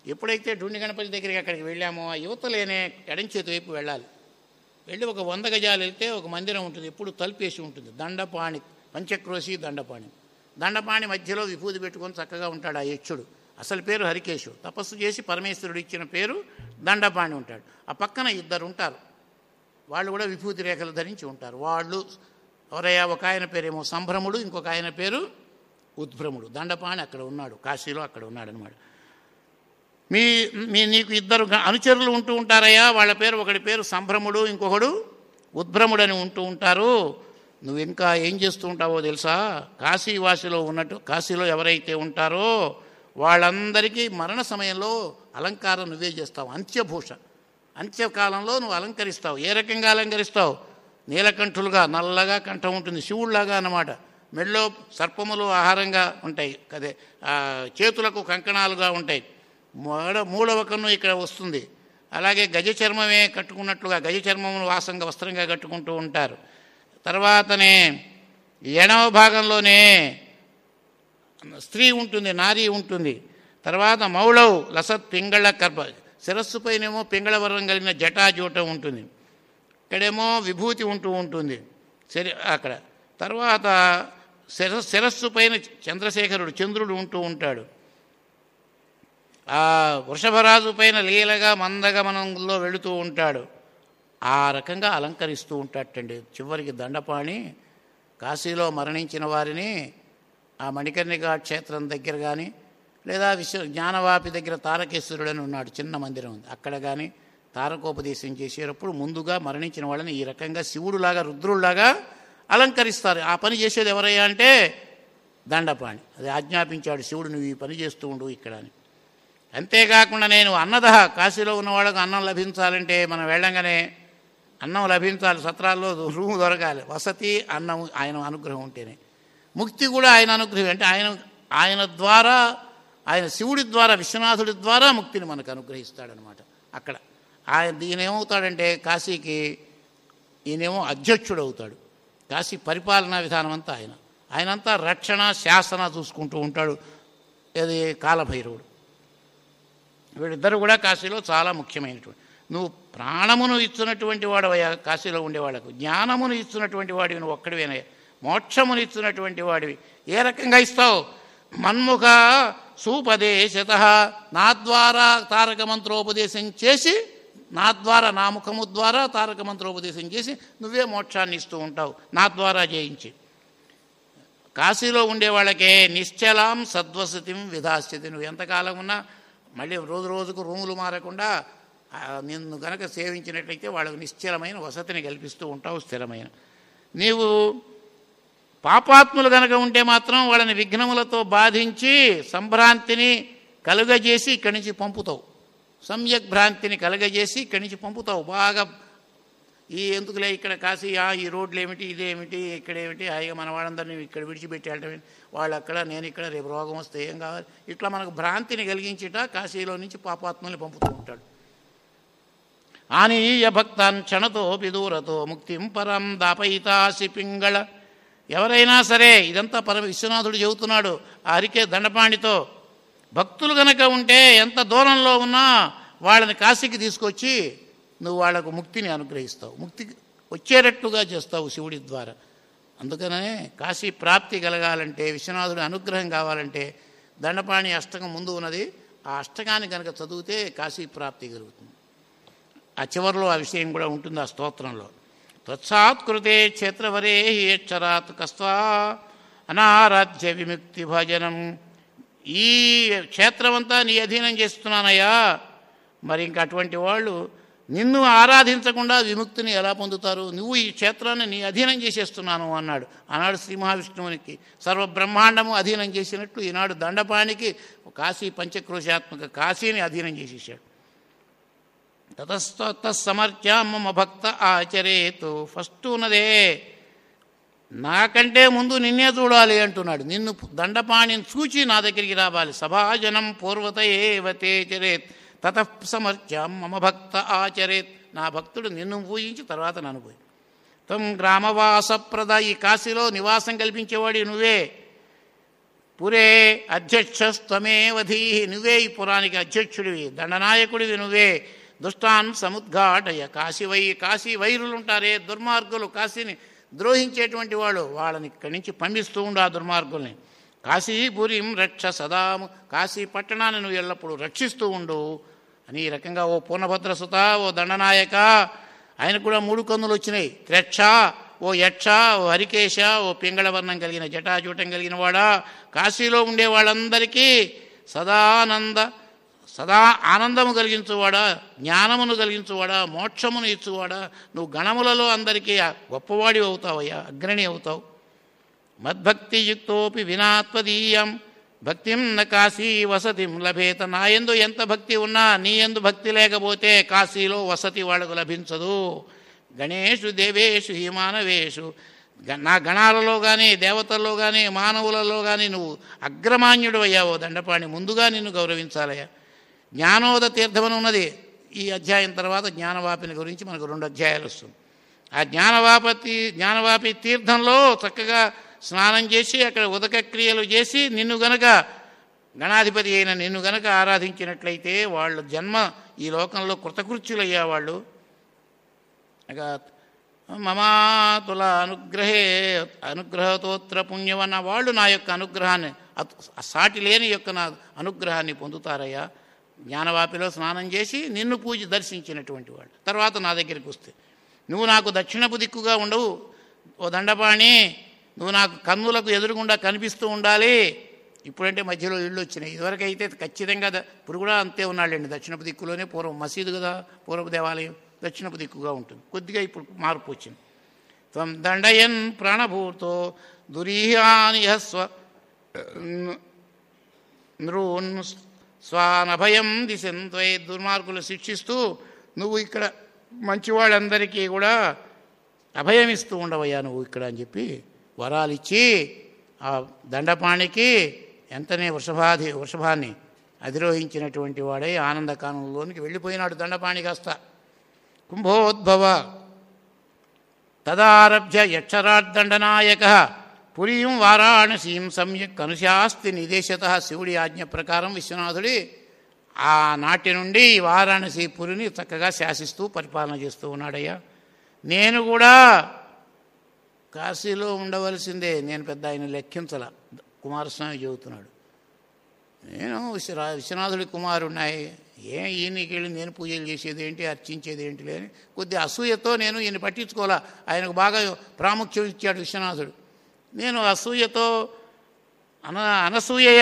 ఎప్పుడైతే డుండి గణపతి దగ్గరికి అక్కడికి వెళ్ళామో ఆ యువతలేనే ఎడం చేతి వైపు వెళ్ళాలి వెళ్ళి ఒక వంద గజాలు వెళ్తే ఒక మందిరం ఉంటుంది ఎప్పుడు తలుపేసి ఉంటుంది దండపాణి పంచక్రోశి దండపాణి దండపాణి మధ్యలో విభూతి పెట్టుకొని చక్కగా ఉంటాడు ఆ యక్షుడు అసలు పేరు హరికేశు తపస్సు చేసి పరమేశ్వరుడు ఇచ్చిన పేరు దండపాణి ఉంటాడు ఆ పక్కన ఇద్దరు ఉంటారు వాళ్ళు కూడా విభూతి రేఖలు ధరించి ఉంటారు వాళ్ళు ఎవరయ్యా ఒక ఆయన పేరేమో సంభ్రముడు ఇంకొక ఆయన పేరు ఉద్భ్రముడు దండపాణి అక్కడ ఉన్నాడు కాశీలో అక్కడ ఉన్నాడు అనమాట మీ మీ నీకు ఇద్దరు గ- అనుచరులు ఉంటూ ఉంటారయ్యా వాళ్ళ పేరు ఒకటి పేరు సంభ్రముడు ఇంకొకడు ఉద్భ్రముడు అని ఉంటూ ఉంటారు నువ్వు ఇంకా ఏం చేస్తూ ఉంటావో తెలుసా కాశీవాసిలో ఉన్నట్టు కాశీలో ఎవరైతే ఉంటారో వాళ్ళందరికీ మరణ సమయంలో అలంకారం నువ్వే చేస్తావు అంత్యభూష అంత్యకాలంలో నువ్వు అలంకరిస్తావు ఏ రకంగా అలంకరిస్తావు నీలకంఠులుగా నల్లగా కంఠం ఉంటుంది శివుళ్లాగా అన్నమాట మెళ్ళో సర్పములు ఆహారంగా ఉంటాయి అదే ఆ, చేతులకు కంకణాలుగా ఉంటాయి మూడ మూడవ కన్ను ఇక్కడ వస్తుంది అలాగే గజ చర్మమే కట్టుకున్నట్లుగా గజ చర్మమును వాసంగా వస్త్రంగా కట్టుకుంటూ ఉంటారు తర్వాతనే ఎడమ భాగంలోనే స్త్రీ ఉంటుంది నారీ ఉంటుంది తర్వాత మౌళవ్ లసత్ పింగళ కర్భ శిరస్సుపైనేమో పింగళ వర్ణం కలిగిన జటాజూటం ఉంటుంది ఇక్కడేమో విభూతి ఉంటూ ఉంటుంది శరి అక్కడ తర్వాత శిర శిరస్సు పైన చంద్రశేఖరుడు చంద్రుడు ఉంటూ ఉంటాడు ఆ వృషభరాజు పైన లీలగా మందగమనంలో వెళుతూ ఉంటాడు ఆ రకంగా అలంకరిస్తూ ఉంటాటండి చివరికి దండపాణి కాశీలో మరణించిన వారిని ఆ మణికర్ణికా క్షేత్రం దగ్గర కానీ లేదా విశ్వ జ్ఞానవాపి దగ్గర తారకేశ్వరుడు అని ఉన్నాడు చిన్న మందిరం ఉంది అక్కడ కానీ తారకోపదేశం చేసేటప్పుడు ముందుగా మరణించిన వాళ్ళని ఈ రకంగా శివుడులాగా రుద్రుల్లాగా అలంకరిస్తారు ఆ పని చేసేది ఎవరయ్యా అంటే దండపాణి అది ఆజ్ఞాపించాడు శివుడు నువ్వు ఈ పని చేస్తూ ఉండు ఇక్కడ అని అంతేకాకుండా నేను అన్నదహ కాశీలో ఉన్న వాళ్ళకు అన్నం లభించాలంటే మనం వెళ్ళంగానే అన్నం లభించాలి సత్రాల్లో రూము దొరకాలి వసతి అన్నం ఆయన అనుగ్రహం ఉంటేనే ముక్తి కూడా ఆయన అనుగ్రహం అంటే ఆయన ఆయన ద్వారా ఆయన శివుడి ద్వారా విశ్వనాథుడి ద్వారా ముక్తిని మనకు అనుగ్రహిస్తాడనమాట అక్కడ ఆయన ఈయన ఏమవుతాడంటే కాశీకి ఈయనేమో అధ్యక్షుడు అవుతాడు కాశీ పరిపాలనా విధానం అంతా ఆయన ఆయనంతా రక్షణ శాసన చూసుకుంటూ ఉంటాడు ఇది కాలభైరవుడు వీళ్ళిద్దరు కూడా కాశీలో చాలా ముఖ్యమైనటువంటి నువ్వు ప్రాణమును ఇచ్చినటువంటి వాడవయ్యా కాశీలో ఉండేవాళ్ళకు జ్ఞానమును ఇచ్చినటువంటి వాడివి నువ్వు ఒక్కడివేనయ్యా మోక్షమును ఇచ్చినటువంటి వాడివి ఏ రకంగా ఇస్తావు మన్ముఖ సూపదేశత నా ద్వారా తారక మంత్రోపదేశం చేసి నా ద్వారా నా ముఖము ద్వారా తారక మంత్రోపదేశం చేసి నువ్వే మోక్షాన్ని ఇస్తూ ఉంటావు నా ద్వారా జయించి కాశీలో ఉండే వాళ్ళకే నిశ్చలాం సద్వసతిం విధాస్యతి నువ్వు ఎంతకాలం ఉన్నా మళ్ళీ రోజు రోజుకు రూములు మారకుండా ఆ, నిన్ను గనక సేవించినట్లయితే వాళ్ళకు నిశ్చలమైన వసతిని కల్పిస్తూ ఉంటావు స్థిరమైన నీవు పాపాత్ములు గనక ఉంటే మాత్రం వాళ్ళని విఘ్నములతో బాధించి సంభ్రాంతిని కలుగజేసి ఇక్కడి నుంచి పంపుతావు సమ్యక్ భ్రాంతిని కలుగజేసి ఇక్కడి నుంచి పంపుతావు బాగా ఈ ఎందుకులే ఇక్కడ కాశీ ఆ, ఈ రోడ్లు ఏమిటి ఇదేమిటి ఇక్కడ ఏమిటి హాయిగా మన వాళ్ళందరినీ ఇక్కడ విడిచిపెట్టి వెళ్ళటం ఏంటి? వాళ్ళు అక్కడ నేను ఇక్కడ రేపు రోగం వస్తే ఏం కావాలి ఇట్లా మనకు భ్రాంతిని కలిగించుట కాశీలో నుంచి పాపాత్మల్ని పంపుతూ ఉంటాడు ఆనీయ భక్తాన్ క్షణతో పిదూరతో ముక్తిం పరం దాపయితాసి పింగళ ఎవరైనా సరే ఇదంతా పరమ విశ్వనాథుడు చెబుతున్నాడు ఆ అరికే దండపాణితో భక్తులు గనక ఉంటే ఎంత దూరంలో ఉన్నా వాళ్ళని కాశీకి తీసుకొచ్చి నువ్వు వాళ్లకు ముక్తిని అనుగ్రహిస్తావు ముక్తికి వచ్చేటట్టుగా చేస్తావు శివుడి ద్వారా అందుకనే కాశీ ప్రాప్తి కలగాలంటే విశ్వనాథుడి అనుగ్రహం కావాలంటే దండపాణి అష్టకం ముందు ఉన్నది ఆ అష్టకాన్ని కనుక చదివితే కాశీ ప్రాప్తి కలుగుతుంది ఆ చివరిలో ఆ విషయం కూడా ఉంటుంది ఆ స్తోత్రంలో త్వత్సాత్కృతే క్షేత్రవరే అక్షరాత్ కస్వా అనారాధ్య విముక్తి భజనం ఈ క్షేత్రమంతా నీ అధీనం చేస్తున్నానయ్యా మరి ఇంక అటువంటి వాళ్ళు నిన్ను ఆరాధించకుండా విముక్తిని ఎలా పొందుతారు నువ్వు ఈ క్షేత్రాన్ని నీ అధీనం చేసేస్తున్నాను అన్నాడు ఆనాడు శ్రీ మహావిష్ణువునికి సర్వబ్రహ్మాండము అధీనం చేసినట్టు ఈనాడు దండపానికి కాశీ పంచక్రోశాత్మక కాశీని అధీనం చేసేసాడు తతస్తమర్త్యాం మమ భక్త ఆచరేతు ఫస్ట్ ఉన్నదే నాకంటే ముందు నిన్నే చూడాలి అంటున్నాడు నిన్ను దండపాణిని చూచి నా దగ్గరికి రావాలి సభాజనం పూర్వత ఏవతే చరేత్ తత సమర్త్యాం మమ భక్త ఆచరేత్ నా భక్తుడు నిన్ను పూజించి తర్వాత నన్ను పోయి తం గ్రామవాసప్రద ఈ కాశీలో నివాసం కల్పించేవాడి నువ్వే పురే అధ్యక్షస్త్వమేవధీ నువ్వే ఈ పురానికి అధ్యక్షుడివి దండనాయకుడివి నువ్వే దుష్టాన్ సముద్ఘాటయ కాశీ వై కాశీ వైరులు ఉంటారే దుర్మార్గులు కాశీని ద్రోహించేటువంటి వాళ్ళు వాళ్ళని ఇక్కడి నుంచి పంపిస్తూ ఉండు ఆ దుర్మార్గుల్ని కాశీపురిం రక్ష సదాము కాశీ పట్టణాన్ని నువ్వు ఎల్లప్పుడూ రక్షిస్తూ ఉండు అని ఈ రకంగా ఓ పూర్ణభద్ర సుత ఓ దండనాయక ఆయనకు కూడా మూడు కన్నులు వచ్చినాయి త్రెక్ష ఓ యక్ష ఓ హరికేశ ఓ పింగళవర్ణం కలిగిన జటాజూటం కలిగిన వాడా కాశీలో ఉండే వాళ్ళందరికీ సదానంద సదా ఆనందము కలిగించువాడా జ్ఞానమును కలిగించువాడా మోక్షమును ఇచ్చువాడా నువ్వు గణములలో అందరికీ గొప్పవాడి అవుతావయ్యా అగ్రణి అవుతావు మద్భక్తియుక్తోపి వినాత్వదీయం భక్తిం న కాశీ వసతిం లభేత నా యందు ఎంత భక్తి ఉన్నా నీ యందు భక్తి లేకపోతే కాశీలో వసతి వాళ్ళకు లభించదు గణేషు దేవేషు ఈ మానవేషు గ- నా గణాలలో కానీ దేవతల్లో కానీ మానవులలో కానీ నువ్వు అగ్రమాన్యుడు అయ్యావో దండపాణి ముందుగా నిన్ను గౌరవించాలయ్యా జ్ఞానోద తీర్థమని ఉన్నది ఈ అధ్యాయం తర్వాత జ్ఞానవాపిని గురించి మనకు రెండు అధ్యాయాలు వస్తుంది ఆ జ్ఞానవాపతి జ్ఞానవాపి తీర్థంలో చక్కగా స్నానం చేసి అక్కడ ఉదక క్రియలు చేసి నిన్ను గనక గణాధిపతి అయిన నిన్ను గనక ఆరాధించినట్లయితే వాళ్ళ జన్మ ఈ లోకంలో కృతకృత్యులయ్యా వాళ్ళు ఇక మమాతుల అనుగ్రహే అనుగ్రహతోత్ర పుణ్యమన్న వాళ్ళు నా యొక్క అనుగ్రహాన్ని అత్- సాటి లేని యొక్క నా అనుగ్రహాన్ని పొందుతారయ్యా జ్ఞానవాపిలో స్నానం చేసి నిన్ను పూజ దర్శించినటువంటి వాళ్ళు తర్వాత నా దగ్గరికి వస్తే నువ్వు నాకు దక్షిణపు దిక్కుగా ఉండవు ఓ దండపాణి నువ్వు నాకు కన్నులకు ఎదురుగుండా కనిపిస్తూ ఉండాలి ఇప్పుడంటే మధ్యలో ఇళ్ళు వచ్చినాయి ఇదివరకు అయితే ఖచ్చితంగా ద- ఇప్పుడు కూడా అంతే ఉన్నాళ్ళండి దక్షిణపు దిక్కులోనే పూర్వం మసీదు కదా పూర్వపు దేవాలయం దక్షిణపు దిక్కుగా ఉంటుంది కొద్దిగా ఇప్పుడు మార్పు వచ్చింది త్వం దండయన్ ప్రాణభూతో దురీహానిహ స్వ నృన్ స్వానభయం దిశంత్వై దుర్మార్గులు శిక్షిస్తూ నువ్వు ఇక్కడ మంచివాళ్ళందరికీ కూడా అభయం ఇస్తూ ఉండవయ్యా నువ్వు ఇక్కడ అని చెప్పి వరాలిచ్చి ఆ దండపాణికి ఎంతనే వృషభాది వృషభాన్ని అధిరోహించినటువంటి వాడై ఆనందకానంలోనికి వెళ్ళిపోయినాడు దండపాణి కాస్త కుంభోద్భవ తదారభ్య యక్షరాడ్దండనాయక పురీం వారాణసీం సమ్యక్ అనుశాస్తి నిదేశత శివుడి ఆజ్ఞ ప్రకారం విశ్వనాథుడి ఆ నాటి నుండి ఈ వారాణసి పురిని చక్కగా శాసిస్తూ పరిపాలన చేస్తూ ఉన్నాడయ్యా నేను కూడా కాశీలో ఉండవలసిందే నేను పెద్ద ఆయన లెక్కించల కుమారస్వామి చెబుతున్నాడు నేను విశ్వరా విశ్వనాథుడి కుమారున్నాయి ఏ ఈయనకి వెళ్ళి నేను పూజలు చేసేది ఏంటి అర్చించేది ఏంటి లేని కొద్ది అసూయతో నేను ఈయన పట్టించుకోవాలా ఆయనకు బాగా ప్రాముఖ్యం ఇచ్చాడు విశ్వనాథుడు నేను అసూయతో అన అనసూయయ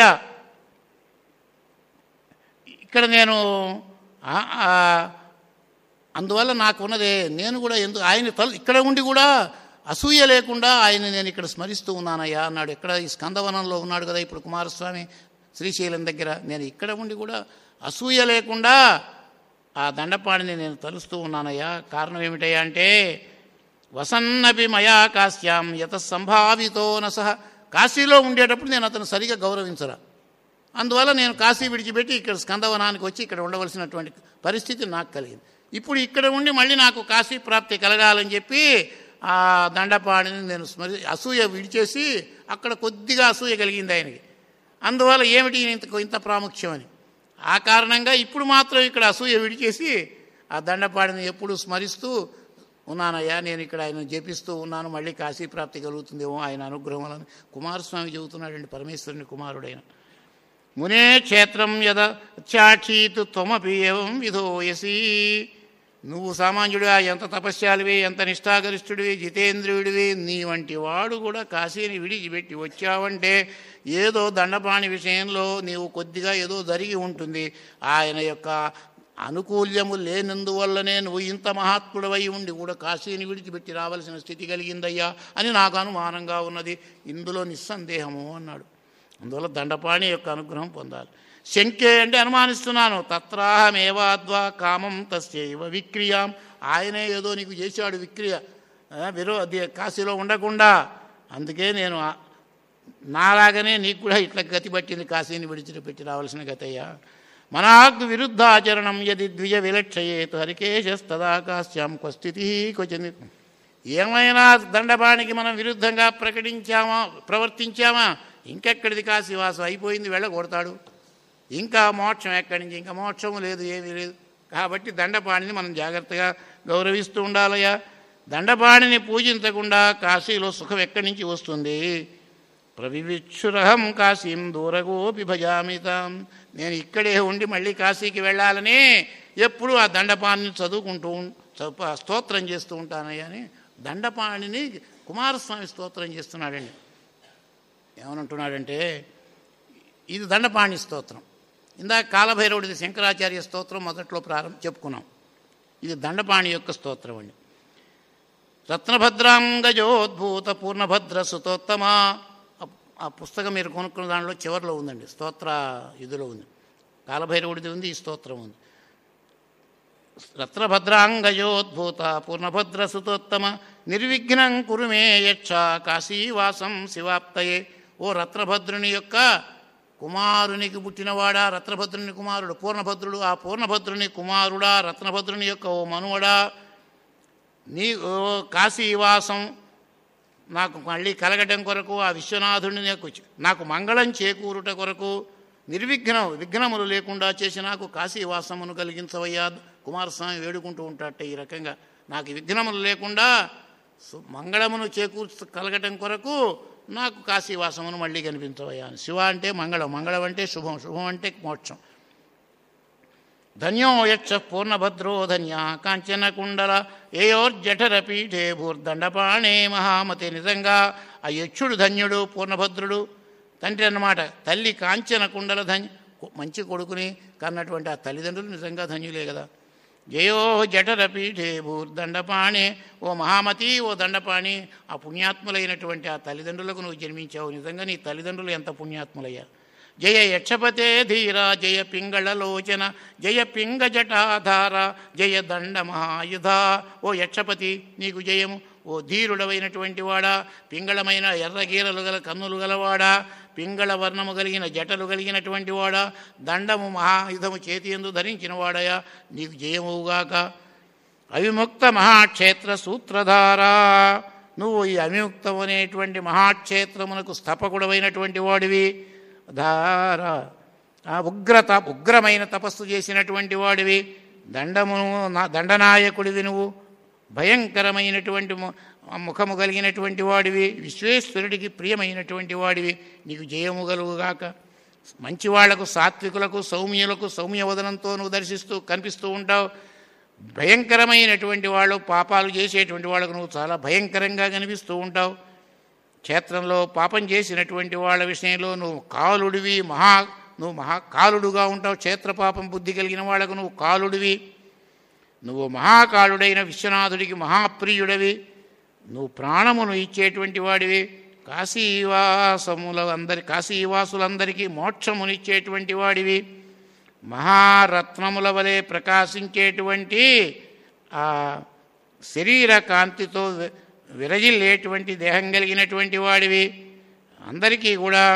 ఇక్కడ నేను ఆ- ఆ, అందువల్ల నాకున్నదే నేను కూడా ఎందుకు ఆయన తల ఇక్కడ ఉండి కూడా అసూయ లేకుండా ఆయన నేను ఇక్కడ స్మరిస్తూ ఉన్నానయ్యా అన్నాడు ఇక్కడ ఈ స్కందవనంలో ఉన్నాడు కదా ఇప్పుడు కుమారస్వామి శ్రీశైలం దగ్గర నేను ఇక్కడ ఉండి కూడా అసూయ లేకుండా ఆ దండపాడిని నేను తలుస్తూ ఉన్నానయ్యా కారణం ఏమిటయ్యా అంటే వసన్నపి మయా కాశ్యాం యత సంభావితో నసహ కాశీలో ఉండేటప్పుడు నేను అతను సరిగా గౌరవించరా అందువల్ల నేను కాశీ విడిచిపెట్టి ఇక్కడ స్కందవనానికి వచ్చి ఇక్కడ ఉండవలసినటువంటి పరిస్థితి నాకు కలిగింది ఇప్పుడు ఇక్కడ ఉండి మళ్ళీ నాకు కాశీ ప్రాప్తి కలగాలని చెప్పి ఆ దండపాడిని నేను స్మరి అసూయ విడిచేసి అక్కడ కొద్దిగా అసూయ కలిగింది ఆయనకి అందువల్ల ఏమిటి ఈయన ఇంత ఇంత ప్రాముఖ్యమని ఆ కారణంగా ఇప్పుడు మాత్రం ఇక్కడ అసూయ విడిచేసి ఆ దండపాడిని ఎప్పుడు స్మరిస్తూ ఉన్నానయ్యా నేను ఇక్కడ ఆయన జపిస్తూ ఉన్నాను మళ్ళీ కాశీ ప్రాప్తి కలుగుతుందేమో ఆయన అనుగ్రహం వలన కుమారస్వామి చెబుతున్నాడండి పరమేశ్వరుని కుమారుడైన మునే క్షేత్రం యద చాక్షీతు త్వమపి ఏవం విధోయసి నువ్వు సామాన్యుడివా ఎంత తపస్యాలివి ఎంత నిష్ఠాగరిష్ఠుడివి జితేంద్రియుడివి నీ వంటి వాడు కూడా కాశీని విడిచిపెట్టి వచ్చావంటే ఏదో దండపాణి విషయంలో నీవు కొద్దిగా ఏదో జరిగి ఉంటుంది ఆయన యొక్క అనుకూల్యము లేనందువల్లనే నువ్వు ఇంత మహాత్ముడవై ఉండి కూడా కాశీని విడిచిపెట్టి రావలసిన స్థితి కలిగిందయ్యా అని నాకు అనుమానంగా ఉన్నది ఇందులో నిస్సందేహము అన్నాడు అందువల్ల దండపాణి యొక్క అనుగ్రహం పొందాలి శంకే అంటే అనుమానిస్తున్నాను తత్రాహమేవాద్వా కామం తస్యైవ విక్రియాం ఆయనే ఏదో నీకు చేశాడు విక్రియ ఆ, విరో అది కాశీలో ఉండకుండా అందుకే నేను ఆ- నాలాగనే నీకు కూడా ఇట్లా గతి పట్టింది కాశీని విడిచిపెట్టి రావాల్సిన గతయ్యా మనాగ్ విరుద్ధాచరణం యది ద్విజ విలక్షయేతు హరికేశస్తదా కాశ్యాం క్వస్థితి క్వచని ఏమైనా దండపానికి మనం విరుద్ధంగా ప్రకటించామా ప్రవర్తించామా ఇంకెక్కడిది కాశీవాసం అయిపోయింది వెళ్ళగొడతాడు ఇంకా మోక్షం ఎక్కడి నుంచి ఇంకా మోక్షము లేదు ఏమీ లేదు కాబట్టి దండపాణిని మనం జాగ్రత్తగా గౌరవిస్తూ ఉండాలయ్యా దండపాణిని పూజించకుండా కాశీలో సుఖం ఎక్కడి నుంచి వస్తుంది ప్రవివిచ్చురహం కాశీం దూరగోపి భజామితాం నేను ఇక్కడే ఉండి మళ్ళీ కాశీకి వెళ్ళాలని ఎప్పుడూ ఆ దండపాణిని చదువుకుంటూ ఉం- చదువు- స్తోత్రం చేస్తూ ఉంటానయ్యా అని దండపాణిని కుమారస్వామి స్తోత్రం చేస్తున్నాడండి ఏమనంటున్నాడంటే ఇది దండపాణి స్తోత్రం ఇందాక కాలభైరవుడిది శంకరాచార్య స్తోత్రం మొదట్లో ప్రారంభం చెప్పుకున్నాం ఇది దండపాణి యొక్క స్తోత్రం అండి రత్నభద్రాంగజోద్భూత పూర్ణభద్ర సుతోత్తమ ఆ- ఆ పుస్తకం మీరు కొనుక్కున్న దానిలో చివరిలో ఉందండి స్తోత్ర ఇదిలో ఉంది కాలభైరవుడిది ఉంది ఈ స్తోత్రం ఉంది రత్నభద్రాంగజోద్భూత పూర్ణభద్ర సుతోత్తమ నిర్విఘ్నం కురుమే యచ్చ కాశీవాసం శివాప్తయే ఓ రత్నభద్రుని యొక్క కుమారునికి పుట్టినవాడా రత్నభద్రుని కుమారుడు పూర్ణభద్రుడు ఆ పూర్ణభద్రుని కుమారుడా రత్నభద్రుని యొక్క ఓ మనువడా నీ ఓ కాశీవాసం నాకు మళ్ళీ కలగటం కొరకు ఆ విశ్వనాథుడిని నాకు నాకు మంగళం చేకూరుట కొరకు నిర్విఘ్నం విఘ్నములు లేకుండా చేసి నాకు కాశీవాసమును కలిగించవయ్యా కుమారస్వామి వేడుకుంటూ ఉంటాట ఈ రకంగా నాకు విఘ్నములు లేకుండా సు- మంగళమును చేకూర్చ కలగటం కొరకు నాకు కాశీవాసమును మళ్ళీ కనిపించవయ్యా అని. శివ అంటే మంగళం మంగళం అంటే శుభం శుభం అంటే మోక్షం ధన్యో యక్ష పూర్ణభద్రో ధన్య కాంచన కుండల ఏయోర్జఠర పీఠే భూర్దండపాణే మహామతి నిజంగా ఆ యక్షుడు ధన్యుడు పూర్ణభద్రుడు తండ్రి అన్నమాట తల్లి కాంచన కుండల ధన్య మంచి కొడుకుని కన్నటువంటి ఆ తల్లిదండ్రులు నిజంగా ధన్యులే కదా జయో జఠర పీఠే భూర్దండపాణే ఓ మహామతి ఓ దండపాణి ఆ పుణ్యాత్ములైనటువంటి ఆ తల్లిదండ్రులకు నువ్వు జన్మించావు నిజంగా నీ తల్లిదండ్రులు ఎంత పుణ్యాత్ములయ్యా జయ యక్షపతే ధీర జయ పింగళలోచన జయ పింగ జటాధార జయ దండ మహాయుధ ఓ యక్షపతి నీకు జయము ఓ ధీరుడవైనటువంటి వాడా పింగళమైన ఎర్రగీరలు గల కన్నులు గలవాడా పింగళ వర్ణము కలిగిన జటలు కలిగినటువంటి వాడా దండము మహాయుధము చేతి ఎందు ధరించిన వాడయా నీకు జయముగాక అవిముక్త మహాక్షేత్ర సూత్రధారా నువ్వు ఈ అవిముక్తం అనేటువంటి మహాక్షేత్రమునకు స్థపకుడమైనటువంటి వాడివి ధార ఆ ఉగ్రత ఉగ్రమైన తపస్సు చేసినటువంటి వాడివి దండమును నా- దండనాయకుడివి నువ్వు భయంకరమైనటువంటి ము- ముఖము కలిగినటువంటి వాడివి విశ్వేశ్వరుడికి ప్రియమైనటువంటి వాడివి నీకు జయము కలుగుగాక మంచి వాళ్లకు సాత్వికులకు సౌమ్యులకు సౌమ్యవదనంతో నువ్వు దర్శిస్తూ కనిపిస్తూ ఉంటావు భయంకరమైనటువంటి వాళ్ళు పాపాలు చేసేటువంటి వాళ్ళకు నువ్వు చాలా భయంకరంగా కనిపిస్తూ ఉంటావు క్షేత్రంలో పాపం చేసినటువంటి వాళ్ళ విషయంలో నువ్వు కాలుడివి మహా నువ్వు మహా కాలుడుగా ఉంటావు క్షేత్ర పాపం బుద్ధి కలిగిన వాళ్ళకు నువ్వు కాలుడివి నువ్వు మహాకాలుడైన విశ్వనాథుడికి మహాప్రియుడవి నువ్వు ప్రాణమును ఇచ్చేటువంటి వాడివి కాశీవాసముల అందరి కాశీవాసులందరికీ మోక్షమునిచ్చేటువంటి వాడివి మహారత్నముల వలె ప్రకాశించేటువంటి ఆ శరీర కాంతితో వి- విరజిల్లేటువంటి దేహం కలిగినటువంటి వాడివి అందరికీ కూడా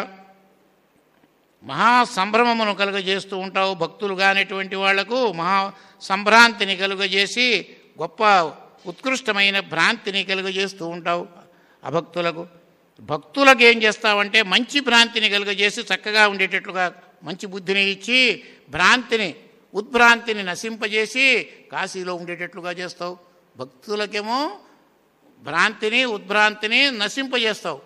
మహా సంభ్రమమును కలుగజేస్తూ ఉంటావు భక్తులు కానిటువంటి వాళ్లకు మహా సంభ్రాంతిని కలుగజేసి గొప్ప ఉత్కృష్టమైన భ్రాంతిని కలుగజేస్తూ ఉంటావు అభక్తులకు భక్తులకు ఏం చేస్తావంటే మంచి భ్రాంతిని కలుగజేసి చక్కగా ఉండేటట్లుగా మంచి బుద్ధిని ఇచ్చి భ్రాంతిని ఉద్భ్రాంతిని నశింపజేసి కాశీలో ఉండేటట్లుగా చేస్తావు భక్తులకేమో భ్రాంతిని ఉద్భ్రాంతిని నశింపజేస్తావు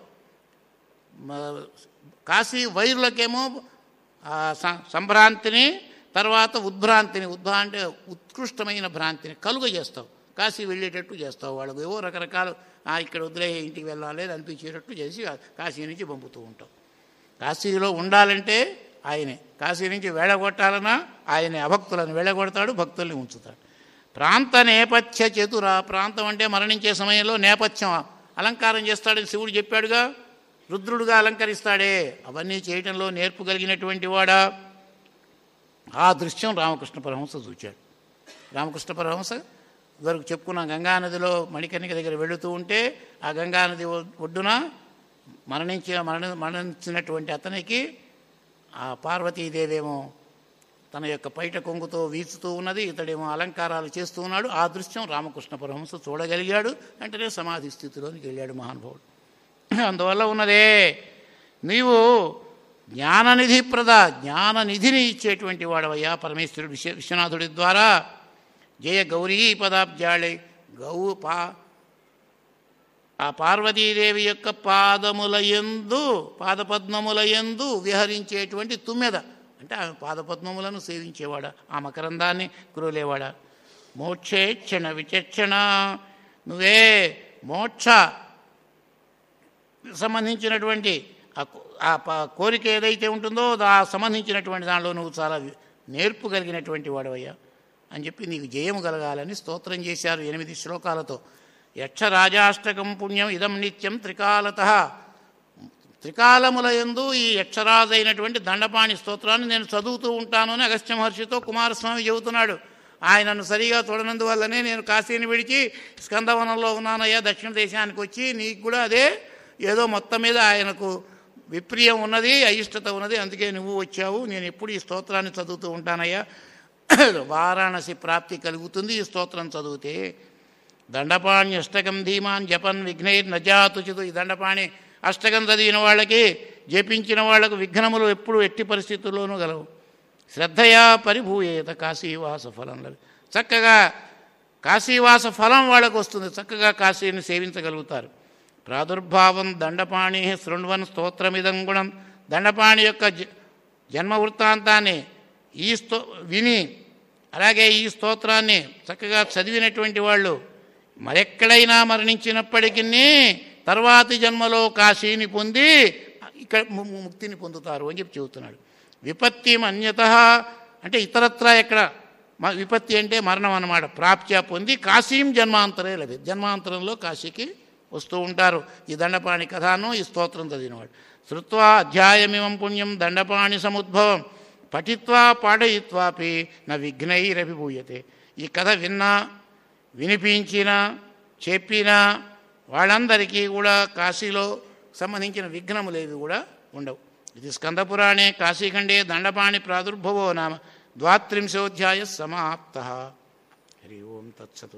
మ- కాశీ వైరులకేమో ఆ స- సంభ్రాంతిని తర్వాత ఉద్భ్రాంతిని ఉద్భా అంటే ఉత్కృష్టమైన భ్రాంతిని కలుగ చేస్తావు కాశీ వెళ్ళేటట్టు చేస్తావు వాళ్ళకు ఏవో రకరకాలు "ఆ, ఇక్కడ వదిలే ఇంటికి వెళ్ళాలి అని అనిపించేటట్టు చేసి ఆ కాశీ నుంచి పంపుతూ ఉంటావు కాశీలో ఉండాలంటే ఆయనే కాశీ నుంచి వెళ్ళగొట్టాలన్నా ఆయనే అభక్తులను వెళ్ళగొడతాడు భక్తుల్ని ఉంచుతాడు ప్రాంత నేపథ్య చతుర ప్రాంతం అంటే మరణించే సమయంలో నేపథ్యం అలంకారం చేస్తాడని శివుడు చెప్పాడుగా రుద్రుడుగా అలంకరిస్తాడే అవన్నీ చేయటంలో నేర్పు కలిగినటువంటి వాడా ఆ దృశ్యం రామకృష్ణ పరమహంస చూచాడు రామకృష్ణ పరమహంస ఇదివరకు చెప్పుకున్నాం గంగానదిలో మణికర్ణిక దగ్గర వెళుతూ ఉంటే ఆ గంగానది ఒ- ఒడ్డున మరణించిన మరణ మరణించినటువంటి అతనికి ఆ పార్వతీదేవేమో తన యొక్క పైట కొంగుతో వీచుతూ ఉన్నది ఇతడేమో అలంకారాలు చేస్తూ ఉన్నాడు ఆ దృశ్యం రామకృష్ణ పరమహంస చూడగలిగాడు వెంటనే సమాధి స్థితిలోనికి వెళ్ళాడు మహానుభావుడు అందువల్ల ఉన్నదే నీవు జ్ఞాననిధి ప్రద జ్ఞాననిధిని ఇచ్చేటువంటి వాడవయ్యా పరమేశ్వరుడు విశ్వ విశ్వనాథుడి ద్వారా జయ గౌరీ పదాబ్జాళే గౌ పా ఆ పార్వతీదేవి యొక్క పాదముల యందు పాదపద్మముల యందు విహరించేటువంటి తుమ్మెద అంటే ఆమె పాదపద్మములను సేవించేవాడా ఆ మకరందాన్ని కురులేవాడా మోక్షేక్షణ విచక్షణ నువ్వే మోక్ష సంబంధించినటువంటి ఆ కో- ఆ ప- కోరిక ఏదైతే ఉంటుందో ఆ సంబంధించినటువంటి దానిలో నువ్వు చాలా నేర్పు కలిగినటువంటి వాడవయ్యా అని చెప్పి నీకు జయము కలగాలని స్తోత్రం చేశారు ఎనిమిది శ్లోకాలతో యక్షరాజాష్టకం పుణ్యం ఇదం నిత్యం త్రికాలత త్రికాలముల యందు ఈ యక్షరాజైనటువంటి దండపాణి స్తోత్రాన్ని నేను చదువుతూ ఉంటాను అని అగస్త్య మహర్షితో కుమారస్వామి చెబుతున్నాడు ఆయనను సరిగా చూడనందువల్లనే నేను కాశీని విడిచి స్కందవనంలో ఉన్నానయ్యా దక్షిణ దేశానికి వచ్చి నీకు కూడా అదే ఏదో మొత్తం మీద ఆయనకు విప్రియం ఉన్నది అయిష్టత ఉన్నది అందుకే నువ్వు వచ్చావు నేను ఎప్పుడు ఈ స్తోత్రాన్ని చదువుతూ ఉంటానయ్యా వారాణసి ప్రాప్తి కలుగుతుంది ఈ స్తోత్రం చదివితే దండపాణి అష్టకం ధీమాన్ జపన్ విఘ్నైర్ నజాతుచితు ఈ దండపాణి అష్టకం చదివిన వాళ్ళకి జపించిన వాళ్లకు విఘ్నములు ఎప్పుడు ఎట్టి పరిస్థితుల్లోనూ గలవు శ్రద్ధయా పరిభూయేత కాశీవాస ఫలం లభి చక్కగా కాశీవాస ఫలం వాళ్ళకు వస్తుంది చక్కగా కాశీని సేవించగలుగుతారు ప్రాదుర్భావం దండపాణి శృణ్వన్ స్తోత్రమిదం గుణం దండపాణి యొక్క జ- జన్మ వృత్తాంతాన్ని ఈ స్తో విని అలాగే ఈ స్తోత్రాన్ని చక్కగా చదివినటువంటి వాళ్ళు మరెక్కడైనా మరణించినప్పటికీ తర్వాతి జన్మలో కాశీని పొంది ఇక్కడ ము- ము- ముక్తిని పొందుతారు అని చెప్పి చెబుతున్నాడు విపత్తి అన్యత అంటే ఇతరత్ర ఎక్కడ మ- విపత్తి అంటే మరణం అన్నమాట ప్రాప్త్య పొంది కాశీం జన్మాంతరే లభి జన్మాంతరంలో కాశీకి వస్తూ ఉంటారు ఈ దండపాణి కథను ఈ స్తోత్రం చదివినవాడు శృత్వా అధ్యాయమిమం పుణ్యం దండపాణి సముద్భవం పఠిత్వా పాఠయిత్వాపి నా విఘ్నైరభిభూయతే ఈ కథ విన్నా వినిపించినా చెప్పినా వాళ్ళందరికీ కూడా కాశీలో సంబంధించిన విఘ్నములేవి కూడా ఉండవు ఇది స్కందపురాణే కాశీఖండే దండపాణి ప్రాదుర్భవో నామ ద్వాత్రింశోధ్యాయ సమాప్త హరి ఓం తత్సతు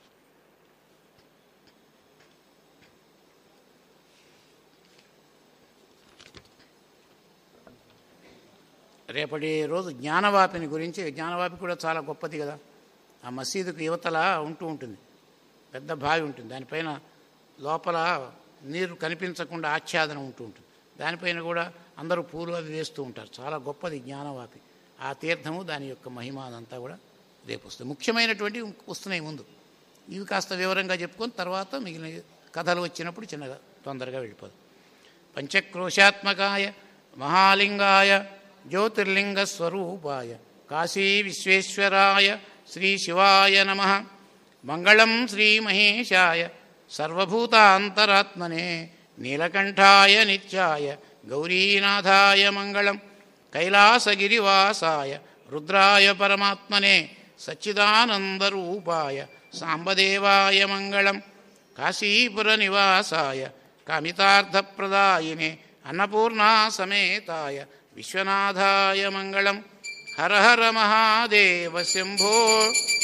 రేపటి రోజు జ్ఞానవాపిని గురించి జ్ఞానవాపి కూడా చాలా గొప్పది కదా ఆ మసీదుకు యువతల ఉంటూ ఉంటుంది పెద్ద బావి ఉంటుంది దానిపైన లోపల నీరు కనిపించకుండా ఆచ్ఛాదనం ఉంటూ ఉంటుంది దానిపైన కూడా అందరూ పూలు అవి వేస్తూ ఉంటారు చాలా గొప్పది జ్ఞానవాపి ఆ తీర్థము దాని యొక్క మహిమ అదంతా కూడా రేపు వస్తుంది ముఖ్యమైనటువంటివి వస్తున్నాయి ముందు ఇవి కాస్త వివరంగా చెప్పుకొని తర్వాత మిగిలిన కథలు వచ్చినప్పుడు చిన్నగా తొందరగా వెళ్ళిపోదు పంచక్రోశాత్మకాయ మహాలింగాయ జ్యోతిర్లింగ స్వరూపాయ కాశీ విశ్వేశ్వరాయ శ్రీ శివాయ నమ మంగళం శ్రీమహేశాయ సర్వభూతాంతరాత్మనే నీలకంఠాయ నిత్యాయ గౌరీనాథాయ మంగళం కైలాసగిరివాసాయ రుద్రాయ పరమాత్మనే సచ్చిదానందరూపాయ సాంబదేవాయ మంగళం కాశీపురనివాసాయ కామితార్థప్రదాయినే అన్నపూర్ణా సమేతాయ విశ్వనాథాయ మంగళం హర హర మహాదేవ శంభో